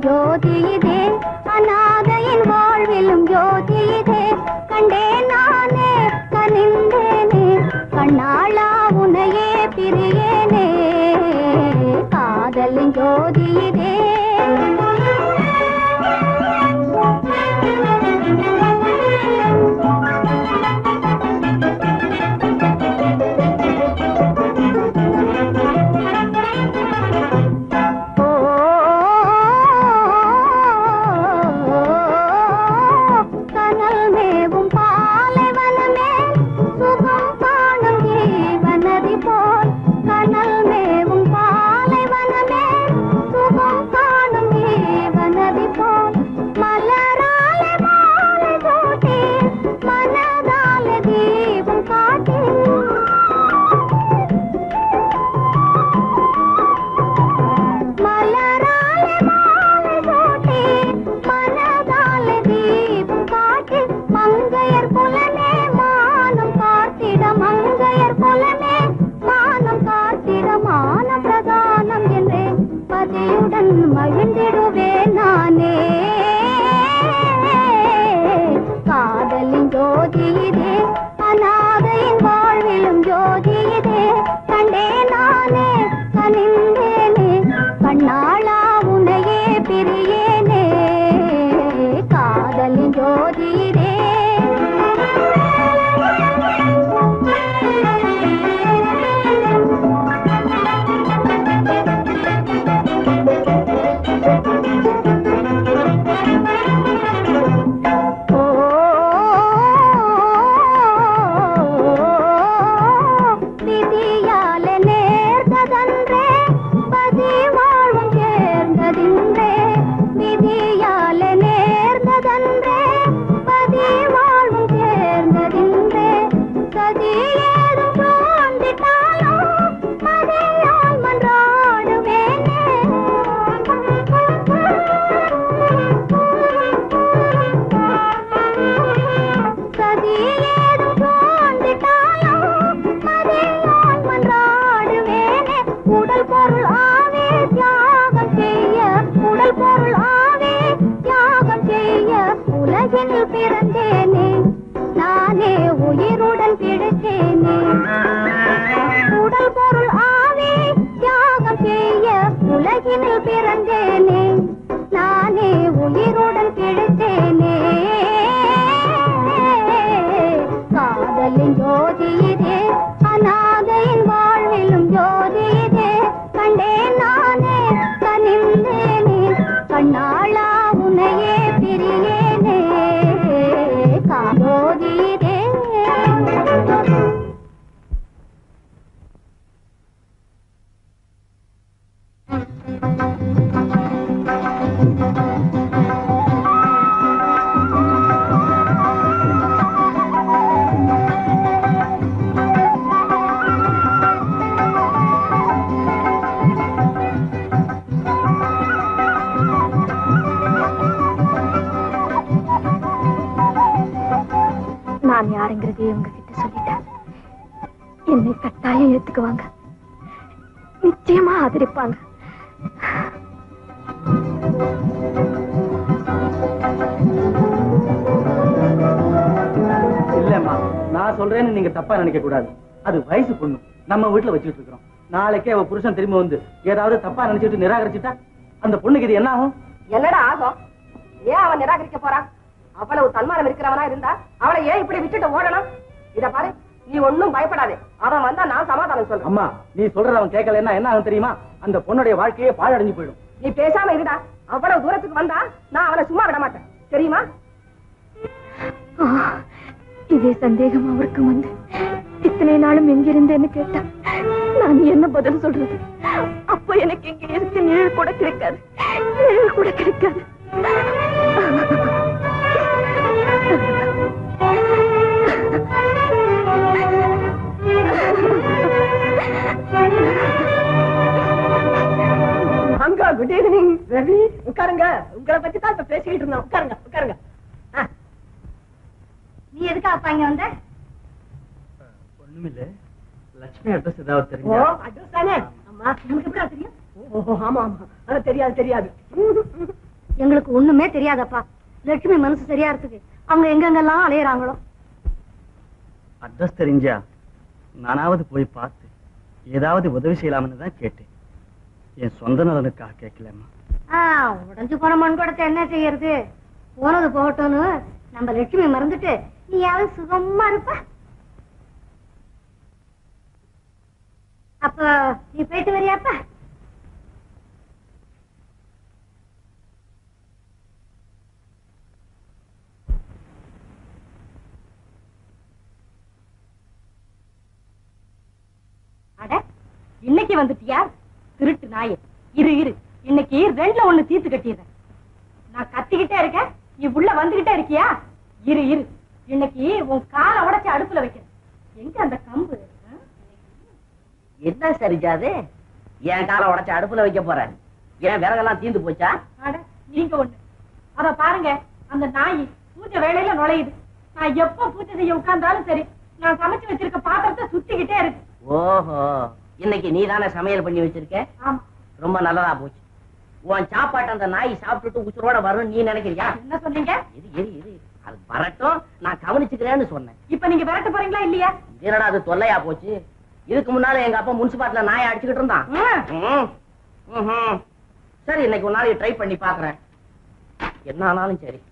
ஜோதி இதே அநாதையின் வாழ்விலும் ஜோதி இதே கண்டேன் நானே கனிந்தேனே கண்ணாளா உனையே பிரியேனே காதலின் ஜோதி இதே கனல் மேவும் பாலைவனமே சுகம் காணும் ஜீவனதி போல் கனல் மேவும் பாலைவனமே சுகம் காணும் ஜீவனதி போல் மலராலே மாலை சூட்டி மனதாலே தீபம் காட்டி மலராலே மாலை சூட்டி மனதாலே தீபம் காட்டி மங்கையர் குலமே மானம் காத்திட மங்கையர் குலமே மானம் காத்திட மான பிரதானம் என்றே பதியுடன் மகிழ்ந்திடுவேன் நானே காதலின் ஜோதி இதே அநாதையின் வாழ்விலும் ஜோதி இதே கண்டே நானே கனிந்தேனே கண்ணாளா உனையே பிரியேனே காதலின் ஜோதி இதே விதியாலே நேர்ந்ததன்றே பதி வாழ்வும் சேர்ந்ததின்றே விதியாலே நேர்ந்ததன்றே பதி வாழ்வும் சேர்ந்ததின்றே சதி ஏதும் சூழ்ந்திட்டாலும் மதியால் மன்றாடுவேனே சதி ஏதும் சூழ்ந்திட்டாலும் மதியால் மன்றாடுவேனே உடல் பொருள் ஆவே தியாகம் செய்ய உடல் பொருள் ஆவே தியாகம் செய்ய உலகினில் பிறந்தேனே நானே உயிருடன் பிடித்தேனே உடல் பொருள் ஆவே தியாகம் செய்ய உலகினில் பிறந்தேனே நானே உயிருடன் பிடித்தேனே காதலின் ஜோதி இதே அநாதையின் வாழ்விலும் ஜோதி இதே கண்டேன் நானே கனிந்தேனே கண்ணாளா உனையே பிரியேனே காதோதி இதே நான் யாருங்கிறதையே உங்ககிட்ட சொல்லிட்டேன் என்னை கட்டாயம் ஏத்துக்குவாங்க நிச்சயமா ஆதரிப்பாங்க இல்லம்மா நான் சொல்றேன்னு நீங்க தப்பா நினைக்க கூடாது அது வயசு பொண்ணு நம்ம வீட்டுல வச்சுட்டு இருக்கிறோம் நாளைக்கே அவ புருஷன் திரும்பி வந்து ஏதாவது தப்பா நினைச்சிட்டு நிராகரிச்சுட்டா அந்த பொண்ணுக்கு இது என்ன ஆகும் என்னடா ஆகும் ஏன் அவன் நிராகரிக்க போறான் அவ்வளவு தன்மானம் இருக்கிறவனா இருந்தா அவளை ஏன் இப்படி விட்டுட்டு ஓடணும் இத பாரு நீ ஒண்ணும் பயப்படாதே அவன் வந்தா நான் சமாதானம் சொல்றேன் அம்மா நீ சொல்றத அவன் கேட்கலன்னா என்ன ஆகும் தெரியுமா அந்த பொண்ணுடைய வாழ்க்கையே பாழடைஞ்சு போயிடும் நீ பேசாம இருடா அவ்வளவு தூரத்துக்கு வந்தா நான் அவனை சும்மா விட மாட்டேன் தெரியுமா ஆ, இதே சந்தேகம் அவருக்கு வந்து இத்தனை நாளும் எங்கிருந்தேன்னு கேட்டா நான் என்ன பதில் சொல்றது அப்ப எனக்கு இங்க இருக்க நிழல் கூட கிடைக்காது நிழல் கூட கிடைக்காது அங்க குட் ஈவினிங் ரவி உட்காருங்க உங்களை பத்தி தான் இப்ப பேசிக்கிட்டு இருந்தோம் உட்காருங்க உட்காருங்க நீ எதுக்கா அப்பா இங்க வந்த ஒண்ணுமில்ல லட்சுமி அட்ரஸ் ஏதாவது ஓ தெரியுமா அட்ரஸ் தானே ஆமா நமக்கு எப்படி தெரியும் ஓ ஆமா ஆமா ஆனா தெரியாது தெரியாது எங்களுக்கு ஒண்ணுமே தெரியாதப்பா லட்சுமி மனசு சரியா இருக்கு அவங்க எங்கெங்கெல்லாம் அலையறாங்களோ அட்ரஸ் தெரிஞ்சா நானாவது போய் பார்த்து ஏதாவது உதவி செய்யலாம்னு தான் கேட்டேன் என் சொந்த நலனுக்காக கேட்கலம்மா ஆஹ் உடைஞ்சு போன மண் குடத்தை என்ன செய்யறது போனது போகட்டும்னு நம்ம லட்சுமி மறந்துட்டு நீயாவது சுகமா இருப்ப அப்ப நீ போயிட்டு வரியாப்பா அட இன்னைக்கு வந்துட்டியா திருட்டு நாயே இரு இரு இன்னைக்கு ரெண்டுல ஒண்ணு தீர்த்து கட்டிடுறேன் நான் கத்திக்கிட்டே இருக்கேன் நீ உள்ள வந்துகிட்டே இருக்கியா இரு இரு இன்னைக்கு உன் காலை உடைச்சு அடுப்புல வைக்கிறேன் எங்க அந்த கம்பு ஆ? என்ன சரிஜாது என் காலை உடைச்சு அடுப்புல வைக்க போறேன் ஏன் விறகெல்லாம் தீந்து போச்சா அட நீங்க ஒண்ணு அத பாருங்க அந்த நாய் பூஜை வேலையில நுழையுது நான் எப்ப பூஜை செய்ய உட்கார்ந்தாலும் சரி நான் சமைச்சு வச்சிருக்க பாத்திரத்தை சுத்திக்கிட்டே இருக்கு ஓஹோ இன்னைக்கு நீ தானே சமையல் பண்ணி வச்சிருக்க ஆமா ரொம்ப நல்லதா போச்சு உன் சாப்பாட்டை அந்த நாய் சாப்பிட்டுட்டு உசுரோட வரும் நீ நினைக்கிறியா என்ன சொன்னீங்க இரு இரு இரு அது வரட்டும் நான் கவனிச்சுக்கிறேன்னு சொன்னேன் இப்ப நீங்க விரட்ட போறீங்களா இல்லையா இது என்னடா அது தொல்லையா போச்சு இதுக்கு முன்னால எங்க அப்பா முனிசிபாலிட்டில நாயை அடிச்சுக்கிட்டு இருந்தான் ம். ம்ஹும். சரி இன்னைக்கு ஒரு நாளைக்கு ட்ரை பண்ணி பாக்குறேன் என்ன ஆனாலும் சரி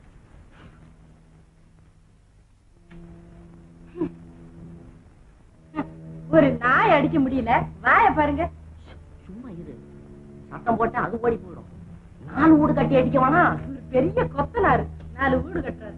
ஒரு நாய் அடிக்க முடியல வாய பாருங்க சும்மா இரு சத்தம் போட்டா அது ஓடி போயிடும் நாலு வீடு கட்டி அடிக்க வேணாம் ஒரு பெரிய கொத்தனாரு நாலு வீடு கட்டுறாரு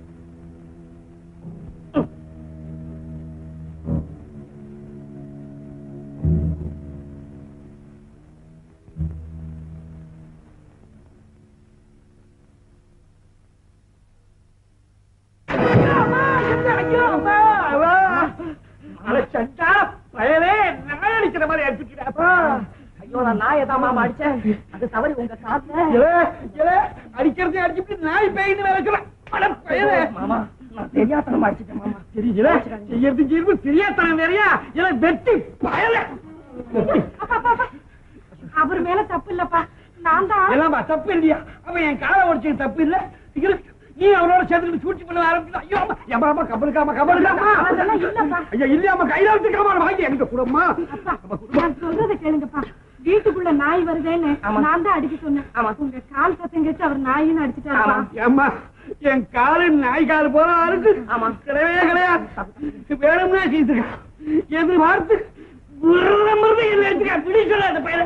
பயலே நாய் அடிக்கிற மாதிரி அடிச்சுக்கிறாப்பா ஐயோ நான் நாயை தான் மாமா அடிச்சேன் அது தவறி உங்க காத்துல அடிக்கிறதே அடிச்சுட்டு நாய் பேயின்னு வேற சொல்ல அட பயலே மாமா நான் தெரியாதனமா அடிச்சிட்டேன் மாமா தெரியல செய்யறது செய்யறது தெரியாதனம் வேறையா இல்ல வெட்டி பயலே அப்பா, அப்பா, அப்பா. அவர் மேல தப்பு இல்லப்பா நான் தான் எல்லாமா தப்பு இல்லையா அவன் என் காலை உடைச்சது தப்பு இல்ல இருக்கு நீ அவனோட சேர்ந்து சூழ்ச்சி பண்ண ஆரம்பிச்சு ஐயோ அம்மா எம்மா அம்மா கபலுக்காமா கபலுக்காமா அதெல்லாம் இல்லப்பா ஐயா இல்லையாமா கையில வச்சுக்காம வாங்கி எங்க கூடமா நான் சொல்றதை கேளுங்கப்பா வீட்டுக்குள்ள நாய் வருதேன்னு நான் தான் அடிக்க சொன்னேன் உங்க கால் சத்தம் கேட்டு அவர் நாயின்னு அடிச்சுட்டாருப்பா ஏம்மா என் காலு நாய் காலு போல இருக்கு ஆமா கிடையவே கிடையாது வேணும்னா செய்துருக்கா எதிர்பார்த்து மிருது இல்லை வச்சுக்கா பிடி சொல்ல அந்த பையனை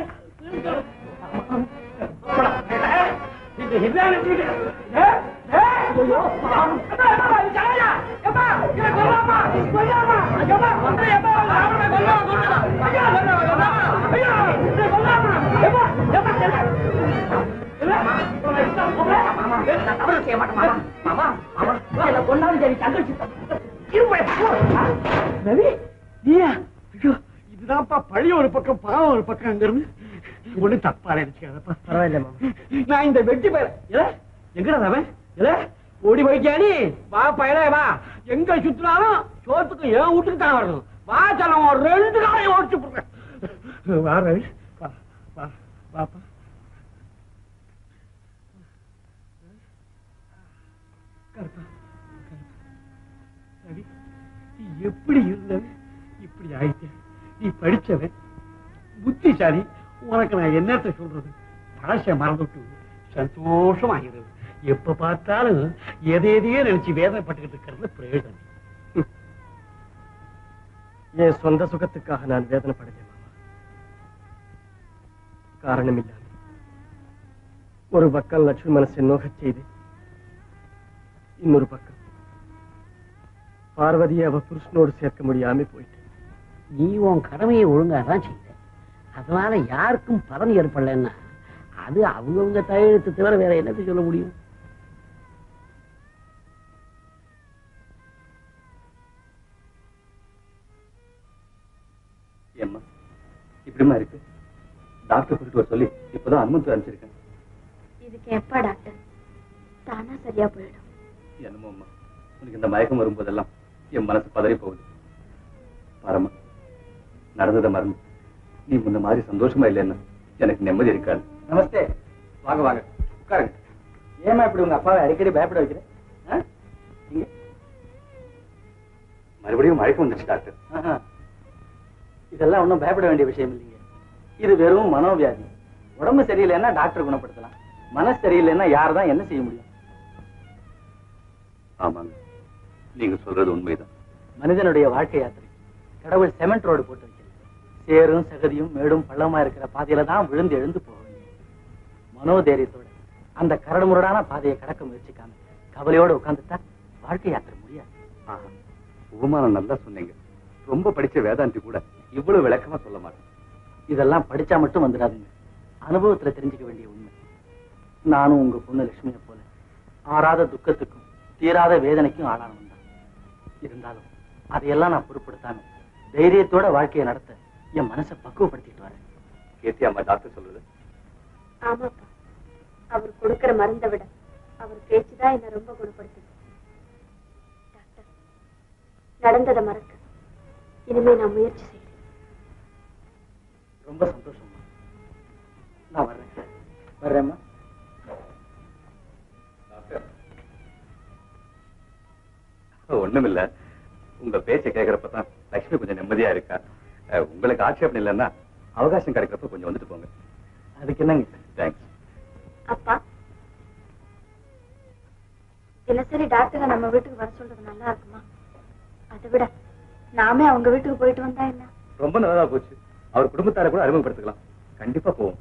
இது என்ன நினைச்சுக்கிட்டு? ஏ? ஏ? ஐயோ, பாவம். அம்மா, அம்மா, இது ஜாலியா? ஏம்மா, இதை கொல்லாமா? கொல்லாமா? ஏம்மா, கொல்ல, ஏம்மா, அவனை கொல்லாமா, கொல்லாமா? ஐயா, கொல்லாமா, கொல்லாமா? ஐயா, இதை கொல்லாமா? ஏம்மா, ஏம்மா, செல்ல. நான் தவறு செய்ய மாட்டேன் மாமா மாமா மாமா என்ன கொண்டாலும் சரி தங்கச்சி ரவி நீயா ஐயோ இதுதான்ப்பா பழைய ஒரு பக்கம் பாவம் ஒரு பக்கம் அங்க இருந்து ஒண்ணு தப்பா நினைச்சுக்காதப்பா பரவாயில்ல மாமா நான் இந்த வெட்டி பயிர இல்ல எங்கடா அவன் இல்ல ஓடி போய்க்கானி வா பயிர வா எங்க சுத்தினாலும் சோத்துக்கு என் வீட்டுக்கு தான் வரணும் வா சலம் ஒரு ரெண்டு நாளையும் ஓடிச்சு போடுறேன் வா ரவி வா வா வாப்பா கருப்பா கருப்பா. ரவி நீ எப்படி இருந்தவன் இப்படி ஆயிட்ட நீ படிச்சவன் புத்திசாலி உனக்கு நான் என்னத்த சொல்றது பழச மறந்துட்டு சந்தோஷமாகிறது எப்ப பார்த்தாலும் எதை எதையே நினைச்சு வேதனைப்பட்டுக்கிட்டு இருக்கிறது பிரயோஜனம் என் சொந்த சுகத்துக்காக நான் வேதனைப்படுகிறேன் மாமா காரணம் இல்லாம ஒரு பக்கம் லட்சுமி மனசை நோகச் செய்து இன்னொரு பக்கம் பார்வதியை அவ புருஷனோடு சேர்க்க முடியாம போயிட்டு நீ உன் கடமையை ஒழுங்கா தான் செய்த அதனால யாருக்கும் பலன் ஏற்படலைன்னா அது அவங்கவுங்க தலையெழுத்து தவிர வேற என்னத்தை சொல்ல முடியும் ஏம்மா இப்படிமா இருக்கு டாக்டர் கூட்டிட்டு வர சொல்லி இப்பதான் அனுமதி அனுப்பிச்சிருக்கேன் இதுக்கு எப்ப டாக்டர் தானா சரியா போயிடும் என்னமோ அம்மா உனக்கு இந்த மயக்கம் வரும்போதெல்லாம் என் மனசு பதறி போகுது பாரம்மா நடந்ததை மறந்து நீ முன்ன மாதிரி சந்தோஷமா இல்லைன்னா எனக்கு நிம்மதி இருக்காது நமஸ்தே வாங்க வாங்க உட்காருங்க ஏமா இப்படி உங்க அப்பாவை அடிக்கடி பயப்பட வைக்கிற ஆ? இங்க மறுபடியும் மழைக்கு வந்துச்சு டாக்டர் ஆஹா. இதெல்லாம் ஒண்ணும் பயப்பட வேண்டிய விஷயம் இல்லைங்க இது வெறும் மனோவியாதி உடம்பு சரியில்லைன்னா டாக்டர் குணப்படுத்தலாம் மனசு சரியில்லைன்னா யார் தான் என்ன செய்ய முடியும் ஆமாங்க நீங்க சொல்றது உண்மைதான் மனிதனுடைய வாழ்க்கை யாத்திரை கடவுள் செமெண்ட் ரோடு போட்டு வைக்கல சேரும் சகதியும் மேடும் பள்ளமா இருக்கிற பாதையில தான் விழுந்து எழுந்து போக வேண்டியது மனோதைரியத்தோட அந்த கரடுமுரடான பாதையை கடக்க முயற்சிக்காம கவலையோட உட்கார்ந்துட்டா வாழ்க்கை யாத்திரை முடியாது ஆஹா. உபமானம் நல்லா சொன்னீங்க ரொம்ப படிச்ச வேதாந்தி கூட இவ்வளவு விளக்கமா சொல்ல மாட்டேன் இதெல்லாம் படிச்சா மட்டும் வந்துடாதுங்க அனுபவத்துல தெரிஞ்சுக்க வேண்டிய உண்மை நானும் உங்க பொண்ணு லட்சுமியை போல ஆறாத துக்கத்துக்கும் தீராத வேதனைக்கும் ஆளானவன் தான் இருந்தாலும் அதையெல்லாம் நான் பொருட்படுத்தாம தைரியத்தோட வாழ்க்கையை நடத்த என் மனசை பக்குவப்படுத்திட்டு வரேன் கேத்தியா அம்மா டாக்டர் சொல்றது ஆமாப்பா அவர் கொடுக்கிற மருந்தை விட அவர் பேச்சுதான் என்ன ரொம்ப குணப்படுத்துது டாக்டர் நடந்ததை மறக்க இனிமே நான் முயற்சி செய்யறேன் ரொம்ப சந்தோஷமா நான் வர்றேன் வர்றேம்மா ஒண்ணுமில்ல உங்க பேச்சை கேக்குறப்பதான் லட்சுமி கொஞ்சம் நிம்மதியா இருக்கா அஹ், உங்களுக்கு ஆட்சேபம் இல்லைன்னா அவகாசம் கிடைக்கிறப்ப கொஞ்சம் வந்துட்டு போங்க அதுக்கு என்னங்க தேங்க்ஸ் அப்பா தினசரி டாக்டரை நம்ம வீட்டுக்கு வர சொல்றது நல்லா இருக்குமா அதை விட நாமே அவங்க வீட்டுக்கு போயிட்டு வந்தா என்ன ரொம்ப நல்லதா போச்சு அவர் குடும்பத்தார கூட அறிமுகப்படுத்திக்கலாம் கண்டிப்பா போவோம்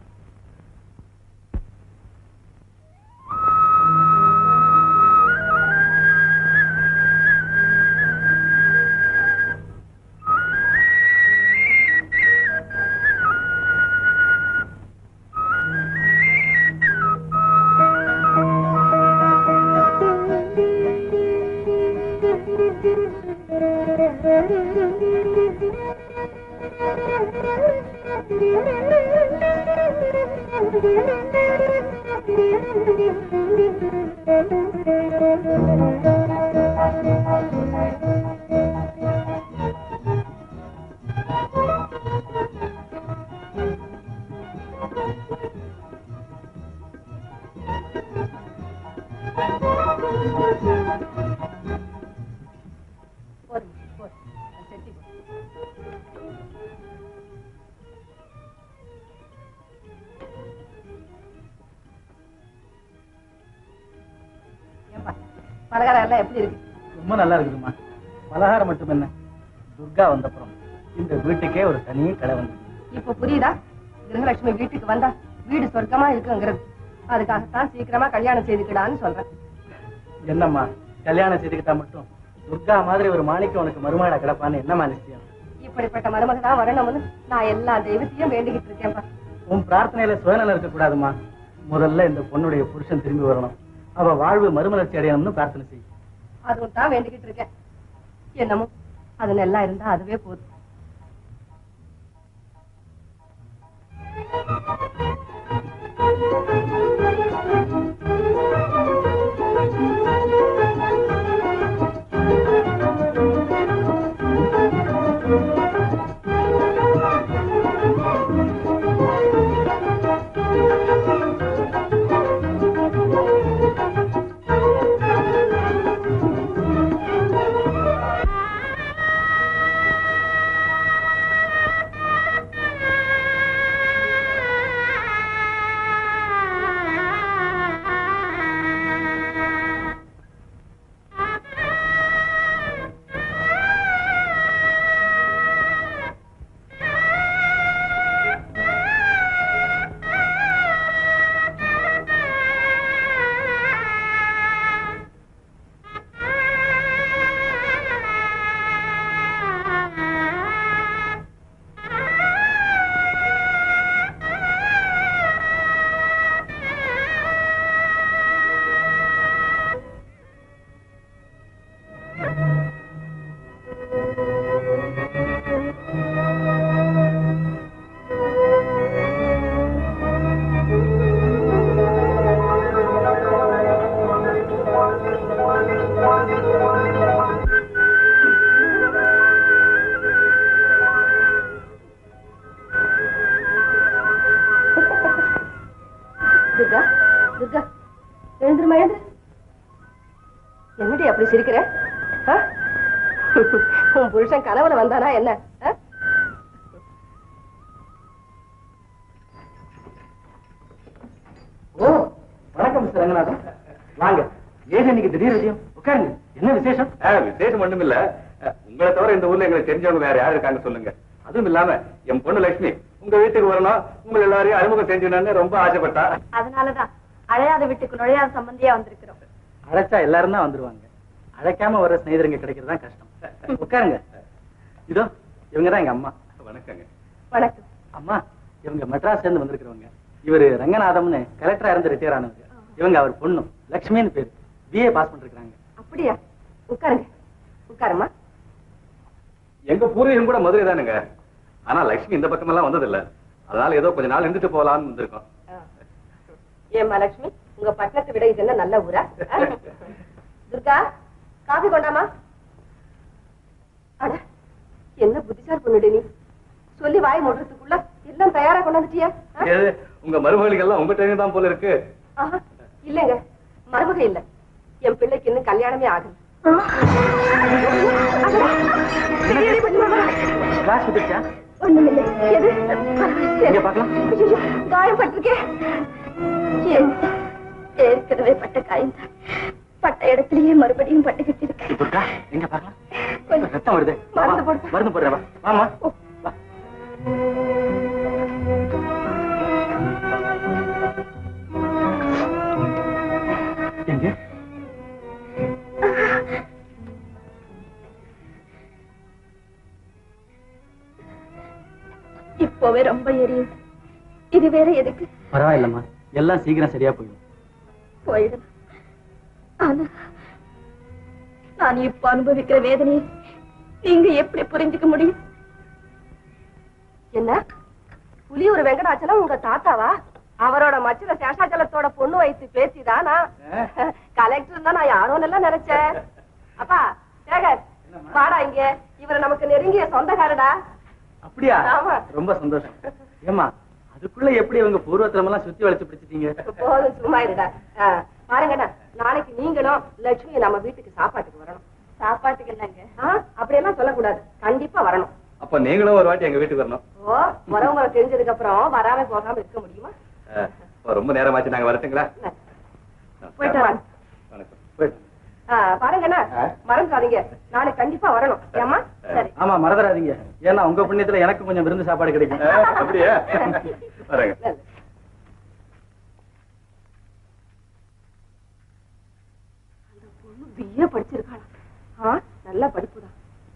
பலகாரம் எல்லாம் எப்படி இருக்கு ரொம்ப நல்லா இருக்குதும்மா பலகாரம் மட்டும் என்ன துர்கா வந்தப்புறம் இந்த வீட்டுக்கே ஒரு தனி கடை வந்து இப்ப புரியுதா கிரகலட்சுமி வீட்டுக்கு வந்தா வீடு சொர்க்கமா இருக்குங்கிறது அதுக்காகத்தான் சீக்கிரமா கல்யாணம் செய்துக்கிடான்னு சொல்றேன் என்னம்மா கல்யாணம் செய்துக்கிட்டா மட்டும் துர்கா மாதிரி ஒரு மாணிக்கம் உனக்கு மருமாடா கிடப்பான்னு என்னம்மா நிச்சயம் இப்படிப்பட்ட மருமகனா வரணும்னு நான் எல்லா தெய்வத்தையும் வேண்டிக்கிட்டு இருக்கேன்ப்பா உன் பிரார்த்தனையில சுயநலம் இருக்க கூடாதுமா முதல்ல இந்த பொண்ணுடைய புருஷன் திரும்பி வரணும் அவ வாழ்வு மறுமலர்ச்சி அடையணும்னு பிரார்த்தனை செய் அதுவும் தான் வேண்டிக்கிட்டு இருக்கேன் என்னமோ அது நல்லா இருந்தா அதுவே போதும் ஆ எழுந்துருமா எழுந்து என்னடி அப்படி சிரிக்கிற ஆ? உன் புருஷன் கனவுல வந்தானா என்ன ஆ? ஓ வணக்கம் மிஸ்டர் ரங்கநாதன் வாங்க ஏது இன்னைக்கு திடீர் விஜயம் உட்காருங்க என்ன விசேஷம் விசேஷம் ஒண்ணும் இல்ல உங்களை தவிர இந்த ஊர்ல எங்களுக்கு தெரிஞ்சவங்க வேற யாரு இருக்காங்க சொல்லுங்க அதுவும் இல்லாம என் பொண்ணு லட்சுமி உங்க வீட்டுக்கு வரணும் உங்களை எல்லாரையும் அறிமுகம் செஞ்சுன்னு ரொம்ப ஆசைப்பட்டா அதனாலதான் அழையாத வீட்டுக்கு நுழையாத சம்பந்தியா வந்திருக்கிறோம் அழைச்சா எல்லாரும் தான் வந்துருவாங்க அழைக்காம வர சிநேகிதருங்க கிடைக்கிறது தான் கஷ்டம் உட்காருங்க இதோ இவங்க தான் எங்க அம்மா வணக்கங்க வணக்கம் அம்மா இவங்க மெட்ராஸ்ல இருந்து வந்திருக்கிறவங்க இவரு ரங்கநாதம்னு கலெக்டரா இருந்து ரிட்டையர் ஆனவங்க இவங்க அவர் பொண்ணு லட்சுமின்னு பேரு பிஏ பாஸ் பண்ணிருக்காங்க அப்படியா உட்காருங்க உட்காருமா எங்க பூர்வீகம் கூட மதுரை தானுங்க ஆனா லட்சுமி இந்த பக்கம் எல்லாம் வந்தது இல்ல அதனால ஏதோ கொஞ்ச நாள் இருந்துட்டு போகலாம்னு வந்திருக்கோம் ஏம்மா லட்சுமி உங்க பட்டணத்தை விட இது என்ன நல்ல ஊரா ஆ? துர்கா காபி கொண்டாமா அட என்ன புத்திசாலி பொண்ணுடி நீ சொல்லி வாய் மூடுறதுக்குள்ள எல்லாம் தயாரா கொண்டாந்துட்டியா ஆ? ஏது, உங்க மருமகளுக்கு எல்லாம் உங்க டைம் தான் போல இருக்கு ஆஹா, இல்லைங்க மருமக இல்ல என் பிள்ளைக்கு இன்னும் கல்யாணமே ஆகல கிளாஸ் விட்டுச்சா ஒண்ணுமில்லை எது இங்க பார்க்கலாம் ஐயையோ, காயம் பட்டிருக்கே ஏன், ஏற்கனவே பட்ட காயம் தான் பட்ட இடத்துலயே மறுபடியும் பட்டுக்கிட்டு இருக்கேன் துர்கா எங்க பார்க்கலாம் கொஞ்சம் ரத்தம் வருது வா, மருந்து வா. போடு. மருந்து போடுறவா வாமா வா எங்க இப்போவே ரொம்ப எரியுது இது வேற எதுக்கு பரவாயில்லம்மா எல்லாம் சீக்கிரம் சரியா போயிடும் போயிடும் ஆனா நான் இப்ப அனுபவிக்கிற வேதனையை நீங்க எப்படி புரிஞ்சுக்க முடியும் என்ன புலியூர் வெங்கடாச்சலம் உங்க தாத்தாவா அவரோட மச்சில சேஷாச்சலத்தோட பொண்ணு வைத்து பேசிதானா கலெக்டர் தான் நான் யாரும் எல்லாம் நினைச்சேன் அப்பா சேகர் வாடா இங்க இவர் நமக்கு நெருங்கிய சொந்தக்காரடா அப்படியா ஆமா. ரொம்ப சந்தோஷம் ஏமா அதுக்குள்ள எப்படி இவங்க பூர்வத்திரம் எல்லாம் சுத்தி வளைச்சு பிடிச்சிட்டீங்க போதும் சும்மா இருடா ஆ, பாருங்கண்ணா நாளைக்கு நீங்களும் லட்சுமி நம்ம வீட்டுக்கு சாப்பாட்டுக்கு வரணும் சாப்பாட்டுக்கு என்னங்க ஆ, அப்படியெல்லாம் சொல்லக்கூடாது கண்டிப்பா வரணும் அப்ப நீங்களும் ஒரு வாட்டி எங்க வீட்டுக்கு வரணும் ஓ வரவங்களை தெரிஞ்சதுக்கு அப்புறம் வராம போகாம இருக்க முடியுமா அஹ், இப்ப ரொம்ப நேரமாச்சு நாங்க வரட்டுங்களா போயிட்டு வாங்க வணக்கம் போயிட்டு ஆ, பாருங்கண்ணா மறந்துடாதீங்க நாளைக்கு கண்டிப்பா வரணும் ஏம்மா சரி ஆமா மறந்துடாதீங்க ஏன்னா உங்க புண்ணியத்துல எனக்கு கொஞ்சம் விருந்து சாப்பாடு கிடைக்கும் அஹ், அப்படியா வரேங்க பொண்ணு பிஏ படிச்சிருக்காளா ஆ நல்ல படிப்புதான்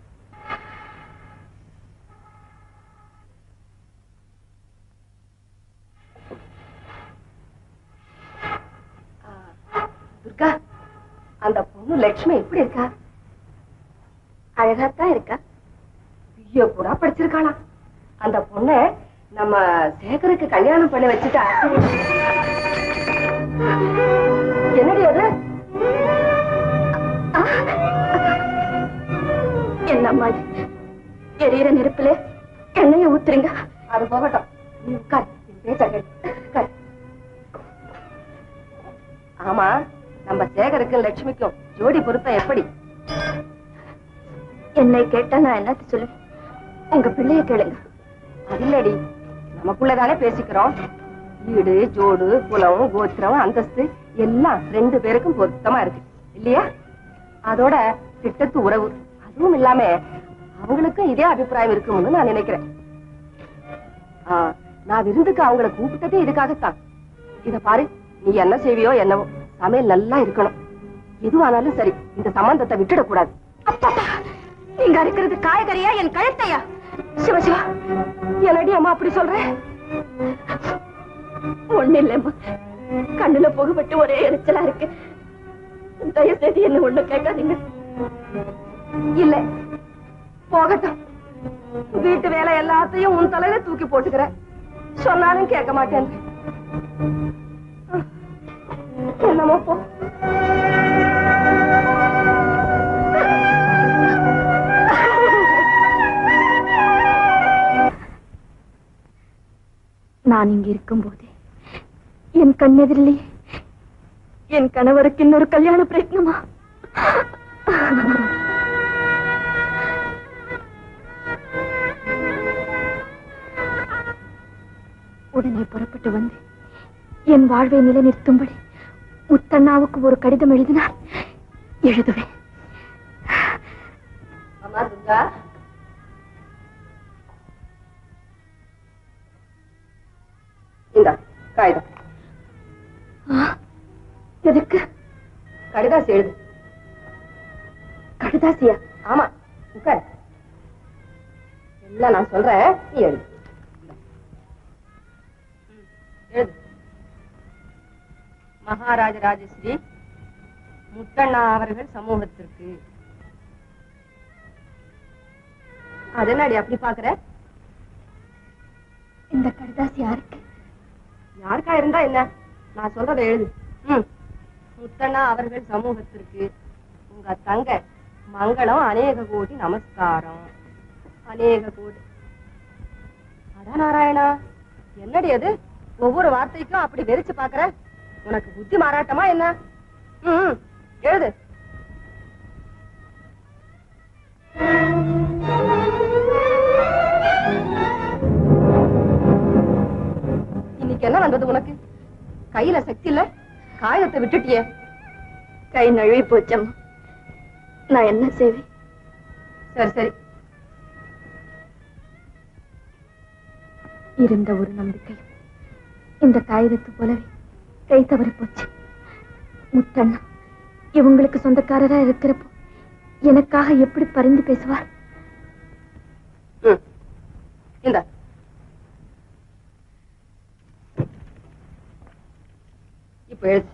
ஆ, துர்கா அந்த பொண்ணு லட்சுமி எப்படி இருக்கா அழகாத்தான் இருக்கா பிஏ கூட படிச்சிருக்காளாம் அந்த பொண்ண நம்ம சேகருக்கு கல்யாணம் பண்ணி வச்சுட்டா என்னடி அது என்னம்மா இது எரியிற நெருப்புல எண்ணெயை ஊத்துறீங்க அது போகட்டும் நீ உட்கார் என் பேச்ச கேட்டு உட்கார். ஆமா நம்ம சேகருக்கும் லட்சுமிக்கும் ஜோடி பொருத்தம் எப்படி என்னை கேட்டா நான் என்னத்த சொல்லுவேன் உங்க பிள்ளைய கேளுங்க அது இல்லடி நமக்குள்ளதானே பேசிக்கிறோம் வீடு ஜோடு குலம் கோத்திரம் அந்தஸ்து எல்லாம் ரெண்டு பேருக்கும் பொருத்தமா இருக்கு இல்லையா அதோட திட்டத்து உறவு அதுவும் இல்லாம அவங்களுக்கும் இதே அபிப்பிராயம் இருக்கும்னு நான் நினைக்கிறேன் ஆ, நான் விருந்துக்கு அவங்கள கூப்பிட்டதே இதுக்காகத்தான் இத பாரு நீ என்ன செய்வியோ என்னவோ சமையல் நல்லா இருக்கணும் எதுவானாலும் சரி இந்த சம்பந்தத்தை விட்டுடக்கூடாது நீங்க இருக்கிறது காய்கறியா என் கழுத்தையா சிவசிவா என்னடி அம்மா அப்படி சொல்றேன் ஒண்ணு இல்லம்மா கண்ணுல புகுபட்டு ஒரே எரிச்சலா இருக்கு தயவு செய்து என்ன ஒண்ணு கேட்காதீங்க இல்ல போகட்டும் வீட்டு வேலை எல்லாத்தையும் உன் தலையில தூக்கி போட்டுக்கிற சொன்னாலும் கேட்க மாட்டேன் என்னமோ போ நான் இங்க இருக்கும்போதே என் கண்ணெதிரிலே என் கணவருக்கு இன்னொரு கல்யாண பிரயத்னமா உடனே புறப்பட்டு வந்து என் வாழ்வை நிலைநிறுத்தும்படி முத்தண்ணாவுக்கு ஒரு கடிதம் எழுதினார் எழுதுவேன் அம்மா துர்கா இந்த காகிதம் எதுக்கு கடிதாசி எழுது கடிதாசியா ஆமா உட்கார் எல்லாம் நான் சொல்றேன் நீ எழுது ம், எழுது மகாராஜ ராஜஸ்ரீ முத்தண்ணா அவர்கள் சமூகத்திற்கு அது என்னடி அப்படி பாக்குற இந்த கடிதாசி யாருக்கு யாருக்கா இருந்தா என்ன நான் சொல்றதை எழுது ம் முத்தண்ணா அவர்கள் சமூகத்திற்கு உங்க தங்க மங்களம் அநேக கோடி நமஸ்காரம் அநேக கோடி அதான் நாராயணா என்னடி அது ஒவ்வொரு வார்த்தைக்கும் அப்படி வெறிச்சு பாக்குற உனக்கு புத்தி மாறாட்டமா என்ன ம் எழுது இன்னைக்கு என்ன வந்தது உனக்கு கையில சக்தி இல்ல காயத்தை விட்டுட்டியே கை நழுவி போச்சம்மா நான் என்ன செய்வேன் சரி சரி இருந்த ஒரு நம்பிக்கை இந்த காகிதத்து போலவே கை தவறி போச்சு முத்தண்ணா இவங்களுக்கு சொந்தக்காரரா இருக்கிறப்போ எனக்காக எப்படி பரிந்து பேசுவார் ம் இந்த இப்ப எழுது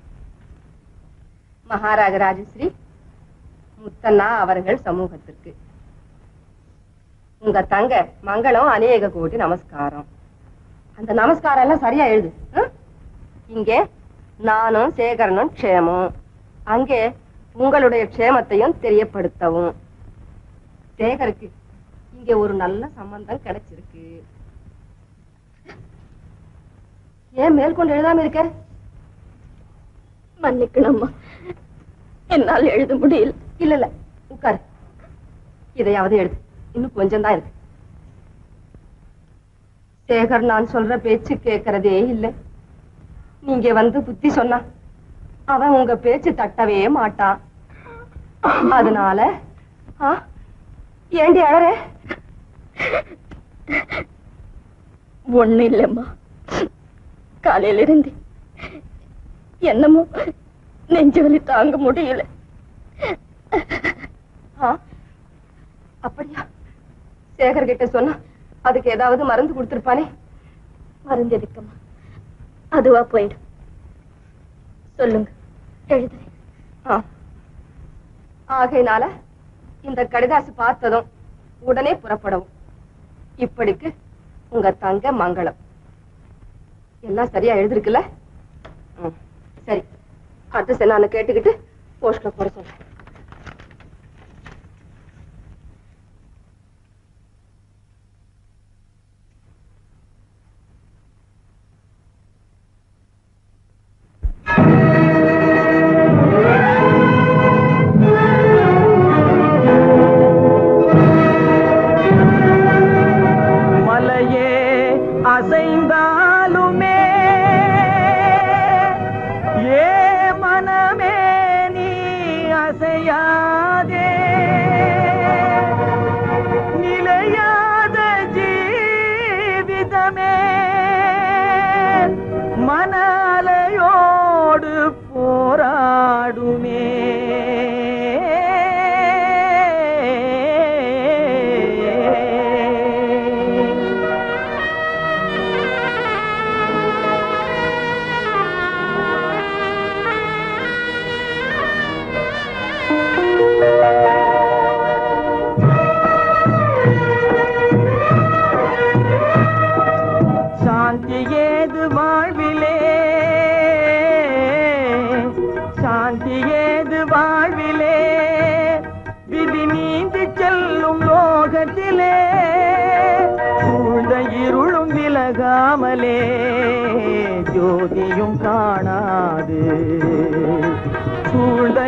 மகாராஜ ராஜஸ்ரீ முத்தண்ணா அவர்கள் சமூகத்திற்கு உங்க தங்க மங்களம் அநேக கோடி நமஸ்காரம் அந்த நமஸ்காரம் எல்லாம் சரியா எழுது ம்? இங்கே நானும் சேகரனும் க்ஷேமம் அங்கே உங்களுடைய க்ஷேமத்தையும் தெரியப்படுத்தவும் சேகருக்கு இங்க ஒரு நல்ல சம்பந்தம் கிடைச்சிருக்கு ஏன் மேற்கொண்டு எழுதாம இருக்க மன்னிக்கணும்மா என்னால் எழுத முடியல இல்ல இல்ல உட்காரு இதையாவது எழுது இன்னும் கொஞ்சம் தான் இருக்கு சேகர் நான் சொல்ற பேச்சு கேட்கறதே இல்ல நீங்க வந்து புத்தி சொன்னா அவன் உங்க பேச்சு தட்டவே மாட்டான் அதனால ஆ, ஏண்டி அழற ஒண்ணு இல்லம்மா காலையில இருந்து என்னமோ நெஞ்சு வலி தாங்க முடியல ஆ, அப்படியா சேகர் கிட்ட சொன்னா அதுக்கு ஏதாவது மருந்து கொடுத்திருப்பானே மருந்து எதுக்கம்மா அதுவா போயிடும் சொல்லுங்க எழுதுறேன் ஆ. ஆகையினால இந்த கடிதாசு பார்த்ததும் உடனே புறப்படவும் இப்படிக்கு உங்க தங்க மங்களம் எல்லாம் சரியா எழுதிருக்குல்ல ம், சரி அட்ரஸ் என்னன்னு கேட்டுக்கிட்டு போஸ்ட்ல போட சொல்றேன் மலையே அசைந்தாலுமே ஏ மனமே நீ அசையாதே நிலையாத ஜீவிதமே மணலையோடு போராடுமே சாந்தி ஏது வாழ்விலே சாந்தி ஏது வாழ்விலே விதி நீந்தி செல்லும் லோகத்திலே சூழ்ந்த இருளும் விலகாமலே ஜோதியும் காணாது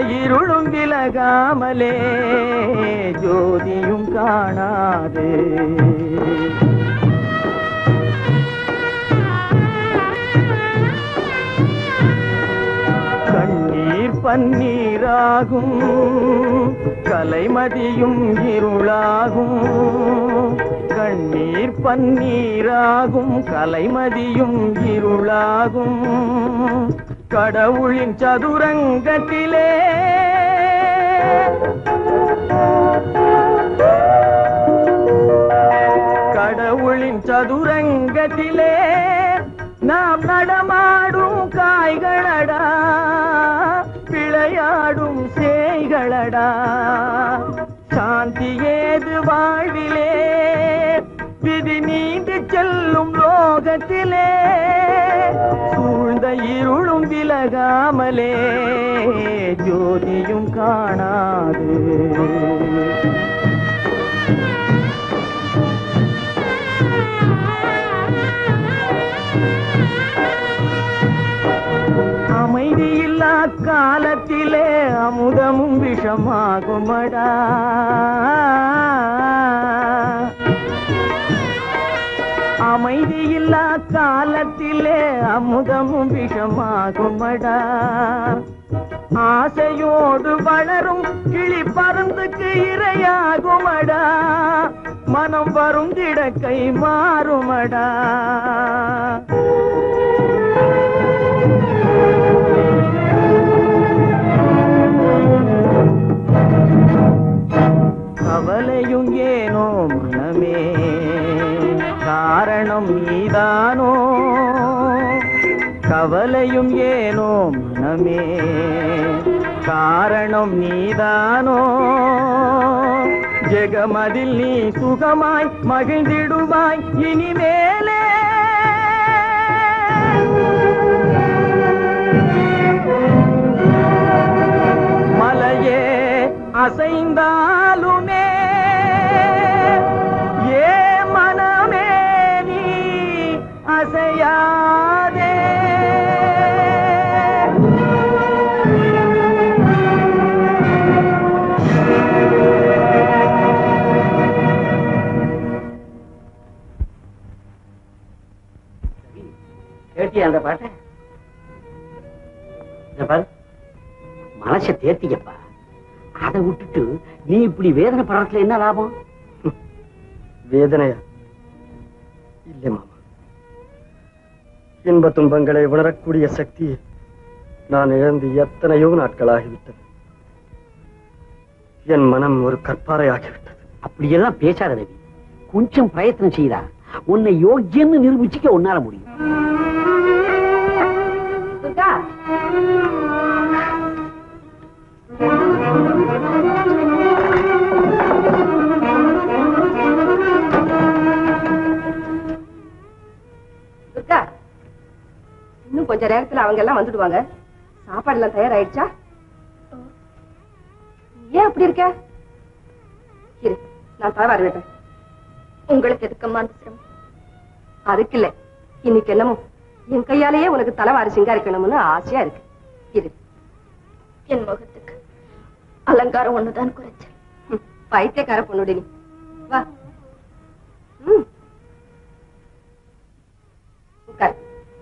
இருளும் விலகாமலே ஜோதியும் காணாது கண்ணீர் பன்னீராகும் கலைமதியும் இருளாகும் கண்ணீர் பன்னீராகும் கலைமதியும் இருளாகும் கடவுளின் சதுரங்கத்திலே கடவுளின் சதுரங்கத்திலே நாம் நடமாடும் காய்களடா விளையாடும் சேய்களடா சாந்தி ஏது வாழ்விலே விதி நீண்டு செல்லும் லோகத்திலே சூழ்ந்த இருளும் விலகாமலே ஜோதியும் காணாது அமைதியில்லா காலத்திலே அமுதமும் விஷமாகுமடா அமைதியில்லா காலத்திலே அமுதமும் விஷமாகுமடா ஆசையோடு வளரும் கிளி பருந்துக்கு இரையாகுமடா மனம் வருந்திட கை மாறுமடா கவலையும் ஏனோ மனமே காரணம் நீதானோ கவலையும் ஏனோ மனமே காரணம் நீதானோ ஜெகமதில் நீ சுகமாய் மகிழ்ந்திடுவாய் இனிமேலே மலையே அசைந்தாலுமே ஏ மனமே நீ அசையாதே கேட்டியா அந்த பாட்டை இந்த பாரு மனசை தேர்த்திக்கப்பா அதை விட்டுட்டு நீ இப்படி வேதனை படுறதுல என்ன லாபம் வேதனையா இல்லை மாமா இன்ப துன்பங்களை உணரக்கூடிய சக்தியை நான் இழந்து எத்தனையோ நாட்களாகிவிட்டது என் மனம் ஒரு கற்பாறையாகிவிட்டது அப்படியெல்லாம் பேசாத ரவி கொஞ்சம் பிரயத்தனம் செய்தா உன்னை யோக்கியன்னு நிரூபிச்சுக்க உன்னால முடியும் துர்கா துர்கா இன்னும் கொஞ்ச நேரத்துல அவங்க எல்லாம் வந்துடுவாங்க சாப்பாடு எல்லாம் தயாராயிடுச்சா ஏன் அப்படி இருக்க இரு நான் தயார் விட்டேன் உங்களுக்கு எதுக்கம்மா அந்த சிரமம் அதுக்கு இல்ல இன்னைக்கு என்னமோ என் கையாலேயே உனக்கு தலைவாரி சிங்காரிக்கணும்னு ஆசையா இருக்கு இரு என் முகத்துக்கு அலங்காரம் ஒண்ணுதான் குறைச்சல் ம், பைத்தியக்கார பொண்ணுடி நீ வா ம். உட்கார்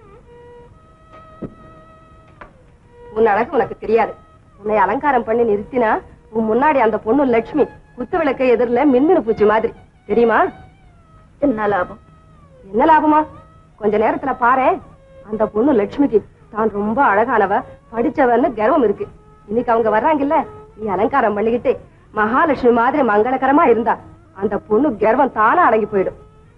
உன் அழகு உனக்கு தெரியாது உன்னை அலங்காரம் பண்ணி நிறுத்தினா உன் முன்னாடி அந்த பொண்ணு லட்சுமி குத்து விளக்க எதிரில மின்மினு பூச்சி மாதிரி தெரியுமா என்ன லாபம் என்ன லாபமா கொஞ்ச நேரத்துல பாரு அந்த பொண்ணு லட்சுமிக்கு தான் ரொம்ப அழகானவ படிச்சவன்னு கர்வம் இருக்கு இன்னைக்கு அவங்க வர்றாங்கல்ல நீ அலங்காரம் பண்ணிக்கிட்டு மகாலட்சுமி மாதிரி மங்களகரமா இருந்தா அந்த பொண்ணு கர்வம் தானா அடங்கி போயிடும்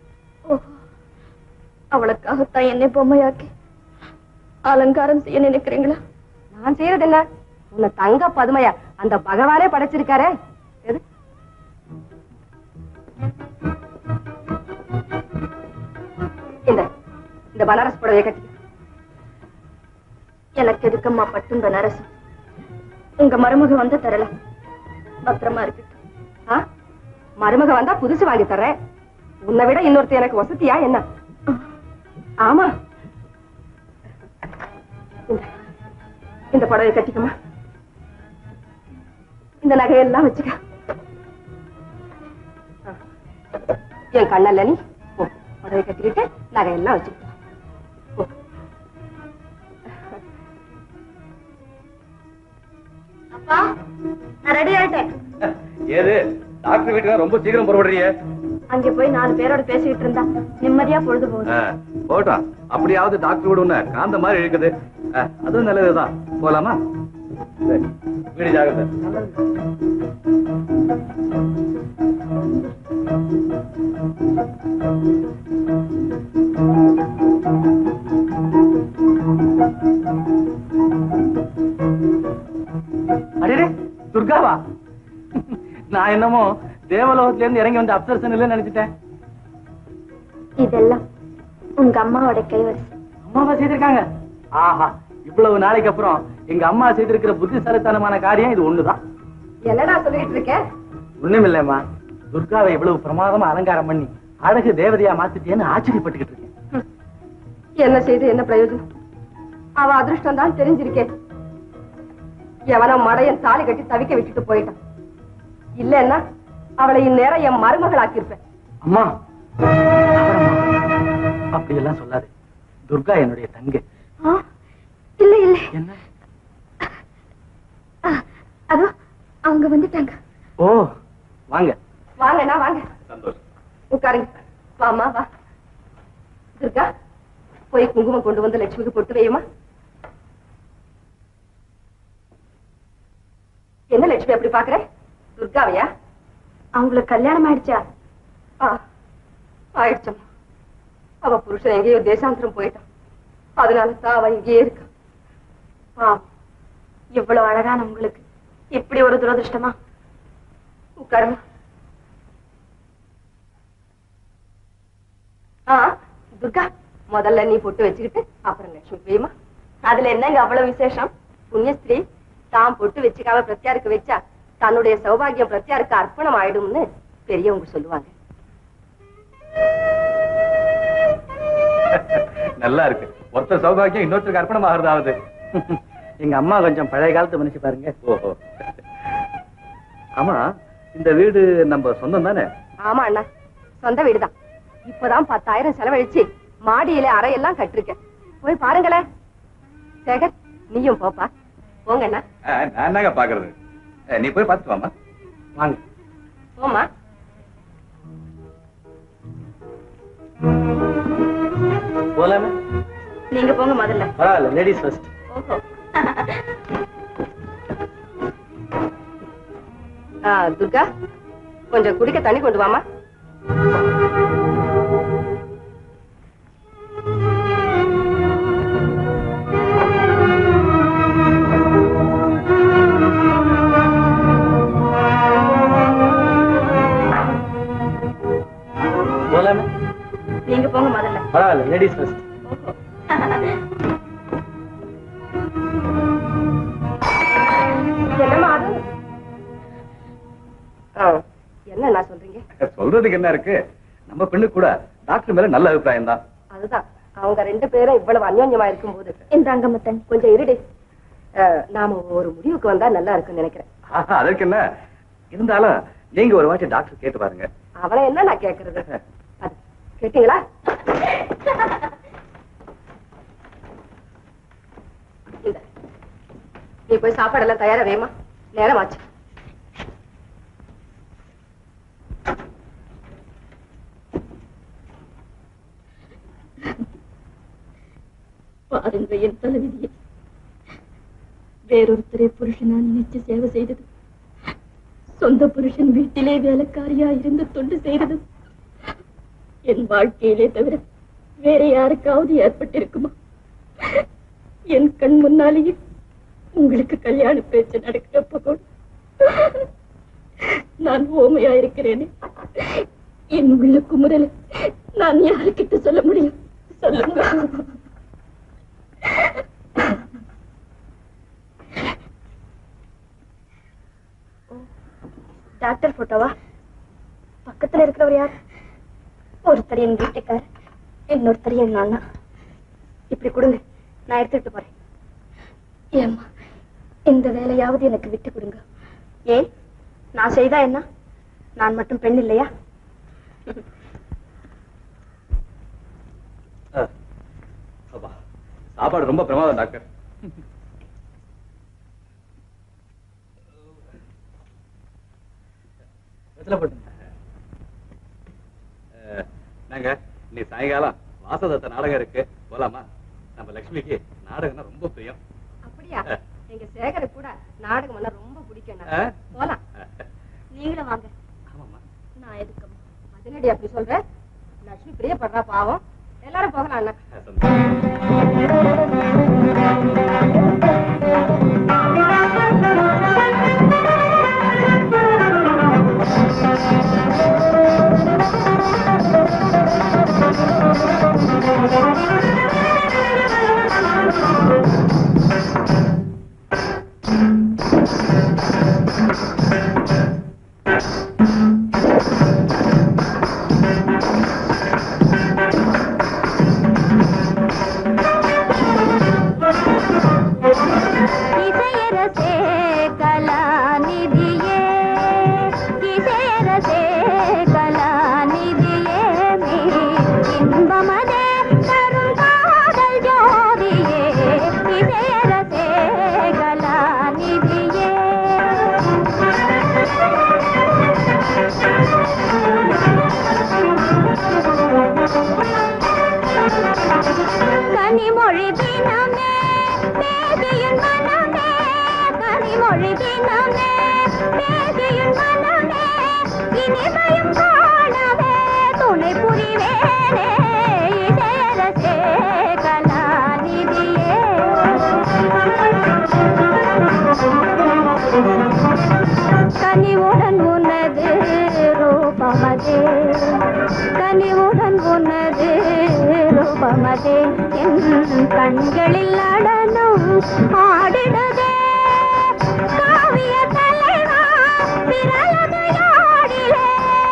அவளுக்காகத்தான் என்னை பொம்மையாக்கி அலங்காரம் செய்ய நினைக்கிறீங்களா நான் செய்யறது என்ன உன்னை தங்க பதுமையா அந்த பகவானே படைச்சிருக்காரே எது இந்த இந்த பனாரஸ் புடவைய கட்டி எனக்கு எதுக்கம்மா பட்டும் பனாரசம் உங்க மருமக வந்து தரலாம் பத்திரமா இருக்கட்டும் ஆ? மருமக வந்தா புதுசு வாங்கி தர்றேன் உன்னை விட இன்னொருத்தி எனக்கு வசதியா என்ன ஆமா இந்த- இந்த புடவை கட்டிக்கமா இந்த நகையெல்லாம் வச்சுக்க ஆ. என் கண்ணல்ல நீ போ புடவை கட்டிக்கிட்டு நகையெல்லாம் வச்சுக்க போ. அப்பா நான் ரெடி ஆயிட்டேன் ஏது டாக்டர் வீட்டுக்கு ரொம்ப சீக்கிரம் புறப்படுறியே அங்க போய் நாலு பேரோட பேசிக்கிட்டு இருந்தா நிம்மதியா பொழுது போகுது ஆ, போகட்டும் அப்படியாவது டாக்டர் வீடு ஒண்ணு காந்த மாதிரி இருக்குது ஆ, அதுவும் நல்லதுதான் போலாமா சரி வீடு ஜாகிரதை அடே துர்காவா நான் என்னமோ தேவலோகத்துல இருந்து இறங்கி வந்த அப்சர்சன் இல்ல நினைச்சிட்டேன் இதெல்லாம் உங்க அம்மாவோட கைவரிசை அம்மாவா செய்திருக்காங்க ஆஹா இவ்வளவு நாளைக்கு அப்புறம் எங்க அம்மா செய்திருக்கிற புத்திசாலித்தனமான காரியம் இது ஒண்ணுதான் என்னடா சொல்லிட்டு இருக்க ஒண்ணுமில்லைம்மா துர்காவை இவ்வளவு பிரமாதமா அலங்காரம் பண்ணி அழகு தேவதையா மாத்திட்டேன்னு ஆச்சரியப்பட்டுக்கிட்டு இருக்கேன் என்ன செய்து என்ன பிரயோஜனம் அவ அதிர்ஷ்டம் தான் தெரிஞ்சிருக்கேன் எவனோ மடையன் தாலி கட்டி தவிக்க விட்டுட்டு போயிட்டான் இல்லன்னா அவளை இந்நேரம் என் மருமகளாக்கியிருப்பேன் அம்மா அப்படி எல்லாம் சொல்லாது துர்கா என்னுடைய தங்கை இல்ல இல்ல என்ன அதோ அவங்க வந்துட்டாங்க ஓ வாங்க வாங்கண்ணா வாங்க சந்தோஷம் உட்காருங்க வாமா வா துர்கா போய் குங்குமம் கொண்டு வந்து லட்சுமிக்கு பொட்டு வையுமா என்ன லட்சுமி அப்படி பாக்குற துர்காவையா அவங்களுக்கு கல்யாணம் ஆயிடுச்சா ஆ, ஆயிடுச்சம்மா அவ புருஷன் எங்கேயோ தேசாந்திரம் போயிட்டான் அதனால தான் அவ இங்கேயே இருக்கா பாவம் இவ்வளவு அழகான உங்களுக்கு இப்படி ஒரு துரதிருஷ்டமா உட்காருமா ஆ துர்கா முதல்ல நீ பொட்டு வச்சுக்கிட்டு அப்புறம் லட்சுமி வையுமா அதுல என்னங்க அவ்வளவு விசேஷம் புண்ணியஸ்திரீ தான் பொட்டு வச்சுக்காம பிரத்யாருக்கு வச்சா தன்னுடைய சௌபாகியம் பிரத்யாருக்கு அர்ப்பணம் ஆயிடும்னு பெரியவங்க சொல்லுவாங்க நல்லா இருக்கு ஒருத்தர் சௌபாகியம் இன்னொருத்தருக்கு அர்ப்பணம் ஆகுறதாவது எங்க அம்மா கொஞ்சம் பழைய காலத்து மனுஷி பாருங்க ஓஹோ ஆமா இந்த வீடு நம்ம சொந்தம் தானே ஆமா அண்ணா சொந்த வீடுதான் இப்பதான் பத்தாயிரம் செலவழிச்சு மாடியில அறையெல்லாம் கட்டிருக்கேன் போய் பாருங்களேன் சேகர் நீயும் போப்பா போங்க அண்ணா ஆ, நான் என்னங்க பாக்குறது ஆ, நீ போய் பார்த்துட்டு வாமா வாங்க போமா போலாமே நீங்க போங்க முதல்ல பரவாயில்ல லேடிஸ் ஃபர்ஸ்ட் ஓஹோ ஆ, துர்கா கொஞ்சம் குடிக்க தண்ணி கொண்டு வாமா போலாமே நீங்க போங்க முதல்ல பரவாயில்ல லேடிஸ் ஃபர்ஸ்ட் என்னம்மா அது ஆ, என்ன நான் சொல்றீங்க சொல்றதுக்கு என்ன இருக்கு நம்ம பெண்ணு கூட டாக்டர் மேல நல்ல அபிப்பிராயம் தான் அதுதான் அவங்க ரெண்டு பேரும் இவ்வளவு அந்யோன்யமா இருக்கும்போது இந்த அங்கமத்தன் கொஞ்சம் இருடி ஆ, நாம ஒரு முடிவுக்கு வந்தா நல்லா இருக்கும்னு நினைக்கிறேன் அதற்கு என்ன இருந்தாலும் நீங்க ஒரு வாட்டி டாக்டர் கேட்டு பாருங்க அவளை என்ன நான் கேக்குறது அது கேட்டீங்களா இந்த நீ போய் சாப்பாடு எல்லாம் தயாரா வேமா நேரமாச்சு பாருங்க என் தலைவிதியை வேறொருத்தரை புருஷனா நினைச்சு சேவை செய்தது சொந்த புருஷன் வீட்டிலே வேலைக்காரியா இருந்து தொண்டு செய்தது என் வாழ்க்கையிலே தவிர வேற யாருக்காவது ஏற்பட்டிருக்குமா என் கண் முன்னாலேயே உங்களுக்கு கல்யாண பேச்சு நடக்கிறப்ப கூட நான் ஓமையா இருக்கிறேனே என் உள்ள குமுறலை நான் யாருக்கிட்ட சொல்ல முடியும் சொல்லுங்க டாக்டர் போட்டோவா பக்கத்துல இருக்கிறவர் யார் ஒருத்தர் என் வீட்டுக்கார் இன்னொருத்தர் என் அண்ணா இப்படி கொடுங்க நான் எடுத்துட்டு போறேன் ஏம்மா இந்த வேலையாவது எனக்கு விட்டு கொடுங்க ஏன் நான் செய்தா என்ன நான் மட்டும் பெண் இல்லையா அப்பா, சாப்பாடு ரொம்ப பிரமாதம் டாக்டர் வெத்தலை போட்டுங்க. அஹ், நாங்க இன்னைக்கு சாயங்காலம் வாசதத்த நாடகம் இருக்கு போலாமா நம்ம லட்சுமிக்கு நாடகம்னா ரொம்ப பிரியம் அப்படியா எங்க சேகர கூட நாடகம் எல்லாம் ரொம்ப பிடிக்கும் எனக்கு. ஆ? போலாம் நீங்களும் வாங்க நான் எதுக்கு அதனடி அப்படி சொல்ற லட்சுமி பிரியப்படுறா பாவம் எல்லாரும் போகலாம் அண்ணா இசையரசே கலாநிதியே இசையரசே கலாநிதியே நீ இன்பமதே தரும் காதல் ஜோதியே இசையரசே கலாநிதியே கனிமொழி தினமே பேசியுன் மனமே கனிமொழி தினமே பேசியுன் மனமே இனிமையும் காணவே துணை புரிவேனே இதரசே கலாநிதியே கனிவுடன் உனது ரூபமதே கனிவுடன் உனது ரூபமதே என் கண்களில் நடனம் ஆடிடுதே காவிய தலைவா விரலது யாடிலே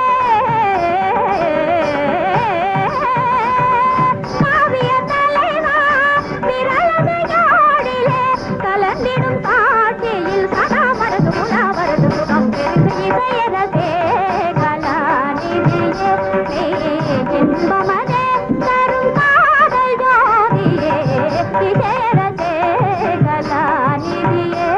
காவிய தலைவா விரலது யாடிலே கலந்திடும் காட்சியில் சதா மரது முலா வரது சுகம் பெருது இசையரசே கலாநிதியே நீ இன்பமதே தரும் காதல் ஜோதியே இசையரசே கலாநிதியே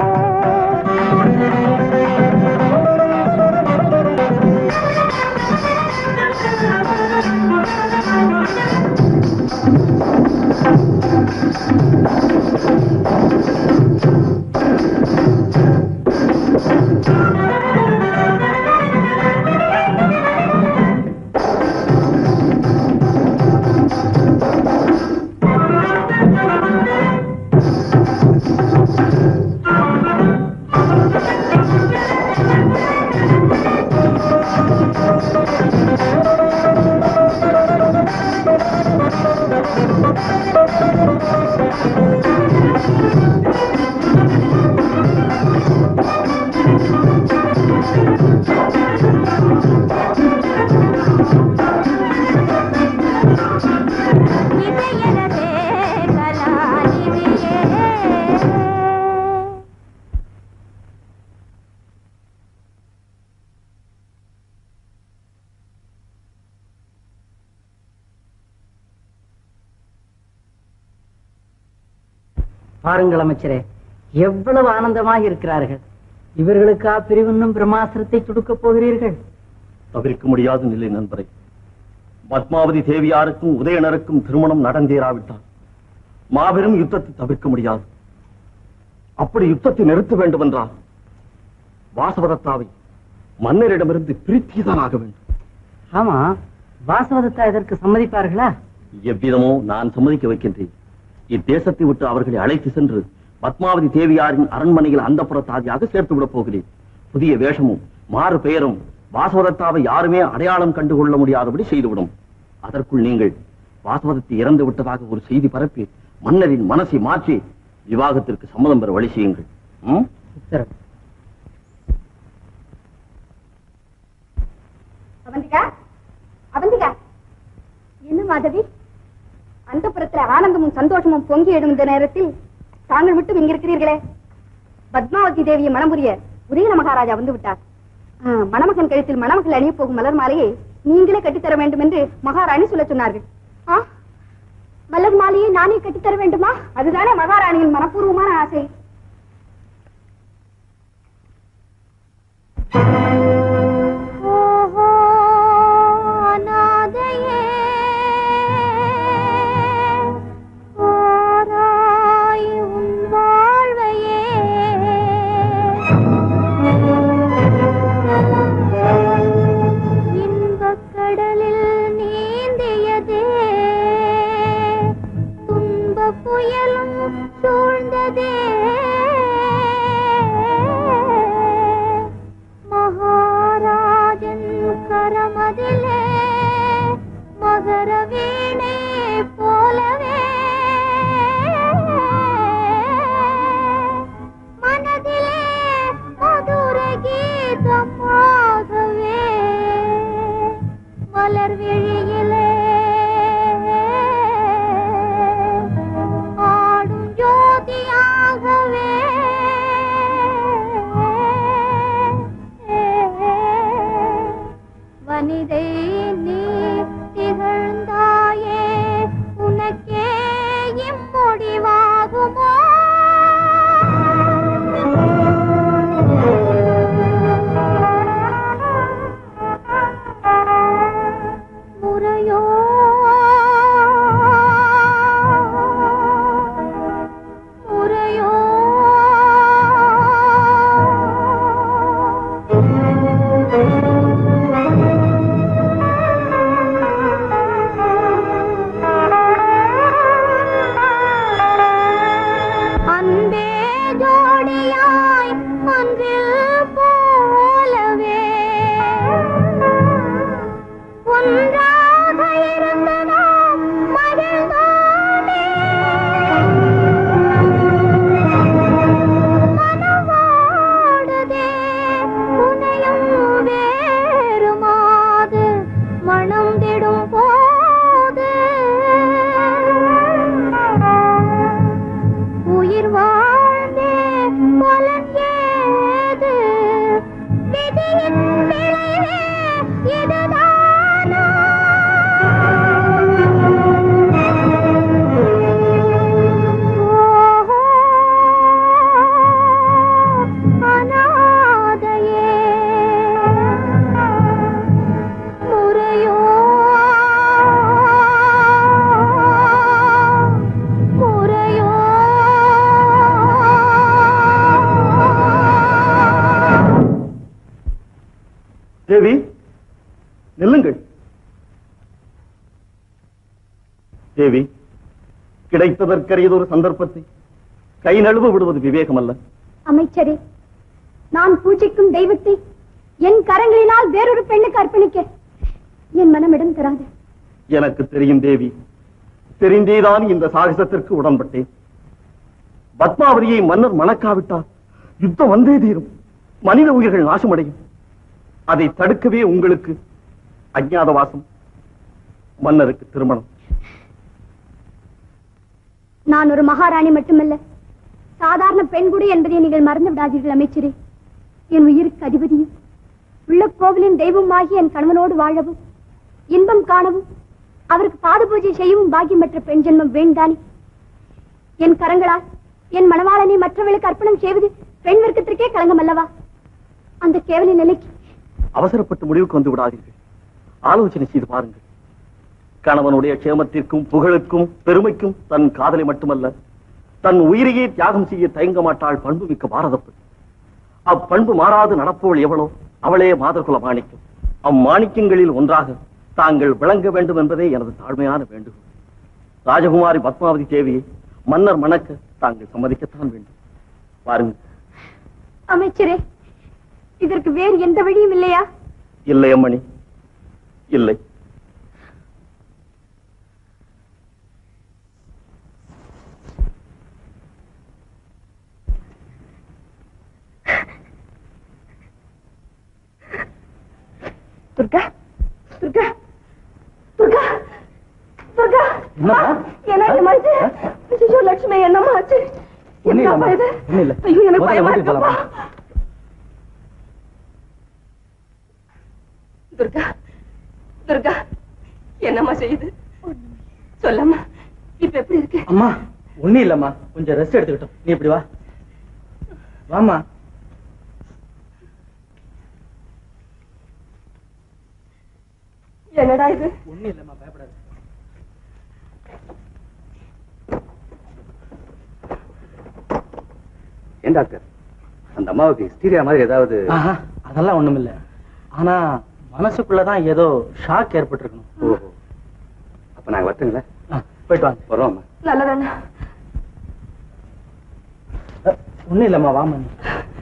இசையரசே கலாநிதியே பாருங்கள் அமைச்சரே எவ்வளவு ஆனந்தமாக இருக்கிறார்கள் இவர்களுக்கா பிரிவின்னும் பிரம்மாஸ்திரத்தை துடுக்கப் போகிறீர்கள் தவிர்க்க முடியாத நிலை நண்பரை பத்மாவதி தேவியாருக்கும் உதயணருக்கும் திருமணம் நடந்தேறாவிட்டால் மாபெரும் யுத்தத்தை தவிர்க்க முடியாது அப்படி யுத்தத்தை நிறுத்த வேண்டும் என்றால் வாசவதத்தாவை மன்னரிடமிருந்து பிரித்தியதான் ஆக வேண்டும் ஆமா வாசவதத்தா இதற்கு சம்மதிப்பார்களா எவ்விதமோ நான் சம்மதிக்க வைக்கின்றேன் இத்தேசத்தை விட்டு அவர்களை அழைத்து சென்று பத்மாவதி தேவியாரின் அரண்மனையில் அந்த புறத்தாதியாக சேர்த்து விடப் போகிறேன் புதிய வேஷமும் மாறு பெயரும் வாசவதத்தாவை யாருமே அடையாளம் கண்டுகொள்ள முடியாதபடி செய்துவிடும் அதற்குள் நீங்கள் வாசவதத்தை இறந்து விட்டதாக ஒரு செய்தி பரப்பி மன்னரின் மனசை மாற்றி விவாகத்திற்கு சம்மதம் பெற வழி செய்யுங்கள் ம்? அவந்திகா அவந்திகா என்ன மாதவி அந்த புறத்துல ஆனந்தமும் சந்தோஷமும் பொங்கி எழுந்த நேரத்தில் தாங்கள் மட்டும் இங்க இருக்கிறீர்களே பத்மாவதி தேவியை மனமுறிய உதயன மகாராஜா வந்து விட்டார் ஆ, மணமகன் கழுத்தில் மணமகள் அணிய போகும் மலர் மாலையை நீங்களே கட்டித்தர வேண்டும் என்று மகாராணி சொல்ல சொன்னார்கள் ஆ? மலர் மாலையை நானே கட்டித்தர வேண்டுமா அதுதானே மகாராணியின் மனப்பூர்வமான ஆசை ஓஹோ அநாதையே ஆராய் உன் வாழ்வையே இன்பக் கடலில் நீந்தியதே துன்பப் புயலும் சூழ்ந்ததே மகாராஜன் கரமதிலே மகர வீணை போலவே மனதிலே மதுர கீதமாகவே மலர் விழியிலே ஆடும் ஜோதியாகவே வனிதை நீ திகழ்ந்தாயே உனக்கே இம்முடிவாகுமோ முறையோ முறையோ அன்பே ஜோடியாய் அன்றில் போலவே ஒன்றாக இருந்து நாம் மகிழ்ந்தோமே மனவாடுதே உனையும் வேறுமாது மனம் திடும் போது உயிர் வாழ்ந்தே பலன் ஏது விதியின் விளைவே இதுதானா ஓஹோ அநாதையே முறையோ முறையோ தேவி நில்லுங்கள் தேவி கிடைத்ததற்கரியதொரு சந்தர்ப்பத்தை கை நழுவ விடுவது விவேகம் அல்ல அமைச்சரே நான் பூஜிக்கும் தெய்வத்தை என் கரங்களினால் வேறொரு பெண்ணுக்கு அர்ப்பணிக்க என் மனம் இடம் தராது எனக்கு தெரியும் தேவி தெரிந்தேதான் இந்த சாகசத்திற்கு உடன்பட்டேன் பத்மாவதியை மன்னர் மணக்காவிட்டால் யுத்தம் வந்தே தீரும் மனித உயிர்கள் நாசமடையும் அதை தடுக்கவே உங்களுக்கு அஜ்ஞாதவாசம் மன்னருக்கு திருமணம் நான் ஒரு மகாராணி மட்டுமல்ல சாதாரண பெண் கூட என்பதை நீங்கள் மறந்து விடாதீர்கள் அமைச்சரே என் உயிருக்கு அதிபதியும் உள்ள கோவிலின் தெய்வமாகி என் கணவனோடு வாழவும் இன்பம் காணவும் அவருக்கு பாத பூஜை செய்யவும் பாக்கியம் பெற்ற பெண் ஜென்மம் வேண்டானே என் கரங்களால் என் மணவாளனை மற்றவர்களுக்கு அர்ப்பணம் செய்வது பெண் வர்க்கத்திற்கே களங்கம் அல்லவா அந்த கேவல நிலைக்கு அவசரப்பட்டு முடிவுக்கு வந்து விடாதீர்கள் ஆலோசனை செய்து பாருங்கள் கணவனுடைய க்ஷேமத்திற்கும் புகழுக்கும் பெருமைக்கும் தன் காதலை மட்டுமல்ல தன் உயிரையே தியாகம் செய்ய தயங்க மாட்டாள் பண்பு மிக்க பாரத பெண் அப்பண்பு மாறாது நடப்பவள் எவளோ அவளே மாதர்குல மாணிக்கம் அம்மாணிக்கங்களில் ஒன்றாக தாங்கள் விளங்க வேண்டும் என்பதே எனது தாழ்மையான வேண்டுகோள் ராஜகுமாரி பத்மாவதி தேவியை மன்னர் மணக்க தாங்கள் சம்மதிக்கத்தான் வேண்டும் பாருங்கள் அமைச்சரே இதற்கு வேறு எந்த வழியும் இல்லையா இல்லை அம்மணி இல்லை துர்கா துர்கா துர்கா துர்கா என்னம்மா? என்ன மறைச்சு ஐயோ லட்சுமி என்னம்மா ஆச்சு ஒண்ணும் என்னப்பா இல்லம்மா. இது ஒண்ணும் இல்ல. ஐயோ எனக்கு முதல்ல பயமா வீட்டுக்கு இருக்குப்பா போலாம். துர்கா துர்கா என்னம்மா செய்யுது சொல்லம்மா இப்ப எப்படி இருக்கு அம்மா ஒண்ணும் இல்லம்மா கொஞ்சம் ரெஸ்ட் எடுத்துக்கிட்டோம் நீ இப்படி வா வாமா என்னடா இது ஒண்ணும் இல்லம்மா பயப்படாத ஏன் டாக்டர் அந்த அம்மாவுக்கு ஹிஸ்டீரியா மாதிரி ஏதாவது ஆஹா அதெல்லாம் ஒண்ணும் இல்ல ஆனா மனசுக்குள்ளதான் ஏதோ ஷாக் ஏற்பட்டிருக்கணும் ஓஹோ அப்ப நாங்க வரட்டுங்களா ஆ, போயிட்டு வாங்க வரோம் நல்லதாண்ணா ஒண்ணும் இல்லம்மா வாமா நீ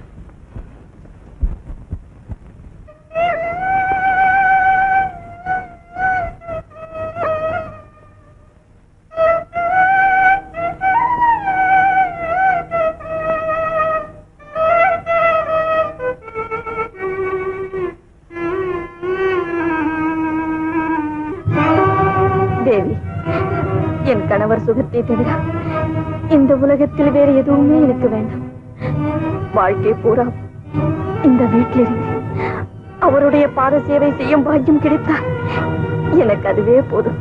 தேவி என் கணவர் சுகத்தை தவிர இந்த உலகத்தில் வேற எதுவுமே எனக்கு வேண்டாம் வாழ்க்கை பூரா இந்த வீட்டிலிருந்து அவருடைய பாத சேவை செய்யும் பாக்கியம் கிடைத்தால் எனக்கு அதுவே போதும்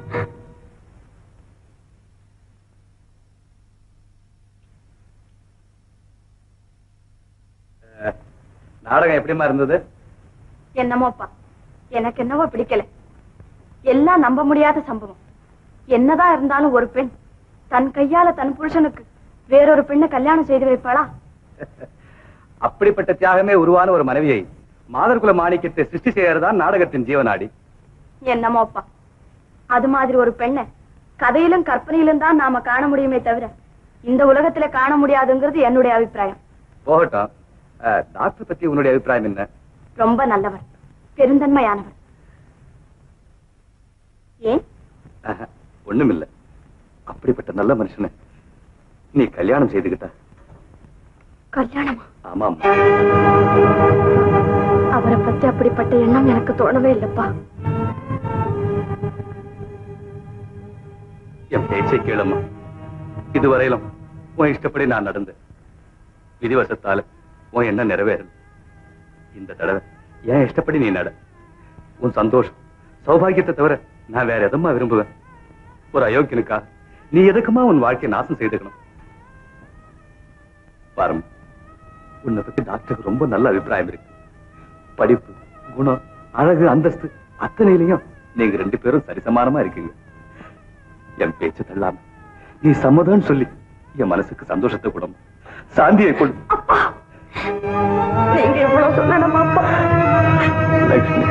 நாடகம் எப்படிமா இருந்தது என்னமோப்பா எனக்கு என்னவோ பிடிக்கல எல்லாம் நம்ப முடியாத சம்பவம் என்னதான் இருந்தாலும் ஒரு பெண் தன் கையால தன் புருஷனுக்கு வேறொரு பெண்ணை கல்யாணம் செய்து வைப்பாளா அப்படிப்பட்ட தியாகமே உருவான ஒரு மனைவியை மாதர்குல மாணிக்கத்தை சிருஷ்டி செய்யறதுதான் நாடகத்தின் ஜீவநாடி என்னமோப்பா அது மாதிரி ஒரு பெண்ணை கதையிலும் கற்பனையிலும் தான் நாம காண முடியுமே தவிர இந்த உலகத்துல காண முடியாதுங்கிறது என்னுடைய அபிப்பிராயம் போகட்டும் அஹ், டாக்டர் பத்தி உன்னுடைய அபிப்பிராயம் என்ன ரொம்ப நல்லவர் பெருந்தன்மையானவர் ஏன் ஆஹா, ஒண்ணுமில்ல அப்படிப்பட்ட நல்ல மனுஷனை நீ கல்யாணம் செய்துகிட்ட கல்யாணமா ஆமாம் அவரை பத்தி அப்படிப்பட்ட எண்ணம் எனக்கு தோணவே இல்லப்பா என் பேச்சை கேளம்மா இதுவரையிலும் உன் இஷ்டப்படி நான் நடந்தேன் விதிவசத்தால உன் எண்ணம் நிறைவேறல இந்த தடவை என் இஷ்டப்படி நீ நட உன் சந்தோஷம் சௌபாகியத்தை தவிர நான் வேற எதம்மா விரும்புவேன் ஒரு அயோக்கியனுக்கா நீ எதுக்குமா உன் வாழ்க்கையை நாசம் செய்துக்கணும் பாருங்க உன்னை பத்தி டாக்டருக்கு ரொம்ப நல்ல அபிப்பிராயம் இருக்கு படிப்பு குணம் அழகு அந்தஸ்து அத்தனையிலையும் நீங்க ரெண்டு பேரும் சரிசமானமா இருக்கீங்க என் பேச்சு தள்ளாம நீ சம்மதம்னு சொல்லி என் மனசுக்கு சந்தோஷத்தை கொடும் சாந்தியை கொடு நீங்க இவ்வளவு சொல்லணுமா அப்பா லட்சுமி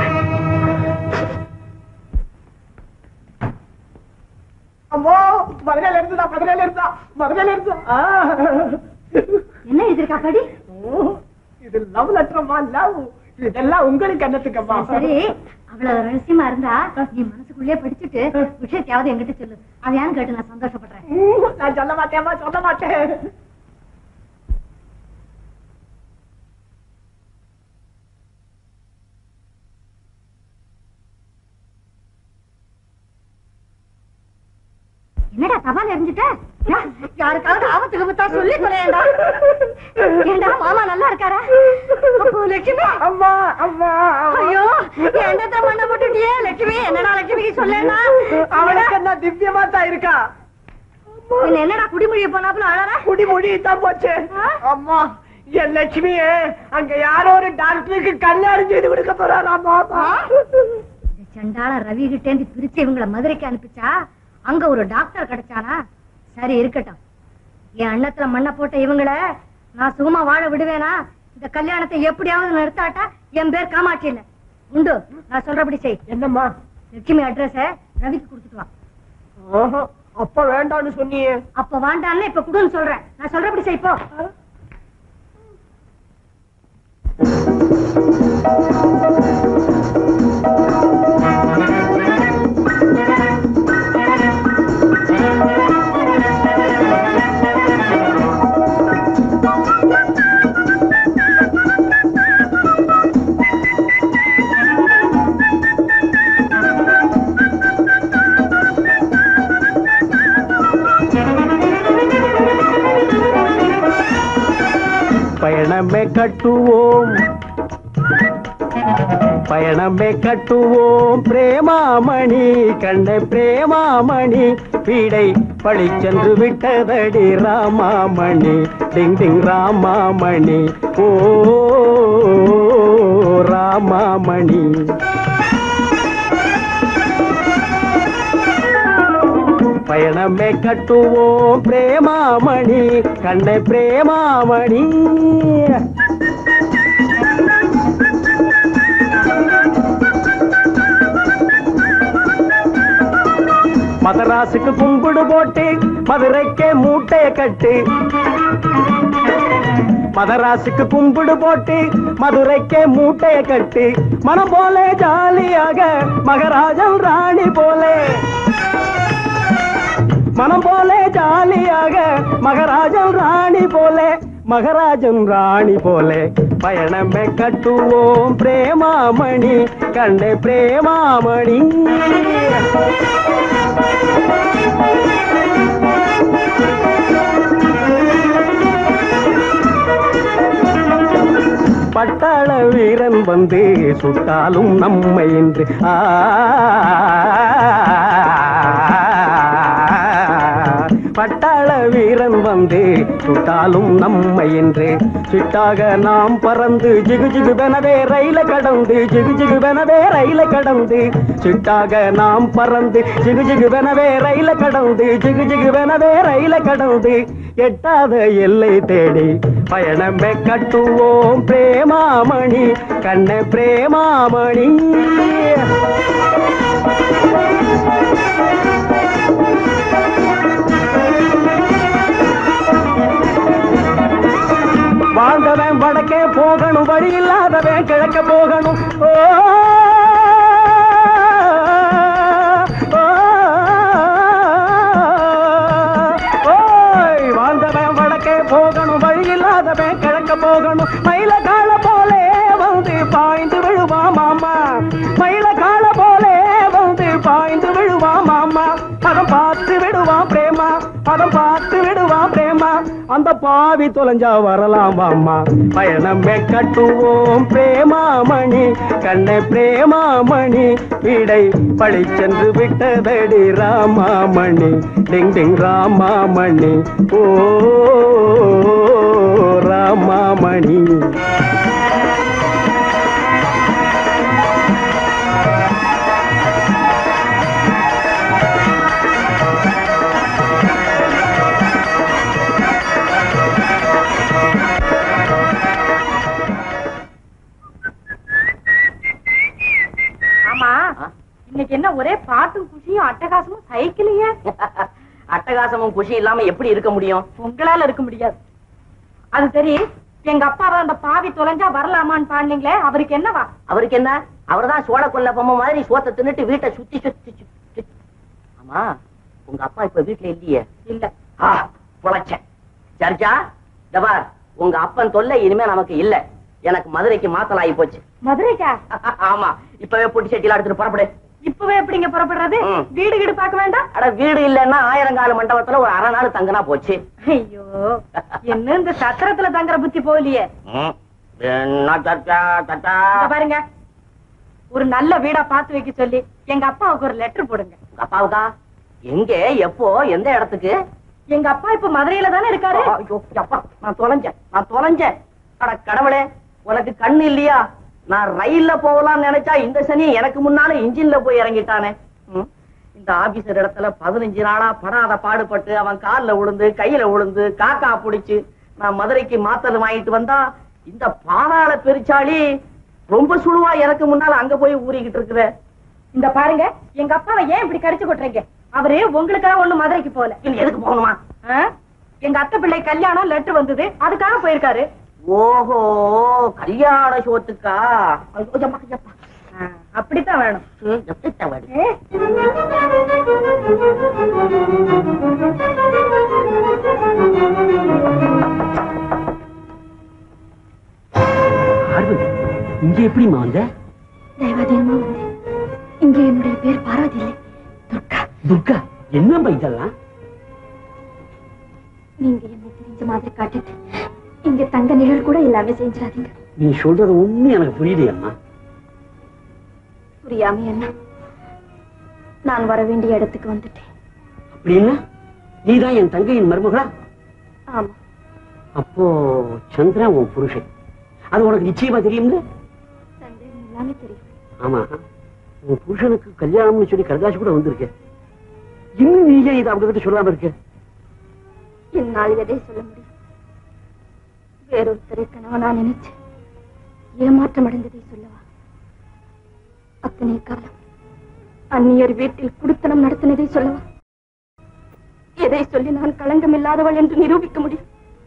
அம்மோ மதுரையில இருந்தா மதுரையில இருந்தா மதுரையில இருந்தா ஆ. என்ன எதிர்க்கா படி இது லவ் லெட்டரம்மா லவ் இதெல்லாம் உங்களுக்கு என்னத்துக்கம்மா சரி அவ்வளவு ரகசியமா இருந்தா நீ மனசுக்குள்ளே படிச்சுட்டு விஷயத்தையாவது என்கிட்ட சொல்லு அதையான்னு கேட்டு நான் சந்தோஷப்படுறேன் ம், நான் சொல்ல மாட்டேம்மா சொல்ல மாட்டேன் என்னடா தபால் எரிஞ்சுட்ட யாருக்காவது ஆபத்து கபத்தா சொல்லி தொலையண்டா ஏண்டா மாமா நல்லா இருக்காரா அப்போ லட்சுமி அம்மா அம்மா ஐயோ எந்த மண்ணை போட்டுட்டியே லட்சுமி என்னடா லட்சுமிக்கு சொல்லேண்டா அவளுக்கு என்ன திவ்யமா தான் இருக்கா இல்ல என்னடா குடிமொழிய போனாப்புல அழறா குடிமொழி தான் போச்சு அம்மா என் லட்சுமிய அங்க யாரோ ஒரு டாக்டருக்கு கல்யாணம் செய்து கொடுக்க போறாராமா இந்த சண்டாள ரவி கிட்டேந்து பிரிச்சு இவங்கள மதுரைக்கு அனுப்பிச்சா அங்க ஒரு டாக்டர் கிடைச்சானா சரி இருக்கட்டும் என் அண்ணத்துல மண்ணை போட்ட இவங்கள நான் சுகமா வாழ விடுவேனா இந்த கல்யாணத்தை எப்படியாவது நிறுத்தாட்டா என் பேர் காமாட்சி இல்ல உண்டு நான் சொல்றபடி செய் என்னம்மா லட்சுமி அட்ரஸ ரவிக்கு கொடுத்துட்டு வா ஆஹா, அப்ப வேண்டாம்னு சொன்னியே அப்ப வாண்டான்னு இப்ப குடுன்னு சொல்றேன் நான் சொல்றபடி செய் போ பயணமே கட்டுவோம் பயணமே கட்டுவோம் பிரேமாமணி கண்ண பிரேமாமணி பீடை பழிச்சென்று விட்டதடி ராமாமணி டிங் டிங் ராமாமணி ஓ ராமாமணி பயணமே கட்டுவோம் பிரேமாமணி கண்ணை பிரேமாமணி மதராசுக்கு கும்பிடு போட்டு மதுரைக்கே மூட்டைய கட்டு மதராசுக்கு கும்பிடு போட்டு மதுரைக்கே மூட்டைய கட்டு மனம் போல ஜாலியாக மகராஜன் ராணி போலே மனம் போல ஜாலியாக மகராஜன் ராணி போலே மகராஜன் ராணி போலே பயணமே கட்டுவோம் பிரேமாமணி கண்டே பிரேமாமணி பட்டாள வீரன் வந்து சுட்டாலும் நம்மை என்று ஆ பட்டாள வீரன் வந்து சுட்டாலும் நம்மை என்று சிட்டாக நாம் பறந்து ஜிகு ஜிகு வெனவே ரயில கடந்து ஜிகு ஜிகு வெனவே ரயில கடந்து சிட்டாக நாம் பறந்து ஜிகு ஜிகு வெனவே ரயில கடந்து ஜிகு ஜிகு வெனவே ரயில கடந்து எட்டாத எல்லை தேடி பயணமே கட்டுவோம் பிரேமாமணி கண்ண பிரேமாமணி வாழ்ந்தவன் வடக்கே போகணும் வழி இல்லாதவன் கிழக்க போகணும் ஓ ஓ, ஓய் வாழ்ந்தவன் வடக்கே போகணும் வழி இல்லாதவன் கிழக்க போகணும் மயில கால போலே வந்து பாய்ந்து விழுவான் மாமா மயில கால போலே வந்து பாய்ந்து விழுவான் மாமா பதம் பார்த்து விடுவான் பிரேமா பதம் பார்த்து விடுவான் பிரேமா அந்த பாவி தொலைஞ்சா வரலாம் அம்மா பயணமே கட்டுவோம் பிரேமாமணி கண்ணே பிரேமாமணி வீடை பழி சென்று விட்டதடி ராமாமணி டிங் டிங் ராமாமணி ஓ ராமாமணி ஆமா இன்னைக்கு என்ன ஒரே பாட்டும் குஷியும் அட்டகாசமும் சைக்கிளையே அட்டகாசமும் குஷி இல்லாம எப்படி இருக்க முடியும் உங்களால இருக்க முடியாது அது சரி எங்க அப்பாவை அந்த பாவி தொலைஞ்சா வரலாமான்னு பாடுனீங்களே அவருக்கு என்னவா அவருக்கு என்ன அவர்தான் சோழ கொல்ல பொம்மை மாதிரி சோத்தை தின்னுட்டு வீட்டை சுத்தி சுத்தி சுத்தி ஆமா உங்க அப்பா இப்ப வீட்டுல இல்லையே இல்ல ஆ பொழைச்சேன் சரிஜா டபார் உங்க அப்பன் தொல்லை இனிமே நமக்கு இல்ல எனக்கு மதுரைக்கு மாத்தல் ஆகி போச்சு மதுரைக்கா ஆமா இப்பவே பொட்டி சட்டிலாம் எடுத்துட்டு புறப்படு இப்பவே எப்படிங்க புறப்படுறது ம். வீடு வீடு பார்க்க வேண்டாம் அட வீடு இல்லன்னா ஆயிரங்கால மண்டபத்துல ஒரு அரை நாள் தங்கினா போச்சு ஐயோ என்ன இந்த சத்திரத்துல தங்குற புத்தி போகலையே ம். என்ன சச்சா, சச்சா? இங்க பாருங்க ஒரு நல்ல வீடா பார்த்து வைக்க சொல்லி எங்க அப்பாவுக்கு ஒரு லெட்டர் போடுங்க உங்க அப்பாவுக்கா எங்க எப்போ எந்த இடத்துக்கு எங்க அப்பா இப்ப மதுரையில தானே இருக்காரு ஐயோ, அப்பா நான் தொலைஞ்சேன் நான் தொலைஞ்சேன் அட கடவுளே உனக்கு கண்ணு இல்லையா நான் ரயில்ல போகலாம்னு நினைச்சா இந்த சனி எனக்கு முன்னால இன்ஜின்ல போய் இறங்கிட்டானே ம். இந்த ஆபீசர் இடத்துல பதினஞ்சு நாளா படாத பாடுபட்டு அவன் கால்ல விழுந்து கையில விழுந்து காக்கா புடிச்சு நான் மதுரைக்கு மாத்தல் வாங்கிட்டு வந்தா இந்த பாதாள பெருச்சாளி ரொம்ப சுழுவா எனக்கு முன்னால அங்க போய் ஊறிக்கிட்டு இருக்கிற இந்த பாருங்க எங்க அப்பாவை ஏன் இப்படி கடிச்சு கொட்டுறீங்க அவரு உங்களுக்காக ஒண்ணு மதுரைக்கு போகல எதுக்கு போகணுமா ஆ? எங்க அத்தை பிள்ளை கல்யாணம் லெட்டர் வந்தது அதுக்காக போயிருக்காரு ஓஹோ கல்யாண சோத்துக்கா ஐயோ, எம்மா, எம்மா. ஆ, அப்படித்தான் வேணும் ம், எப்படித்தான் வேணும்? ஏ, பார்வதி இங்க எப்படிமா வந்த தெய்வாதீனமா வந்து இங்க என்னுடைய பேர் பார்வதி இல்லை துர்கா துர்கா என்னம்மா இதெல்லாம் நீங்க என்னை தெரிஞ்ச மாதிரி காட்டிட்டு இங்க தங்க நிழல் கூட இல்லாம செஞ்சிடாதீங்க நீ சொல்றது ஒண்ணு எனக்கு புரியலையம்மா புரியாம என்ன நான் வர வேண்டிய இடத்துக்கு வந்துட்டேன் அப்படின்னா நீதான் என் தங்கையின் மருமகளா ஆமா அப்போ சந்திரா உன் புருஷன் அது உனக்கு நிச்சயமா தெரியும்ல சந்தேகம் எல்லாமே தெரியும் ஆமா உன் புருஷனுக்கு கல்யாணம்னு சொல்லி கரகாசி கூட வந்திருக்க இன்னும் நீ ஏன் இதை அவங்க கிட்ட சொல்லாம இருக்க என்னால் எதை சொல்ல முடியும் வேறொருத்தரை கணவனா நினைச்சு ஏமாற்றம் அடைந்ததை சொல்லவா அத்தனை காலம் அந்நியர் வீட்டில் குடுத்தனம் நடத்தினதை சொல்லவா எதை சொல்லி நான் களங்கம் இல்லாதவள் என்று நிரூபிக்க முடியும்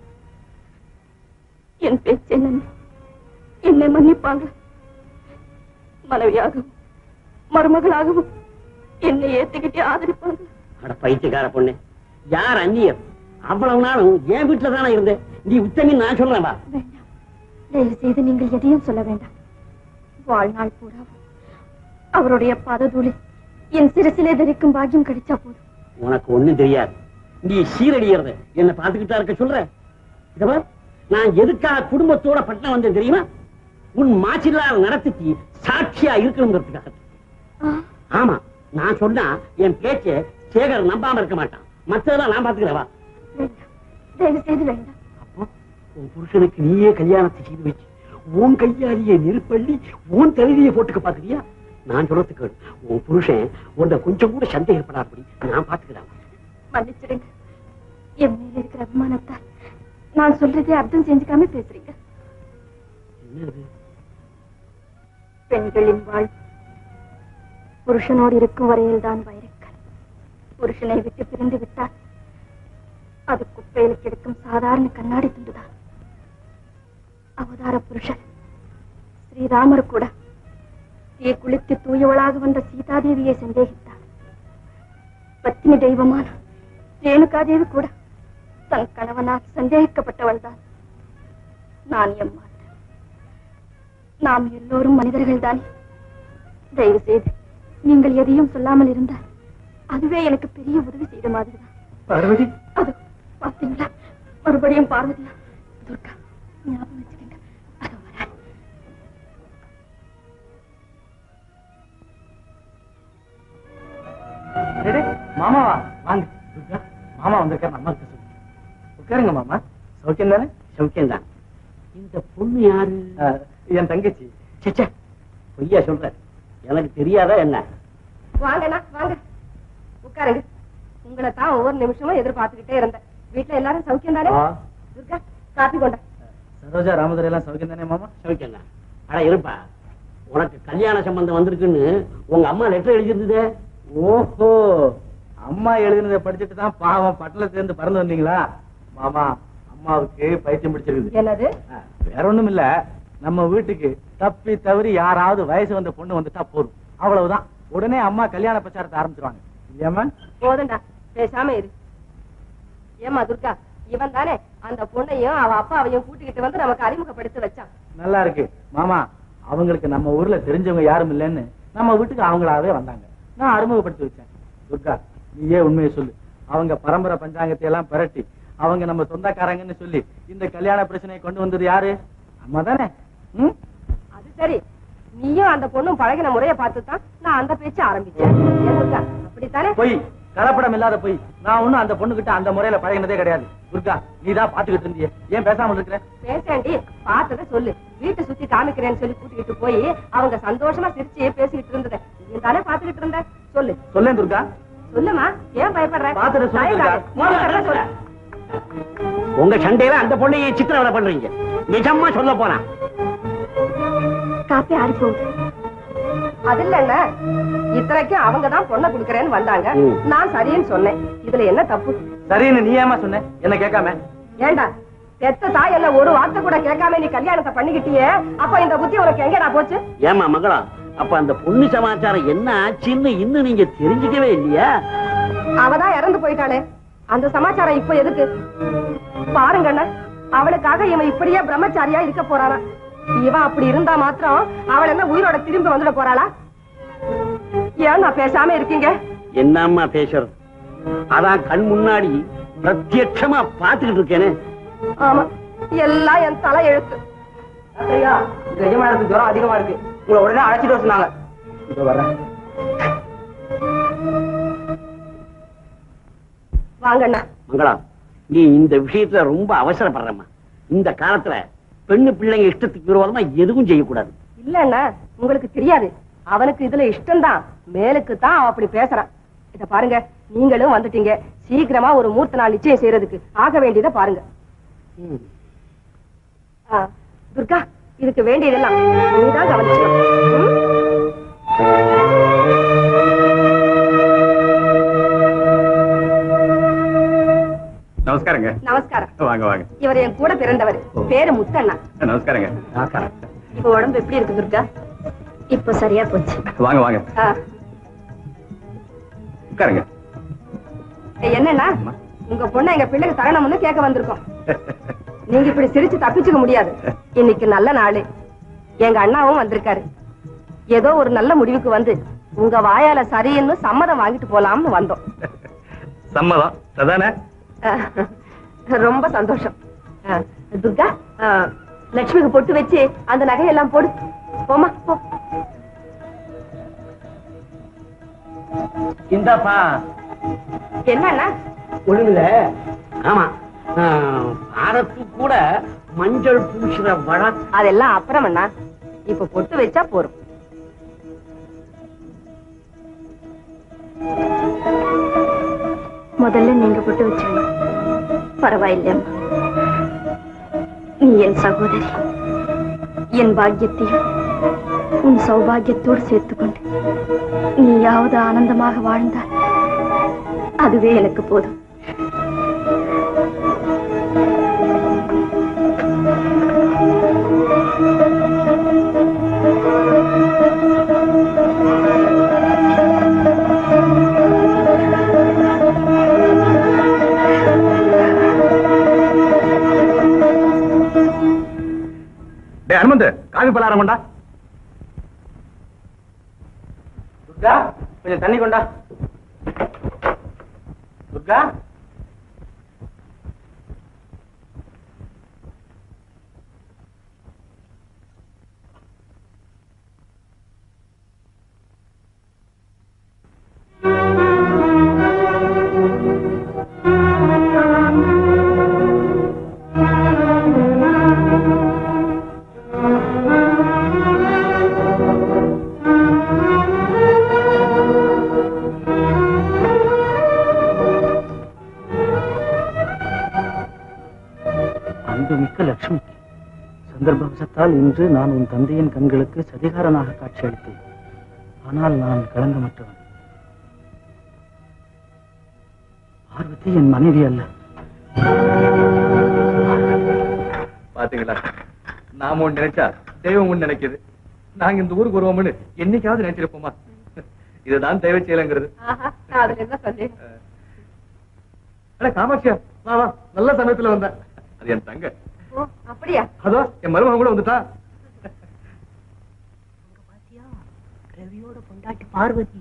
என் பேச்சை நம்பி என்னை மன்னிப்பாங்க மனைவியாகவும் மருமகளாகவும் என்னை ஏத்துக்கிட்டே ஆதரிப்பாங்க அட பைத்தியக்கார பொண்ணு யார் அந்நியர் அவ்வளவு நாளும் என் வீட்டுல தானே இருந்தேன் நீ உத்தமி நான் சொல்றேன் வா தயவு செய்து நீங்கள் எதையும் சொல்ல வேண்டாம் வாழ்நாள் பூரா அவருடைய பாததூளி என் சிரசிலே தரிக்கும் பாக்கியம் கிடைச்சா போதும் உனக்கு ஒண்ணும் தெரியாது நீ சீரடியறத என்ன பாத்துக்கிட்டா இருக்க சொல்ற இத பார், நான் எதுக்காக குடும்பத்தோட பட்டணம் வந்தேன் தெரியுமா உன் மாச்சில்லாத நடத்திக்கு சாட்சியா இருக்கணுங்கிறதுக்காக ஆமா நான் சொன்னா என் பேச்ச சேகர் நம்பாம இருக்க மாட்டான் மத்ததெல்லாம் நான் பாத்துக்கிறேன் வா தயவு செய்து வேண்டாம் உன் புருஷனுக்கு நீயே கல்யாணத்தை செய்து வச்சு உன் கையாலேயே நெருப்பள்ளி உன் தலைவியை போட்டுக்க பாக்குறியா நான் சொல்றது கேளு உன் புருஷன் உன்னை கொஞ்சம் கூட சந்தேகப்படாதபடி நான் பாத்துக்கிறேன் மன்னிச்சிடுங்க என் மேல இருக்கிற அபிமானத்தால் நான் சொல்றதே அர்த்தம் செஞ்சுக்காம பேசுறீங்க என்னது பெண்களின் வாழ்வு புருஷனோடு இருக்கும் வரையில் தான் வைரக்கல் புருஷனை விட்டு பிரிந்து விட்டால் அது குப்பையில் கிடக்கும் சாதாரண கண்ணாடி துண்டுதான் அவதார புருஷன் ஸ்ரீராமர் கூட தீ குளித்து தூயவளாக வந்த சீதாதேவியை சந்தேகித்தார் பத்தினி தெய்வமான ரேணுகாதேவி கூட தன் கணவனால் சந்தேகிக்கப்பட்டவள் தான் நான் எம்மா நாம் எல்லோரும் மனிதர்கள் தானே தயவு செய்து நீங்கள் எதையும் சொல்லாமல் இருந்தால் அதுவே எனக்கு பெரிய உதவி செய்த மாதிரி தான் பார்வதி அது பாத்தீங்களா மறுபடியும் பார்வதியா துர்கா ஞாபகம் வச்சுக்கோங்க அதோ வரேன். டேய், டேய், மாமாவா வாங்க துர்கா, மாமா வந்திருக்காரு அம்மா கிட்ட சொல்லு உட்காருங்க மாமா சௌக்கியம் தானே சௌக்கியம் தான் இந்த பொண்ணு யாரு என் தங்கச்சி சச்சா பொய்யா சொல்ற எனக்கு தெரியாதா என்ன வாங்கண்ணா வாங்க உட்காருங்க உங்களை தான் ஒவ்வொரு நிமிஷமும் எதிர்பார்த்துக்கிட்டே இருந்தேன் வீட்டுல எல்லாரும் சௌக்கியம் தானே ஆ. துர்கா காப்பி கொண்ட சரோஜா ராமதுரை எல்லாம் சௌக்கியம் தானே மாமா சௌக்கியம் தான் அட இருப்பா உனக்கு கல்யாண சம்பந்தம் வந்திருக்குன்னு உங்க அம்மா லெட்டர் எழுதியிருந்ததே ஓஹோ அம்மா எழுதினதை படிச்சுட்டு தான் பாவம் பட்டணத்துல இருந்து பறந்து வந்தீங்களா மாமா அம்மாவுக்கு பைத்தியம் பிடிச்சிருக்குது என்னது வேற ஒண்ணும் இல்ல நம்ம வீட்டுக்கு தப்பி தவறி யாராவது வயசு வந்த பொண்ணு வந்துட்டா போதும் அவ்வளவுதான் உடனே அம்மா கல்யாண பிரச்சாரத்தை ஆரம்பிச்சிருவாங்க இல்லையாம்மா போதும்டா பேசாம இரு ஏமா துர்கா இவன் தானே அந்த பொண்ணையும் அவ அப்பாவையும் கூட்டிக்கிட்டு வந்து நமக்கு அறிமுகப்படுத்தி வச்சான் நல்லா இருக்கு மாமா அவங்களுக்கு நம்ம ஊர்ல தெரிஞ்சவங்க யாரும் இல்லைன்னு நம்ம வீட்டுக்கு அவங்களாவே வந்தாங்க நான் அறிமுகப்படுத்தி வச்சேன் துர்கா நீயே உண்மையை சொல்லு அவங்க பரம்பரை பஞ்சாங்கத்தை எல்லாம் பிரட்டி அவங்க நம்ம சொந்தக்காரங்கன்னு சொல்லி இந்த கல்யாண பிரச்சனையை கொண்டு வந்தது யாரு அம்மா தானே ம்? அது சரி நீயும் அந்த பொண்ணும் பழகின முறைய பார்த்து தான் நான் அந்த பேச்ச ஆரம்பிச்சேன் ஏன் துர்கா அப்படித்தானே பொய் கலப்படம் இல்லாத பொய் நான் ஒண்ணும் அந்த பொண்ணுகிட்ட அந்த முறையில பழகினதே கிடையாது துர்கா நீதான் பாத்துக்கிட்டு இருந்தியே ஏன் பேசாம இருக்கிற பேசேண்டி பார்த்தத சொல்லு வீட்டை சுத்தி காமிக்கிறேன்னு சொல்லி கூட்டிக்கிட்டு போய் அவங்க சந்தோஷமா சிரிச்சு பேசிக்கிட்டு இருந்தத நீ தானே பாத்துக்கிட்டு இருந்த சொல்லு சொல்லேன் துர்கா சொல்லுமா ஏன் பயப்படுற பாத்துட்டு சொல்லு, பயப்படாத. துர்கா. முதல்ல சொல்லு உங்க சண்டையில அந்த பொண்ணையை சித்திரவதை பண்றீங்க நிஜமா சொல்ல போனா காப்பி ஆறி போகுது அது இல்ல இத்தனைக்கும் அவங்க தான் பொண்ணை குடுக்கறேன்னு வந்தாங்க ம். நான் சரின்னு சொன்னேன் இதுல என்ன தப்பு சரின்னு நீ ஏமா சொன்ன என்ன கேட்காம ஏண்டா பெத்த தாய் என்ன ஒரு வார்த்தை கூட கேட்காம நீ கல்யாணத்தை பண்ணிக்கிட்டியே அப்ப இந்த புத்தி உனக்கு எங்கடா போச்சு ஏமா மகளா அப்ப அந்த பொண்ணு சமாச்சாரம் என்ன ஆச்சுன்னு இன்னும் நீங்க தெரிஞ்சுக்கவே இல்லையா அவதான் இறந்து போயிட்டாளே அந்த சமாச்சாரம் இப்ப எதுக்கு பாருங்க அண்ணா அவளுக்காக இவன் இப்படியே பிரம்மச்சாரியா இருக்க போறானா இவன் அப்படி இருந்தா மாத்திரம் அவள் என்ன உயிரோட திரும்பி வந்துட போறாளா ஏன் நான் பேசாம இருக்கீங்க என்னம்மா பேசுறது அதான் கண் முன்னாடி பிரத்யட்சமா பாத்துக்கிட்டு இருக்கேனே ஆமா எல்லாம் என் தலை எழுத்து ஐயா கஜமானத்துக்கு ஜுரம் அதிகமா இருக்கு உங்களை உடனே அழைச்சிட்டு வர சொன்னாங்க இதோ வரேன் வாங்கண்ணா மங்களா நீ இந்த விஷயத்துல ரொம்ப அவசரப்படுறம்மா இந்த காலத்துல பெண்ணு பிள்ளைங்க இஷ்டத்துக்கு விரோதமா எதுவும் செய்யக்கூடாது இல்லண்ணா உங்களுக்கு தெரியாது அவனுக்கு இதுல இஷ்டம்தான் மேலுக்கு தான் அவன் அப்படி பேசுறான் இத பாருங்க நீங்களும் வந்துட்டீங்க சீக்கிரமா ஒரு மூர்த்த நாள் நிச்சயம் செய்யறதுக்கு ஆக வேண்டியதை பாருங்க ஆ, துர்கா இதுக்கு வேண்டியதெல்லாம் நீதான் கவனிச்சுக்கணும் ம்? நமஸ்காரங்க நமஸ்காரம் வாங்க வாங்க இவர் என் கூட பிறந்தவர் பேரு முத்தண்ணா நமஸ்காரங்க இப்ப உடம்பு எப்படி இருக்கு துர்கா இப்ப சரியா போச்சு வாங்க வாங்க ஆ, உட்காருங்க என்னன்னா உங்க பொண்ணை எங்க பிள்ளைக்கு தரணும்னு கேட்க வந்திருக்கோம் நீங்க இப்படி சிரிச்சு தப்பிச்சுக்க முடியாது இன்னைக்கு நல்ல நாள் எங்க அண்ணாவும் வந்திருக்காரு ஏதோ ஒரு நல்ல முடிவுக்கு வந்து உங்க வாயால சரின்னு சம்மதம் வாங்கிட்டு போலாம்னு வந்தோம் சம்மதம் அதானே அஹ், ரொம்ப சந்தோஷம் அஹ், துர்கா அஹ், லட்சுமிக்கு பொட்டு வச்சு அந்த நகையெல்லாம் போடு போமா போ இந்தாப்பா என்னன்னா ஒண்ணுல ஆமா பாரத்து கூட மஞ்சள் பூசுற வழக்கு அதெல்லாம் அப்புறம் அண்ணா இப்ப பொட்டு வச்சா போறோம் முதல்ல நீங்க போட்டு வச்சுங்க பரவாயில்லையம்மா நீ என் சகோதரி என் பாக்கியத்தையும் உன் சௌபாகியத்தோடு சேர்த்துக்கொண்டு நீயாவது ஆனந்தமாக வாழ்ந்தால் அதுவே எனக்கு போதும் டே அனுமந்து காவி பலாரம் கொண்டா துர்கா கொஞ்சம் தண்ணி கொண்டா துர்கா அன்புமிக்க லட்சுமி சந்தர்ப்பவசத்தால் இன்று நான் உன் தந்தையின் கண்களுக்கு சதிகாரனாக காட்சியளித்தேன் ஆனால் நான் களங்கமற்றவன் பார்வதி என் மனைவி அல்ல பாத்தீங்களா நாம ஒண்ணு நினைச்சா தெய்வம் ஒண்ணு நினைக்குது நாங்க இந்த ஊருக்கு வருவோம்னு என்னைக்காவது நினைச்சிருப்போமா இதுதான் தெய்வ செயலங்கிறது அதுல என்ன சொல்லி அட காமாட்சியா வா வா நல்ல சமயத்துல வந்த அது என் தங்க ஓ அப்படியா அதோ என் மருமகன் கூட வந்துட்டா ரவியோட பொண்டாட்டி பார்வதி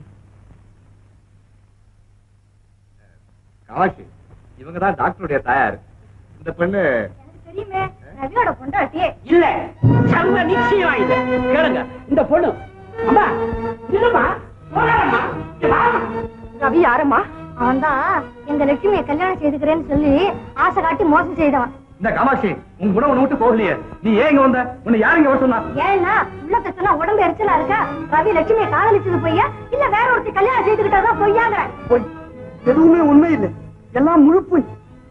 காமாட்சி இவங்க தான் டாக்டருடைய தாயார் இந்த பெண்ணு தெரியுமே ரவியோட பொண்டாட்டி இல்ல சர்வ நிச்சயம் இது கேளுங்க இந்த பொண்ணு அம்மா நில்லுமா போகாதம்மா இங்க வாம்மா. ரவி யாரம்மா அவன்தான் எங்க லட்சுமியை கல்யாணம் செய்துக்கிறேன்னு சொல்லி ஆசை காட்டி மோசம் செய்தவன் இந்த காமாட்சி உன் குணம் உன்னை விட்டு போகலையே நீ ஏன் இங்க வந்த உன்னை யார் இங்க வர சொன்னா ஏன்னா உள்ள கத்தனா உடம்பு எரிச்சலா இருக்கா ரவி லட்சுமியை காதலிச்சது பொய்யா இல்ல வேற ஒருத்தி கல்யாணம் செய்துக்கிட்டதா பொய்யாங்க பொய் எதுவுமே உண்மை இல்லை எல்லாம் முழு பொய்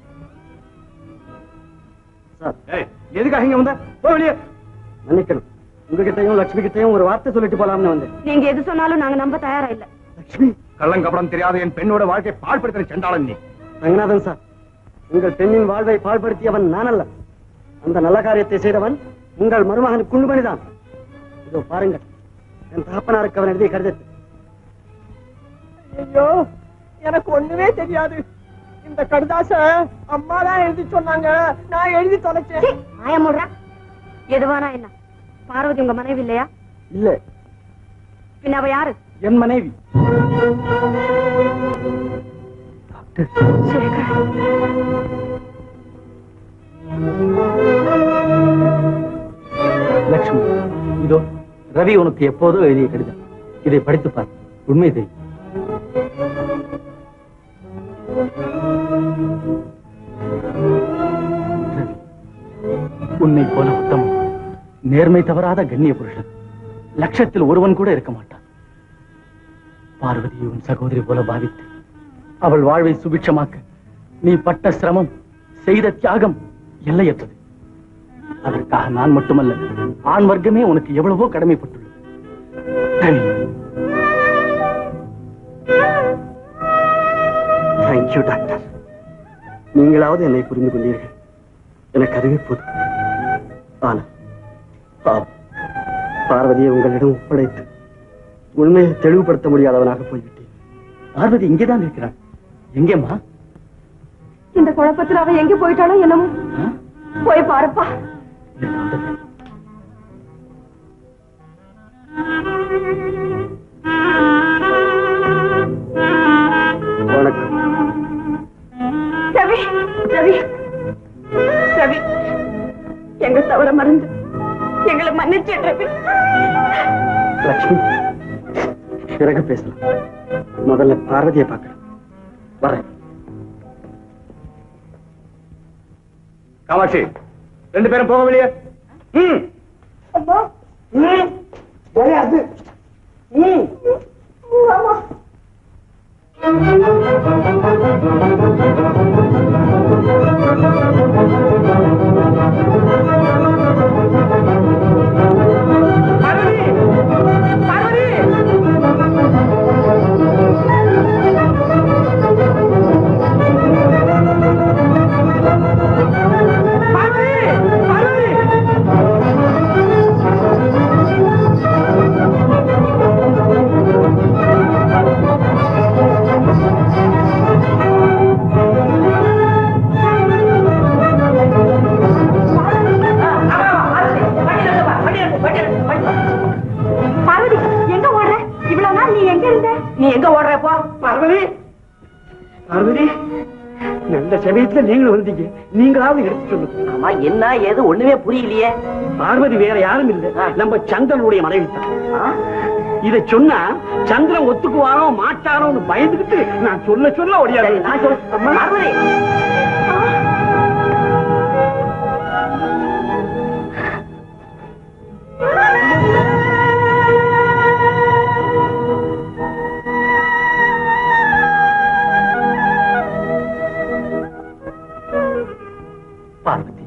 ஏய், எதுக்காக இங்க வந்த போ வெளியே மன்னிக்கணும் உங்ககிட்டயும் லட்சுமி கிட்டயும் ஒரு வார்த்தை சொல்லிட்டு போலாம்னு வந்தேன் நீங்க எது சொன்னாலும் நாங்க நம்ப தயாரா இல்ல லட்சுமி கள்ளங்கப்படம் தெரியாத என் பெண்ணோட வாழ்க்கை பாழ்படுத்தின செண்டாளன் நீ ரங்கநாதன் சார் உங்கள் பெண்ணின் வாழ்வை பாழ்படுத்தியவன் நான் அல்ல அந்த நல்ல காரியத்தை செய்தவன் உங்கள் மருமகன் குண்டுமணிதான் இதோ பாருங்கள் என் தகப்பனாருக்கு அவன் எழுதிய கடிதத்தை ஐயோ எனக்கு ஒண்ணுமே தெரியாது இந்த கடுதாச அம்மா தான் எழுதி சொன்னாங்க நான் எழுதி தொலைச்சேன் ஆயமுடுறா எதுவானா என்ன பார்வதி உங்க மனைவி இல்லையா இல்ல பின்ன அவ யாரு என் மனைவி லட்சுமி இதோ ரவி உனக்கு எப்போதோ எழுதிய கடிதம் இதை படித்துப் பார் உண்மை தெரியும் ரவி, உன்னை போல உத்தமம் நேர்மை தவறாத கண்ணிய புருஷன் லட்சத்தில் ஒருவன் கூட இருக்க மாட்டான் பார்வதியை உன் சகோதரி போல பாவித்து அவள் வாழ்வை சுபிட்சமாக்க நீ பட்ட சிரமம் செய்த தியாகம் எல்லையற்றது அதற்காக நான் மட்டுமல்ல ஆண் வர்க்கமே உனக்கு எவ்வளவோ கடமைப்பட்டுள்ளது ரவி, தேங்க்யூ டாக்டர் நீங்களாவது என்னை புரிந்து கொண்டீர்கள் எனக்கு அதுவே போதும் ஆனா பாவம் பார்வதியை உங்களிடம் ஒப்படைத்து உண்மையை தெளிவுபடுத்த முடியாதவனாக போய்விட்டேன் பார்வதி இங்கேதான் இருக்கிறாள் எங்கேம்மா இந்த குழப்பத்துல அவ எங்க போயிட்டாளோ என்னமோ போய் பாருப்பா வணக்கம் ரவி ரவி ரவி எங்க தவற மறந்து எங்களை மன்னிச்சு ரவி லட்சுமி பிறகு பேசலாம் முதல்ல பார்வதியை பார்க்கலாம் வரேன் காமாட்சி ரெண்டு பேரும் போக வெளியே ம் அது பார்வதி எங்க ஓடுற இவ்வளவு நாள் நீ எங்க இருந்த நீ எங்க ஓடுற போ பார்வதி பார்வதி நல்ல சமயத்துல நீங்களும் வந்தீங்க நீங்களாவது எடுத்து சொல்லுங்க ஆமா என்ன ஏது ஒண்ணுமே புரியலையே பார்வதி வேற யாரும் இல்ல நம்ம சந்திரனுடைய மனைவி தான் இத சொன்னா சந்திரன் ஒத்துக்குவானோ மாட்டானோன்னு பயந்துகிட்டு நான் சொல்ல சொல்ல ஒடியாது நான் சொல்ல பார்வதி பார்வதி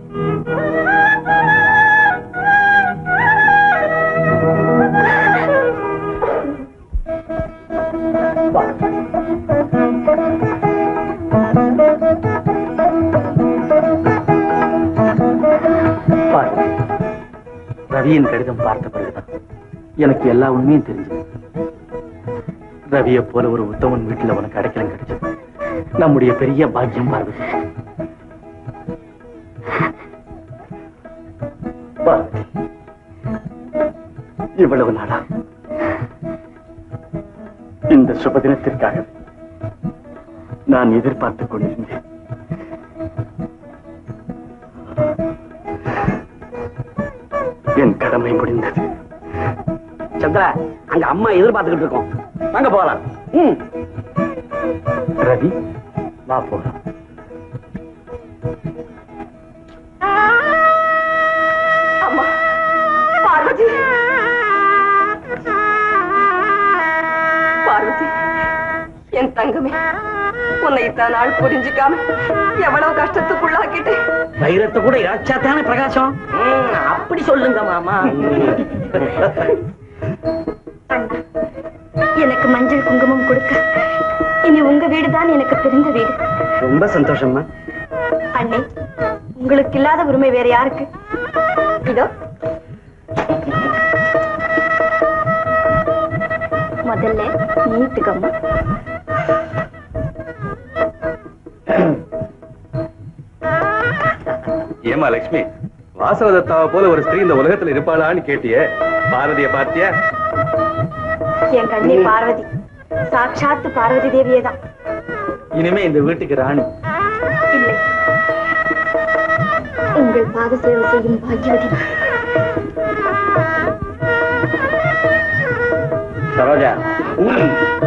பார்வதி ரவியின் கடிதம் பார்த்த பிறகுதான் எனக்கு எல்லா உண்மையும் தெரிஞ்சது ரவியை போல ஒரு உத்தமன் வீட்டுல உனக்கு அடைக்கலம் கிடைச்சது நம்முடைய பெரிய பாக்கியம் பார்வதி பார்வதி இவ்வளவு நாளா இந்த சுப தினத்திற்காக நான் எதிர்பார்த்துக் கொண்டிருந்தேன் என் கடமை முடிந்தது சந்திரா அங்க அம்மா எதிர்பார்த்துக்கிட்டு இருக்கோம் வாங்க போகலாம் ம் ரவி வா போகலாம் அம்மா பார்வதி பார்வதி என் தங்கமே உன்னை இத்தனை நாள் புரிஞ்சுக்காம எவ்வளவு கஷ்டத்துக்குள்ளாக்கிட்டு வைரத்தை கூட இழைச்சாத்தானே பிரகாசம் ம், அப்படி சொல்லுங்க மாமா எனக்கு மஞ்சள் குங்குமம் கொடுக்க இனி உங்க வீடுதான் எனக்கு பிறந்த வீடு ரொம்ப சந்தோஷம்மா அண்ணே உங்களுக்கு இல்லாத உரிமை வேற யாருக்கு இதோ முதல்ல நீட்டுக்கம்மா ஏமா லட்சுமி வாசவதத்தாவை போல ஒரு ஸ்திரீ இந்த உலகத்துல இருப்பாளான்னு கேட்டியே பாரதிய பார்த்தியா என் கண்ணி பார்வதி சாட்சாத்து பார்வதி தேவியே தான் இனிமே இந்த வீட்டுக்கு ராணி இல்லை உங்கள் பாத சேவை செய்யும் பாக்கியவதி சரோஜா ம்.